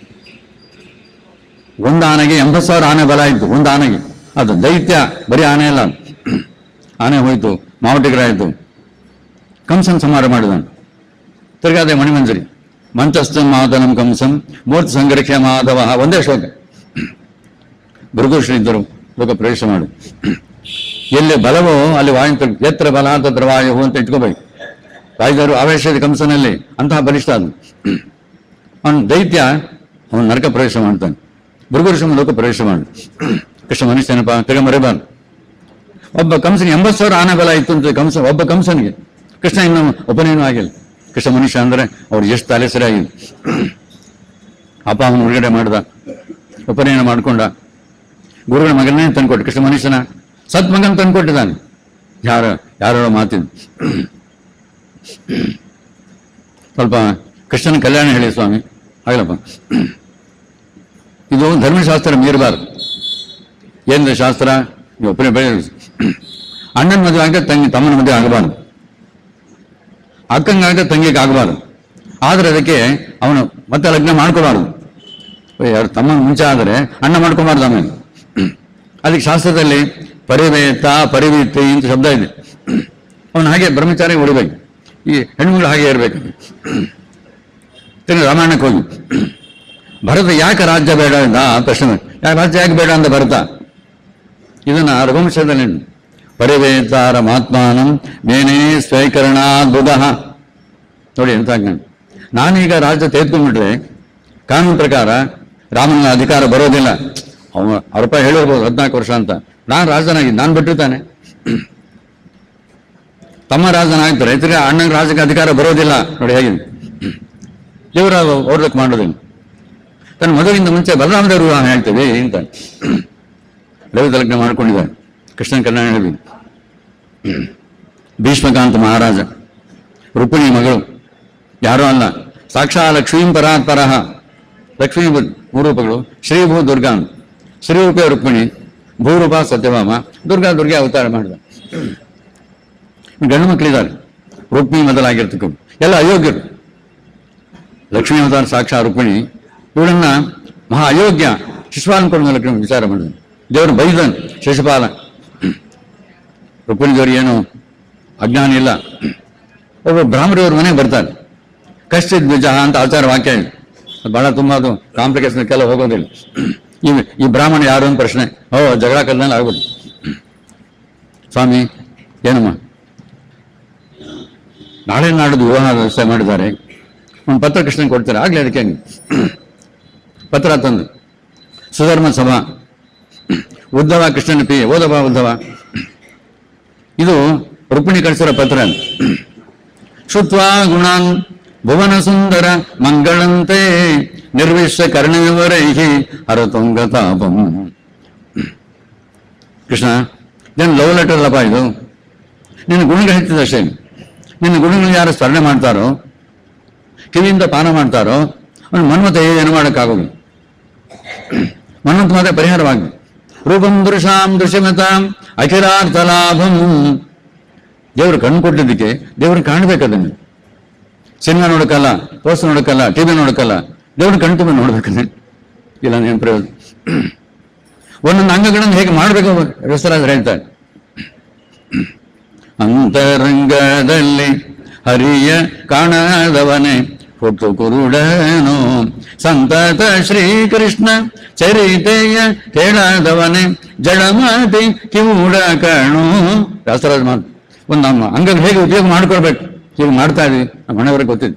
ಒಂದು ಆನೆಗೆ ಎಂಬತ್ತು ಸಾವಿರ ಆನೆ ಬಲ ಇತ್ತು ಒಂದು ಆನೆಗೆ ಅದು ದೈತ್ಯ ಬರೀ ಆನೆ ಅಲ್ಲ ಅದು. ಆನೆ ಹೋಯ್ತು ಮಾವಟಿಗರ ಆಯಿತು ಕಂಸನ್ ಸಂಹಾರ ಮಾಡಿದನು ತಿರ್ಗಾದೆ ಮಣಿಮಂಜರಿ ಮಂಚಸ್ಥಂ ಮಾದನಂ ಕಂಸಂ ಮೂರ್ತಿ ಸಂಗರಿಕೆ ಮಾಧವ ಒಂದೇ ಶ್ಲೋಕ ಭೃಗುಶ್ರೀ ಲೋಕ ಪ್ರವೇಶ ಮಾಡು ಎಲ್ಲಿ ಬಲವೋ ಅಲ್ಲಿ ವಾಯು ಎತ್ತರ ಬಲ ತತ್ರ ವಾಯು ಅಂತ ಇಟ್ಕೋಬೇಕು ರಾಜರು ಆವೇಶದ ಕಂಸನಲ್ಲಿ ಅಂತಹ ಬಲಿಷ್ಠ ಅದು ಅವನು ದೈತ್ಯ ಅವನು ನರಕ ಪ್ರವೇಶ ಮಾಡ್ತಾನೆ ಭೃಗುರುಷಮ ಲೋಕ ಪ್ರವೇಶ ಮಾಡು ಕೃಷ್ಣ ಮನುಷ್ಯನಪ್ಪ ತಿರ್ಗ ಮರಿಬಾರ್ದು ಒಬ್ಬ ಕಂಸನಿಗೆ ಎಂಬತ್ತು ಸಾವಿರ ಆನೆ ಬಲ ಇತ್ತು ಅಂತ ಕಂಸ ಒಬ್ಬ ಕಂಸನಿಗೆ ಕೃಷ್ಣ ಇನ್ನು ಉಪನಯನ ಆಗಿಲ್ಲ ಕೃಷ್ಣ ಮನುಷ್ಯ ಅಂದ್ರೆ ಅವ್ರು ಎಷ್ಟು ತಲೆ ಸರಿಯಾಗಿದೆ ಅಪ್ಪ ಅವನು ಹೊರಗಡೆ ಮಾಡ್ದ ಉಪನಯನ ಮಾಡ್ಕೊಂಡ ಗುರುಗಳ ಮಗನೇ ತಂದ್ಕೊಟ್ಟು ಕೃಷ್ಣ ಮನುಷ್ಯನ ಸತ್ ಮಗನ್ ತಂದ್ಕೊಟ್ಟಿದ್ದಾನೆ ಯಾರ ಯಾರೋ ಮಾತಿನ ಸ್ವಲ್ಪ ಕೃಷ್ಣನ ಕಲ್ಯಾಣ ಹೇಳಿ ಸ್ವಾಮಿ ಆಗಲಪ್ಪ ಇದು ಧರ್ಮಶಾಸ್ತ್ರ ಮೀರಬಾರ್ದು ಏನು ಶಾಸ್ತ್ರ ನೀವು ಒಬ್ಬನೇ ಬೆಳೆ ಅಣ್ಣನ ಮದುವೆ ಆಗ ತಂಗಿ ತಮ್ಮನ ಮದುವೆ ಆಗಬಾರ್ದು ಅಕ್ಕಂಗಾಗ ತಂಗಿಗೆ ಆಗಬಾರ್ದು ಆದ್ರೆ ಅದಕ್ಕೆ ಅವನು ಮತ್ತೆ ಲಗ್ನ ಮಾಡ್ಕೋಬಾರ್ದು ಯಾರು ತಮ್ಮನ ಮುಂಚೆ ಆದರೆ ಅಣ್ಣ ಮಾಡ್ಕೋಬಾರ್ದು ಆಮೇಲೆ ಅದಕ್ಕೆ ಶಾಸ್ತ್ರದಲ್ಲಿ ಪರಿವೇತ ಪರಿವೀತಿ ಅಂತ ಶಬ್ದ ಇದೆ ಅವನು ಹಾಗೆ ಬ್ರಹ್ಮಚಾರಿ ಉಳಿಬೇಕು ಈ ಹೆಣ್ಮಗಳು ಹಾಗೆ ಇರಬೇಕು ತಿರ್ಗಿ ರಾಮಾಯಣಕ್ಕೆ ಹೋಗಿ ಭರತ ಯಾಕೆ ರಾಜ್ಯ ಬೇಡ ಅಂದ ಆ ಪ್ರಶ್ನೆ ಯಾಕೆ ರಾಜ್ಯ ಯಾಕೆ ಬೇಡ ಅಂದ ಭರತ ಇದನ್ನ ರಘುವಂಶದಲ್ಲಿ ಪರಿವೇತಾರ ಮಾತ್ಮಾನಂ ಮೇನೇ ಸ್ವೀಕರಣಾದ್ಭುತ ನೋಡಿ ಎಂತ ಜ್ಞಾನ ನಾನೀಗ ರಾಜ್ಯ ತೆಗೆದುಕೊಂಡ್ಬಿಟ್ರೆ ಕಾನೂನು ಪ್ರಕಾರ ರಾಮನ ಅಧಿಕಾರ ಬರೋದಿಲ್ಲ ಅವನು ಅವ್ರಪ್ಪ ಹೇಳಿರ್ಬೋದು ಹದಿನಾಲ್ಕು ವರ್ಷ ಅಂತ ನಾನು ರಾಜನಾಗಿ ನಾನು ಬಿಟ್ಟಿರ್ತಾನೆ ತಮ್ಮ ರಾಜನಾಗ್ತಾರೆ ತಿರ್ಗಿ ಅಣ್ಣನ ರಾಜಕ್ಕೆ ಅಧಿಕಾರ ಬರೋದಿಲ್ಲ ನೋಡಿ ಹೇಗಿದೆ ದೇವರ ಓಡ್ದಕ್ಕೆ ಮಾಡೋದಿಲ್ಲ ತನ್ನ ಮದುವೆಯಿಂದ ಮುಂಚೆ ಬಲರಾಮದೇವರು ವಿವಾಹ ಹೇಳ್ತೇವೆ ಅಂತ ರವಿ ಲಗ್ನ ಮಾಡ್ಕೊಂಡಿದ್ದಾರೆ ಕೃಷ್ಣನ್ ಕಲ್ಯಾಣ ಹೇಳಿ ಭೀಷ್ಮಕಾಂತ ಮಹಾರಾಜ ರುಕ್ಮಿಣಿ ಮಗಳು ಯಾರೋ ಅಲ್ಲ ಸಾಕ್ಷಾ ಲಕ್ಷ್ಮೀಂ ಪರಾತ್ ಪರಹ ಲಕ್ಷ್ಮೀ ಬ- ಮೂರು ರೂಪಗಳು ಶ್ರೀಭೂ ದುರ್ಗಾ ಅಂತ. ಶ್ರೀರೂಪೇ ರುಕ್ಮಿಣಿ ಭೂರೂಪ ಸತ್ಯಭಾಮ ದುರ್ಗಾ ದುರ್ಗೆ ಅವತಾರ ಮಾಡಿದ ಗಂಡು ಮಕ್ಕಳಿದ್ದಾರೆ ರುಕ್ಮಿಣಿ ಮೊದಲಾಗಿರ್ತಕ್ಕಂಥ ಎಲ್ಲ ಅಯೋಗ್ಯರು ಲಕ್ಷ್ಮೀ ಅವತಾರ ಸಾಕ್ಷಾ ರುಕ್ಮಿಣಿ ಇವಳನ್ನ ಮಹಾ ಅಯೋಗ್ಯ ಶಿಶುಪಾಲನ ಕೊಡುವ ಲಕ್ಷ್ಮಿ ವಿಚಾರ ಮಾಡಿದ ದೇವರು ಬೈದನ್ ಶಿಶುಪಾಲ ರುಕ್ಮಿಣಿ ದೇವರು ಏನು ಅಜ್ಞಾನ ಇಲ್ಲ ಒಬ್ಬ ಬ್ರಾಹ್ಮಣರವ್ರ ಮನೆಗೆ ಬರ್ತಾರೆ ಕಷ್ಟ ದ್ವಿಜ ಅಂತ ಆಚಾರ ವಾಕ್ಯ ಇದೆ ಅದು ಬಹಳ ತುಂಬ ಅದು ಕಾಂಪ್ಲಿಕೇಶನ್ ಕೆಲ ಹೋಗೋದಿಲ್ಲ ಈ ಈ ಬ್ರಾಹ್ಮಣ ಯಾರು ಅಂತ ಪ್ರಶ್ನೆ ಓ ಜಗಳ ಕಲ್ನಲ್ಲಿ ಆಗ್ಬಿಟ್ಟು ಸ್ವಾಮಿ ಏನಮ್ಮ ನಾಳೆ ನಾಡಿದ್ದು ವಿವಾಹ ವ್ಯವಸ್ಥೆ ಮಾಡಿದ್ದಾರೆ ಒಂದು ಪತ್ರ ಕೃಷ್ಣನ್ ಕೊಡ್ತಾರೆ ಆಗ್ಲಿ ಅದಕ್ಕೆ ಹಂಗೆ. ಪತ್ರ ತಂದು ಸುಧರ್ಮ ಸಭಾ ಉದ್ಧವ ಕೃಷ್ಣನ ಪಿ ಓದವ ಉದ್ಧವ ಇದು ರುಕ್ಮಿಣಿ ಕಳಿಸಿರೋ ಪತ್ರ ಶುತ್ವಾ ಗುಣಾನ್ ಭುವನ ಸುಂದರ ಮಂಗಳಂತೆ ನಿರ್ವಿಶ್ವ ಕರ್ಣವಿವರೈಹಿ ಹರತುಂಗ ತಾಪಂ ಕೃಷ್ಣ ಇದೇನು ಲವ್ ಲೆಟರ್ ಅಲ್ಲಪ್ಪ ಇದು ನಿನ್ನ ಗುಣಗಳು ಹೆಚ್ಚಿದಷ್ಟೇ ನಿನ್ನ ಗುಣಗಳು ಯಾರು ಸ್ಮರಣೆ ಮಾಡ್ತಾರೋ ಕಿವಿಯಿಂದ ಪಾನ ಮಾಡ್ತಾರೋ ಅವನು ಮನ್ಮತ ಏನು ಮಾಡೋಕ್ಕಾಗೋದು ಮನ್ಮತ ಮಾತ್ರ ಪರಿಹಾರವಾಗಿ ರೂಪಂ ದೃಶಾಂ ದೃಶ್ಯಮತಾಂ ಅಖಿಲಾರ್ಥ ಲಾಭಂ ದೇವರು ಕಣ್ಣು ಕೊಟ್ಟಿದ್ದಕ್ಕೆ ದೇವ್ರನ್ನ ಕಾಣ್ಬೇಕು ಅದನ್ನು ಸಿನಿಮಾ ನೋಡಕ್ಕಲ್ಲ ಪೋಸ್ಟ್ ನೋಡಕ್ಕಲ್ಲ ಟಿವಿ ನೋಡಕ್ಕಲ್ಲ ದೇವ್ರ ಕಣ್ಣು ತುಂಬ ನೋಡ್ಬೇಕಂದ್ರೆ ಇಲ್ಲ ಏನು ಪ್ರಯೋಜನ ಒಂದೊಂದು ಅಂಗಗಳನ್ನು ಹೇಗೆ ಮಾಡಬೇಕು ಹೆಸರಾದ್ರೆ ಹೇಳ್ತಾರೆ ಅಂತರಂಗದಲ್ಲಿ ಹರಿಯ ಕಾಣದವನೇ ಹುಟ್ಟು ಕುರುಡನು ಸಂತತ ಶ್ರೀಕೃಷ್ಣ ಚರಿತೆಯ ಕೇಳದವನೇ ಜಡಮತಿ ಕಿವುಡ ಕಣು ದಾಸರಾಜ ಮಾತು ಒಂದು ನಮ್ಮ ಅಂಗಲ್ ಹೇಗೆ ಉಪಯೋಗ ಮಾಡ್ಕೊಳ್ಬೇಕು ಹೀಗೆ ಮಾಡ್ತಾ ಇದೀವಿ ನಮ್ಮ ಮನೆಯವರಿಗೆ ಗೊತ್ತಿದೆ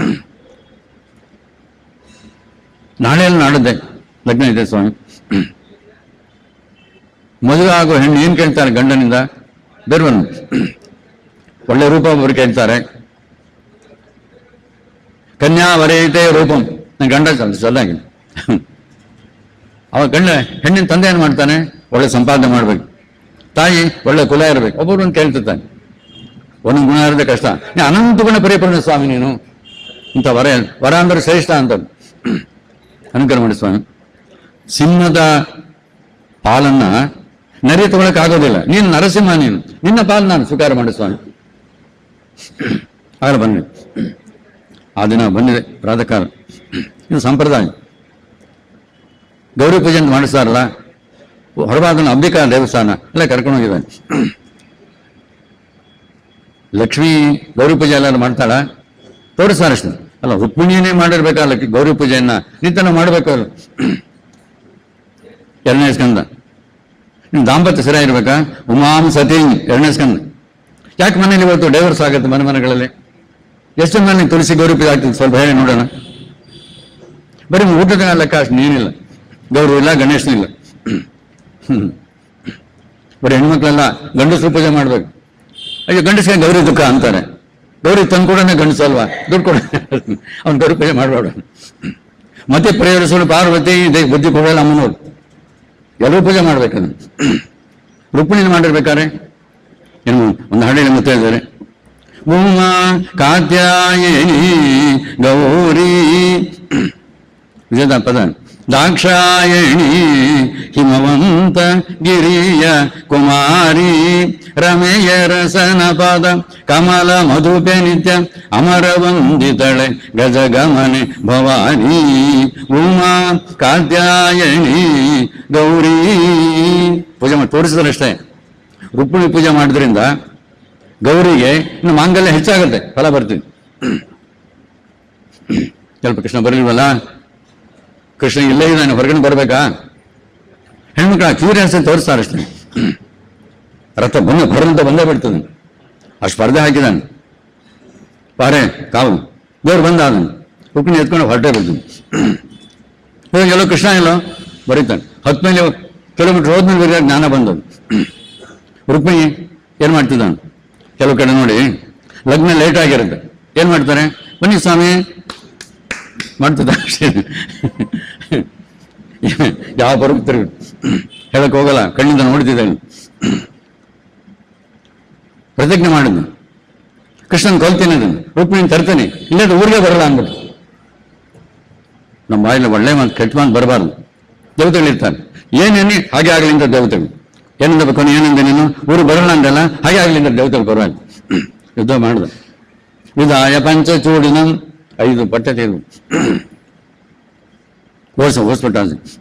ನಾಳೆ ಎಲ್ಲ ನಾಡದ್ದೆ ಲಗ್ನ ಇದೆ ಸ್ವಾಮಿ ಮದುವೆ ಆಗೋ ಹೆಣ್ಣು ಏನ್ ಕೇಳ್ತಾರೆ ಗಂಡನಿಂದ ಬೇರೆ ಒಂದು ಒಳ್ಳೆ ರೂಪ ಒಬ್ಬರು ಕೇಳ್ತಾರೆ ಕನ್ಯಾ ವರೆಯತೆ ರೂಪಂ ನನ್ನ ಗಂಡ ಚಲ್- ಚೆನ್ನಾಗಿ ಅವ ಗಂಡ ಹೆಣ್ಣಿನ ತಂದೆ ಏನ್ ಮಾಡ್ತಾನೆ ಒಳ್ಳೆ ಸಂಪಾದನೆ ಮಾಡ್ಬೇಕು ತಾಯಿ ಒಳ್ಳೆ ಕುಲ ಇರಬೇಕು ಒಬ್ಬರು ಒಂದು ಕೇಳ್ತಿರ್ತಾನೆ ಒಂದೊಂದು ಗುಣ ಇರೋದೇ ಕಷ್ಟ ನೀ ಅನಂತ ಗುಣ ಪರಿಪೂರ್ಣ ಸ್ವಾಮಿ ನೀನು ಇಂಥ ವರ ವರ ಅಂದ್ರೆ ಶ್ರೇಷ್ಠ ಅಂತ ಅನುಗ್ರಹ ಮಾಡಿ ಸ್ವಾಮಿ ಸಿಂಹದ ಪಾಲನ್ನ ನರಿ ತಗೊಳಕ್ ಆಗೋದಿಲ್ಲ ನೀನು ನರಸಿಂಹ ನೀನು ನಿನ್ನ ಪಾಲು ನಾನು ಸ್ವೀಕಾರ ಮಾಡಿ ಸ್ವಾಮಿ ಆಗಲ್ಲ ಬನ್ನಿ ಆ ದಿನ ಬಂದಿದೆ ಪ್ರಾತಃ ಕಾಲ ಇದು ಸಂಪ್ರದಾಯ ಗೌರಿ ಪೂಜೆ ಅಂತ ಮಾಡಿಸ್ತಾರಲ್ಲ ಹೊರಬಾದನ ಅಂಬಿಕಾ ದೇವಸ್ಥಾನ ಎಲ್ಲ ಕರ್ಕೊಂಡು ಹೋಗಿದ್ದಾನೆ ಲಕ್ಷ್ಮೀ ಗೌರಿ ಪೂಜೆ ಎಲ್ಲರೂ ಮಾಡ್ತಾಳ ತೋರಿಸ್ತಾರೆ ಅಷ್ಟೇ ಅಲ್ಲ ರುಕ್ಮಿಣಿಯೇ ಮಾಡಿರ್ಬೇಕಲ್ಲ ಗೌರಿ ಪೂಜೆಯನ್ನ ನಿಂತನ ಮಾಡ್ಬೇಕಲ್ಲ ಎರಡನೇ ಸ್ಕಂದ ನಿಮ್ ದಾಂಪತ್ಯ ಸರಿಯಾಗಿರ್ಬೇಕಾ ಉಮಾಂ ಸತಿ ಎರಡನೇ ಸ್ಕಂದ ಯಾಕೆ ಮನೇಲಿ ಇವತ್ತು ಡೈವರ್ಸ್ ಆಗುತ್ತೆ ಮನೆ ಮನೆಗಳಲ್ಲಿ ಎಷ್ಟು ಮನೆ ತುಳಸಿ ಗೌರಿ ಪೂಜೆ ಆಗ್ತದೆ ಸ್ವಲ್ಪ ಹೇಳಿ ನೋಡೋಣ ಬರೀ ಊಟದ ಲೆಕ್ಕ ಅಷ್ಟು ಏನಿಲ್ಲ ಗೌರಿ ಇಲ್ಲ ಗಣೇಶನ ಇಲ್ಲ ಹ್ಮ್. ಬರೀ ಹೆಣ್ಮಕ್ಳೆಲ್ಲ ಗಂಡಸರು ಪೂಜೆ ಮಾಡ್ಬೇಕು ಅಯ್ಯೋ ಗಂಡಸಿಗೆ ಗೌರಿ ದುಃಖ ಅಂತಾರೆ ಗೌರಿ ತಂದು ಕೂಡ ಗಂಡಸು ಅಲ್ವಾ ದುಡ್ಡು ಕೊಡ ಅವ್ನು ಗೌರಿ ಪೂಜೆ ಮಾಡಬೇಡ ಮತ್ತೆ ಪ್ರೇರಿಸಲು ಪಾರ್ವತಿ ಇದೆ ಬುದ್ಧಿ ಕೊಡಲ್ಲ ಅಮ್ಮನವ್ರು ಎಲ್ಲರೂ ಪೂಜೆ ಮಾಡ್ಬೇಕದು ರುಕ್ಮಿಣಿನ ಮಾಡಿರ್ಬೇಕಾರೆ ಏನು ಒಂದು ಹಾಡಿನ ಮತ್ತೆ ಹೇಳಿದ್ದಾರೆ ಉಮಾ ಕಾತ್ಯಾಯಿನಿ ಗೌರಿ ವಿಜಯದ ಪದ ದಾಕ್ಷಾಯಣಿ ಹಿಮವಂತ ಗಿರಿಯ ಕುಮಾರಿ ರಮೆಯ ರಸನ ಪದ ಕಮಲ ಮಧುಪೆ ನಿತ್ಯ ಅಮರ ವಂದಿತಳೆ ಗಜಗಮನೆ ಭವಾನಿ ಉಮಾ ಕಾತ್ಯಾಯಣಿ ಗೌರಿ ಪೂಜೆ ಮಾಡಿ ತೋರಿಸಿದ್ರಷ್ಟೇ ರುಕ್ಮಿಣಿ ಪೂಜೆ ಮಾಡೋದ್ರಿಂದ ಗೌರಿಗೆ ಇನ್ನು ಮಾಂಗಲ್ಯ ಹೆಚ್ಚಾಗುತ್ತೆ ಫಲ ಬರ್ತೀವಿ ಸ್ವಲ್ಪ ಕೃಷ್ಣ ಬರಲಿಲ್ವಲ್ಲ ಕೃಷ್ಣ ಇಲ್ಲೇ ಇದ್ದಾನೆ ಹೊರಗಡೆ ಬರ್ಬೇಕಾ ಹೆಣ್ಮಕ್ಳ ಕ್ಯೂರಿಯಾಸಿಟಿ ತೋರಿಸ್ತಾರೆ ಅಷ್ಟೇ ರಥ ಬಂದ ಬರಂತ ಬಂದೇ ಬಿಡ್ತದೆ ಆ ಸ್ಪರ್ಧೆ ಹಾಕಿದಾನೆ ಪಾರೆ ಕಾವು ದೇವ್ರು ಬಂದ ಅದನ್ನು ರುಕ್ಮಿಣಿ ಎತ್ಕೊಂಡು ಹೊರಟೆ ಬರ್ತೀನಿ ಇವಾಗ ಎಲ್ಲೋ ಕೃಷ್ಣ ಎಲ್ಲೋ ಬರೀತಾನೆ ಹತ್ತು ಮೇಲೆ ಕಿಲೋಮೀಟರ್ ಹೋದ್ಮೇಲೆ ಬೇರೆ ಜ್ಞಾನ ಬಂದದ್ದು ರುಕ್ಮಿಣಿ ಏನ್ ಮಾಡ್ತಿದ್ದಾನೆ ಕೆಲವು ಕಡೆ ನೋಡಿ ಲಗ್ನ ಲೇಟ್ ಆಗಿರುತ್ತೆ ಏನ್ ಮಾಡ್ತಾರೆ ಬನ್ನಿ ಸ್ವಾಮಿ ಮಾಡ್ತಿದ್ದ ಅಷ್ಟೇ ಯಾವ ಬರುತ್ತಾರೆ ಹೇಳಕ್ ಹೋಗಲ್ಲ ಕಣ್ಣಿಂದ ನೋಡ್ತಿದ್ದಾನೆ ಪ್ರತಿಜ್ಞೆ ಮಾಡಿದ್ನು ಕೃಷ್ಣನ್ ಕೊಲ್ತೀನಿ ಅದನ್ನು ರುಕ್ಮಿಣಿ ತರ್ತಾನೆ ಇಲ್ಲದ ಊರಿಗೆ ಬರಲ್ಲ ಅಂದ್ಬಿಟ್ಟು ನಮ್ಮ ಬಾಯಲ್ಲಿ ಒಳ್ಳೆ ಮಾತು ಕೆಟ್ಟ ಮಾತು ಬರಬಾರ್ದು ದೇವತೆಗಳಿರ್ತಾರೆ ಏನೇನಿ ಹಾಗೆ ಆಗಲಿ ಅಂತ ದೇವತೆಗಳು ಏನಿಂದ ಬೇಕು ಏನಿಂದ ನೀನು ಊರು ಬರಲ್ಲ ಅಂದಲ್ಲ ಹಾಗೆ ಆಗಲಿ ಅಂತ ದೇವತೆಗಳು ಬರಲ್ಲ ಯುದ್ಧ ಮಾಡ್ದ ವಿದಾಯ ಪಂಚಚೂಡಿನ ಐದು ಬಟ್ಟೆ ತೆಗೆದು ಓಡಿಸ ಓಡಿಸ್ಬಿಟ್ಟ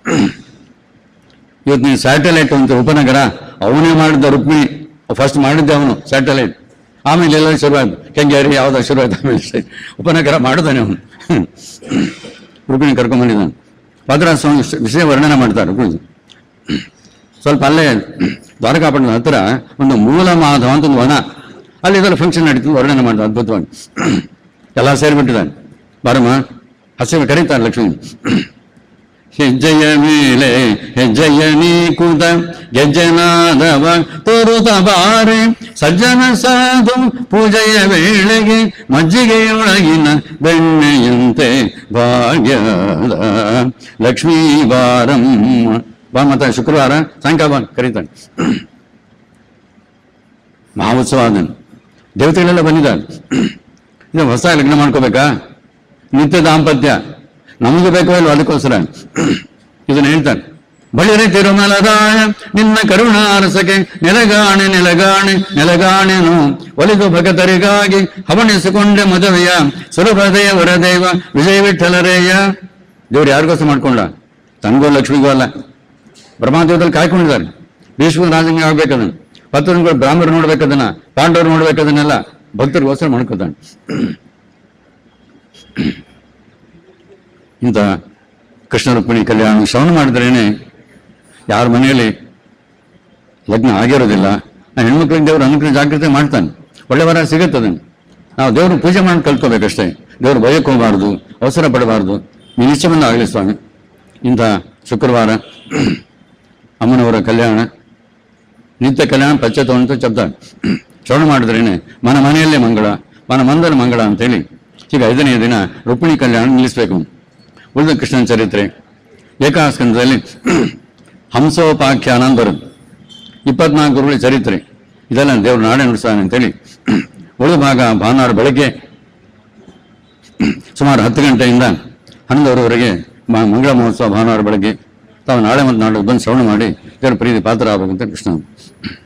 ಇವತ್ತು ನೀನು ಸ್ಯಾಟಲೈಟ್ ಅಂತ ಉಪನಗರ ಅವನೇ ಮಾಡಿದ್ದ ರುಕ್ಮಿಣಿ ಫಸ್ಟ್ ಮಾಡಿದ್ದೆ ಅವನು ಸ್ಯಾಟಲೈಟ್ ಆಮೇಲೆ ಎಲ್ಲ ಶುರುವಾಯ್ತು ಕೆಂಗೇರಿ ಯಾವ್ದೋ ಶುರುವಾಯ್ತು ಆಮೇಲೆ ಸರಿ. ಉಪನಗರ ಮಾಡಿದಾನೆ ಅವನು ರುಕ್ಮಿಣಿ ಕರ್ಕೊಂಡ್ಬಂದಿದ್ದಾನೆ ಭದ್ರಾ ಸ್ವಾಮಿ ವಿಷ- ವಿಷಯ ವರ್ಣನೆ ಮಾಡ್ತಾರೆ ರುಕ್ಮಿಣಿ ಸ್ವಲ್ಪ ಅಲ್ಲೇ ದ್ವಾರಕಾಪಟ್ಟಣದ ಹತ್ರ ಒಂದು ಮೂಲ ಮಾಧವ ಅಂತ ಒಂದು ವನ ಅಲ್ಲಿ ಇದೆಲ್ಲ ಫಂಕ್ಷನ್ ನಡೀತದೆ ವರ್ಣನೆ ಮಾಡ್ತಾರೆ ಅದ್ಭುತವಾಗಿ ಎಲ್ಲ ಸೇರಿಬಿಟ್ಟಿದ್ದಾನೆ ಬಾರಮ್ಮ ಹಸಿವೆ ಕರೀತಾರೆ ಲಕ್ಷ್ಮಿ ಹೆಜ್ಜೆಯ ಮೇಲೆ ಹೆಜ್ಜೆಯ ನೀಕುತ ಗೆಜ್ಜೆನಾದವ ತೋರುತ ಬಾರೆ ಸಜ್ಜನ ಸಾಧು ಪೂಜೆಯ ವೇಳೆಗೆ ಮಜ್ಜಿಗೆಯೊಳಗಿನ ಬೆಣ್ಣೆಯಂತೆ ಭಾಗ್ಯದ ಲಕ್ಷ್ಮೀ ಬಾರಮ್ಮ ಬಾ ಮತ್ತ ಶುಕ್ರವಾರ ಸಾಯಂಕಾಲ ಬಾ ಕರೀತಾನೆ ಮಹೋತ್ಸವ ಅದನ್ನು ದೇವತೆಗಳೆಲ್ಲ ಬಂದಿದ್ದಾರೆ ಇದು ಹೊಸ ಲಗ್ನ ಮಾಡ್ಕೋಬೇಕಾ ನಿತ್ಯ ದಾಂಪತ್ಯ ನಮಗೆ ಬೇಕೋ ಇಲ್ವೋ ಅದಕ್ಕೋಸ್ಕರ ಇದನ್ನ ಹೇಳ್ತಾನೆ ಬಳಿರೆ ತಿರುಮಲರಾಯ ನಿನ್ನ ಕರುಣಾರಸಕ್ಕೆ ನೆಲಗಾಣೆ ನೆಲಗಾಣೆ ನೆಲಗಾಣೆನು ಒಲಿದು ಭಗತರಿಗಾಗಿ ಹವಣಿಸಿಕೊಂಡೆ ಮದುವೆಯ ಸುರಭದಯ ವರದೇವ ವಿಜಯ ವಿಠಲರೇಯ ದೇವ್ರು ಯಾರಿಗೋಸ್ಕರ ಮಾಡ್ಕೊಂಡ ತನಗೂ ಲಕ್ಷ್ಮಿಗೂ ಅಲ್ಲ ಬ್ರಹ್ಮದೇವದಲ್ಲಿ ಕಾಯ್ಕೊಂಡಿದ್ದಾರೆ ಭೀಷ್ಮ ರಾಜಂಗೆ ಆಗ್ಬೇಕದನ್ನ ಪತ್ರಗಳು ಬ್ರಾಹ್ಮಣರು ನೋಡ್ಬೇಕದನ್ನ ಪಾಂಡವರು ನೋಡ್ಬೇಕದನ್ನೆಲ್ಲ ಭಕ್ತರಿಗೋಸ್ಕರ ಮಾಡ್ಕೊತಾನೆ ಇಂಥ ಕೃಷ್ಣ ರುಕ್ಮಿಣಿ ಕಲ್ಯಾಣ ಶ್ರವಣ ಮಾಡಿದ್ರೇನೆ ಯಾರ ಮನೆಯಲ್ಲಿ ಲಗ್ನ ಆಗಿರೋದಿಲ್ಲ ಆ ಹೆಣ್ಮಕ್ಳಿಗೆ ದೇವರು ಅನುಗ್ರಹ ಜಾಗೃತಿ ಮಾಡ್ತಾನೆ ಒಳ್ಳೆ ವರ ಸಿಗುತ್ತದೆ ನಾವು ದೇವರು ಪೂಜೆ ಮಾಡಿ ಕಲ್ತ್ಕೋಬೇಕಷ್ಟೇ ದೇವರು ಭಯಕ್ಕೆ ಹೋಗಬಾರ್ದು ಅವಸರ ಪಡಬಾರ್ದು ನೀನು ಇಚ್ಛೆ ಬಂದ ಆಗಲಿ ಸ್ವಾಮಿ ಇಂಥ ಶುಕ್ರವಾರ ಅಮ್ಮನವರ ಕಲ್ಯಾಣ ನಿತ್ಯ ಕಲ್ಯಾಣ ಪಚ್ಚತವಂತ ಶಬ್ದ ಶ್ರವಣ ಮಾಡಿದ್ರೇನೆ ಮನ ಮನೆಯಲ್ಲೇ ಮಂಗಳ ಮನ ಮಂದರ ಮಂಗಳ ಅಂತೇಳಿ ಈಗ ಐದನೆಯ ದಿನ ರುಕ್ಮಿಣಿ ಕಲ್ಯಾಣ ನಿಲ್ಲಿಸಬೇಕು ಉಳಿದ ಕೃಷ್ಣನ ಚರಿತ್ರೆ ಏಕಾಸ್ಕಂದದಲ್ಲಿ ಹಂಸೋಪಾಖ್ಯಾನ ಅಂತ ಬರುತ್ತೆ ಇಪ್ಪತ್ನಾಲ್ಕು ಗುರುಗಳ ಚರಿತ್ರೆ ಇದೆಲ್ಲ ದೇವರು ನಾಡೆ ನುಡಿಸ್ತಾನೆ ಅಂತೇಳಿ ಉಳಿದ ಭಾಗ ಭಾನುವಾರ ಬೆಳಗ್ಗೆ ಸುಮಾರು ಹತ್ತು ಗಂಟೆಯಿಂದ ಹನ್ನೊಂದುವರೆವರೆಗೆ ಮ- ಮಂಗಳ ಮಹೋತ್ಸವ ಭಾನುವಾರ ಬೆಳಗ್ಗೆ ತಾವು ನಾಳೆ ಮತ್ತು ನಾಳೆ ಬಂದು ಶ್ರವಣ ಮಾಡಿ ದೇವರ ಪ್ರೀತಿ ಪಾತ್ರ ಆಗಬೇಕಂತ ಕೃಷ್ಣ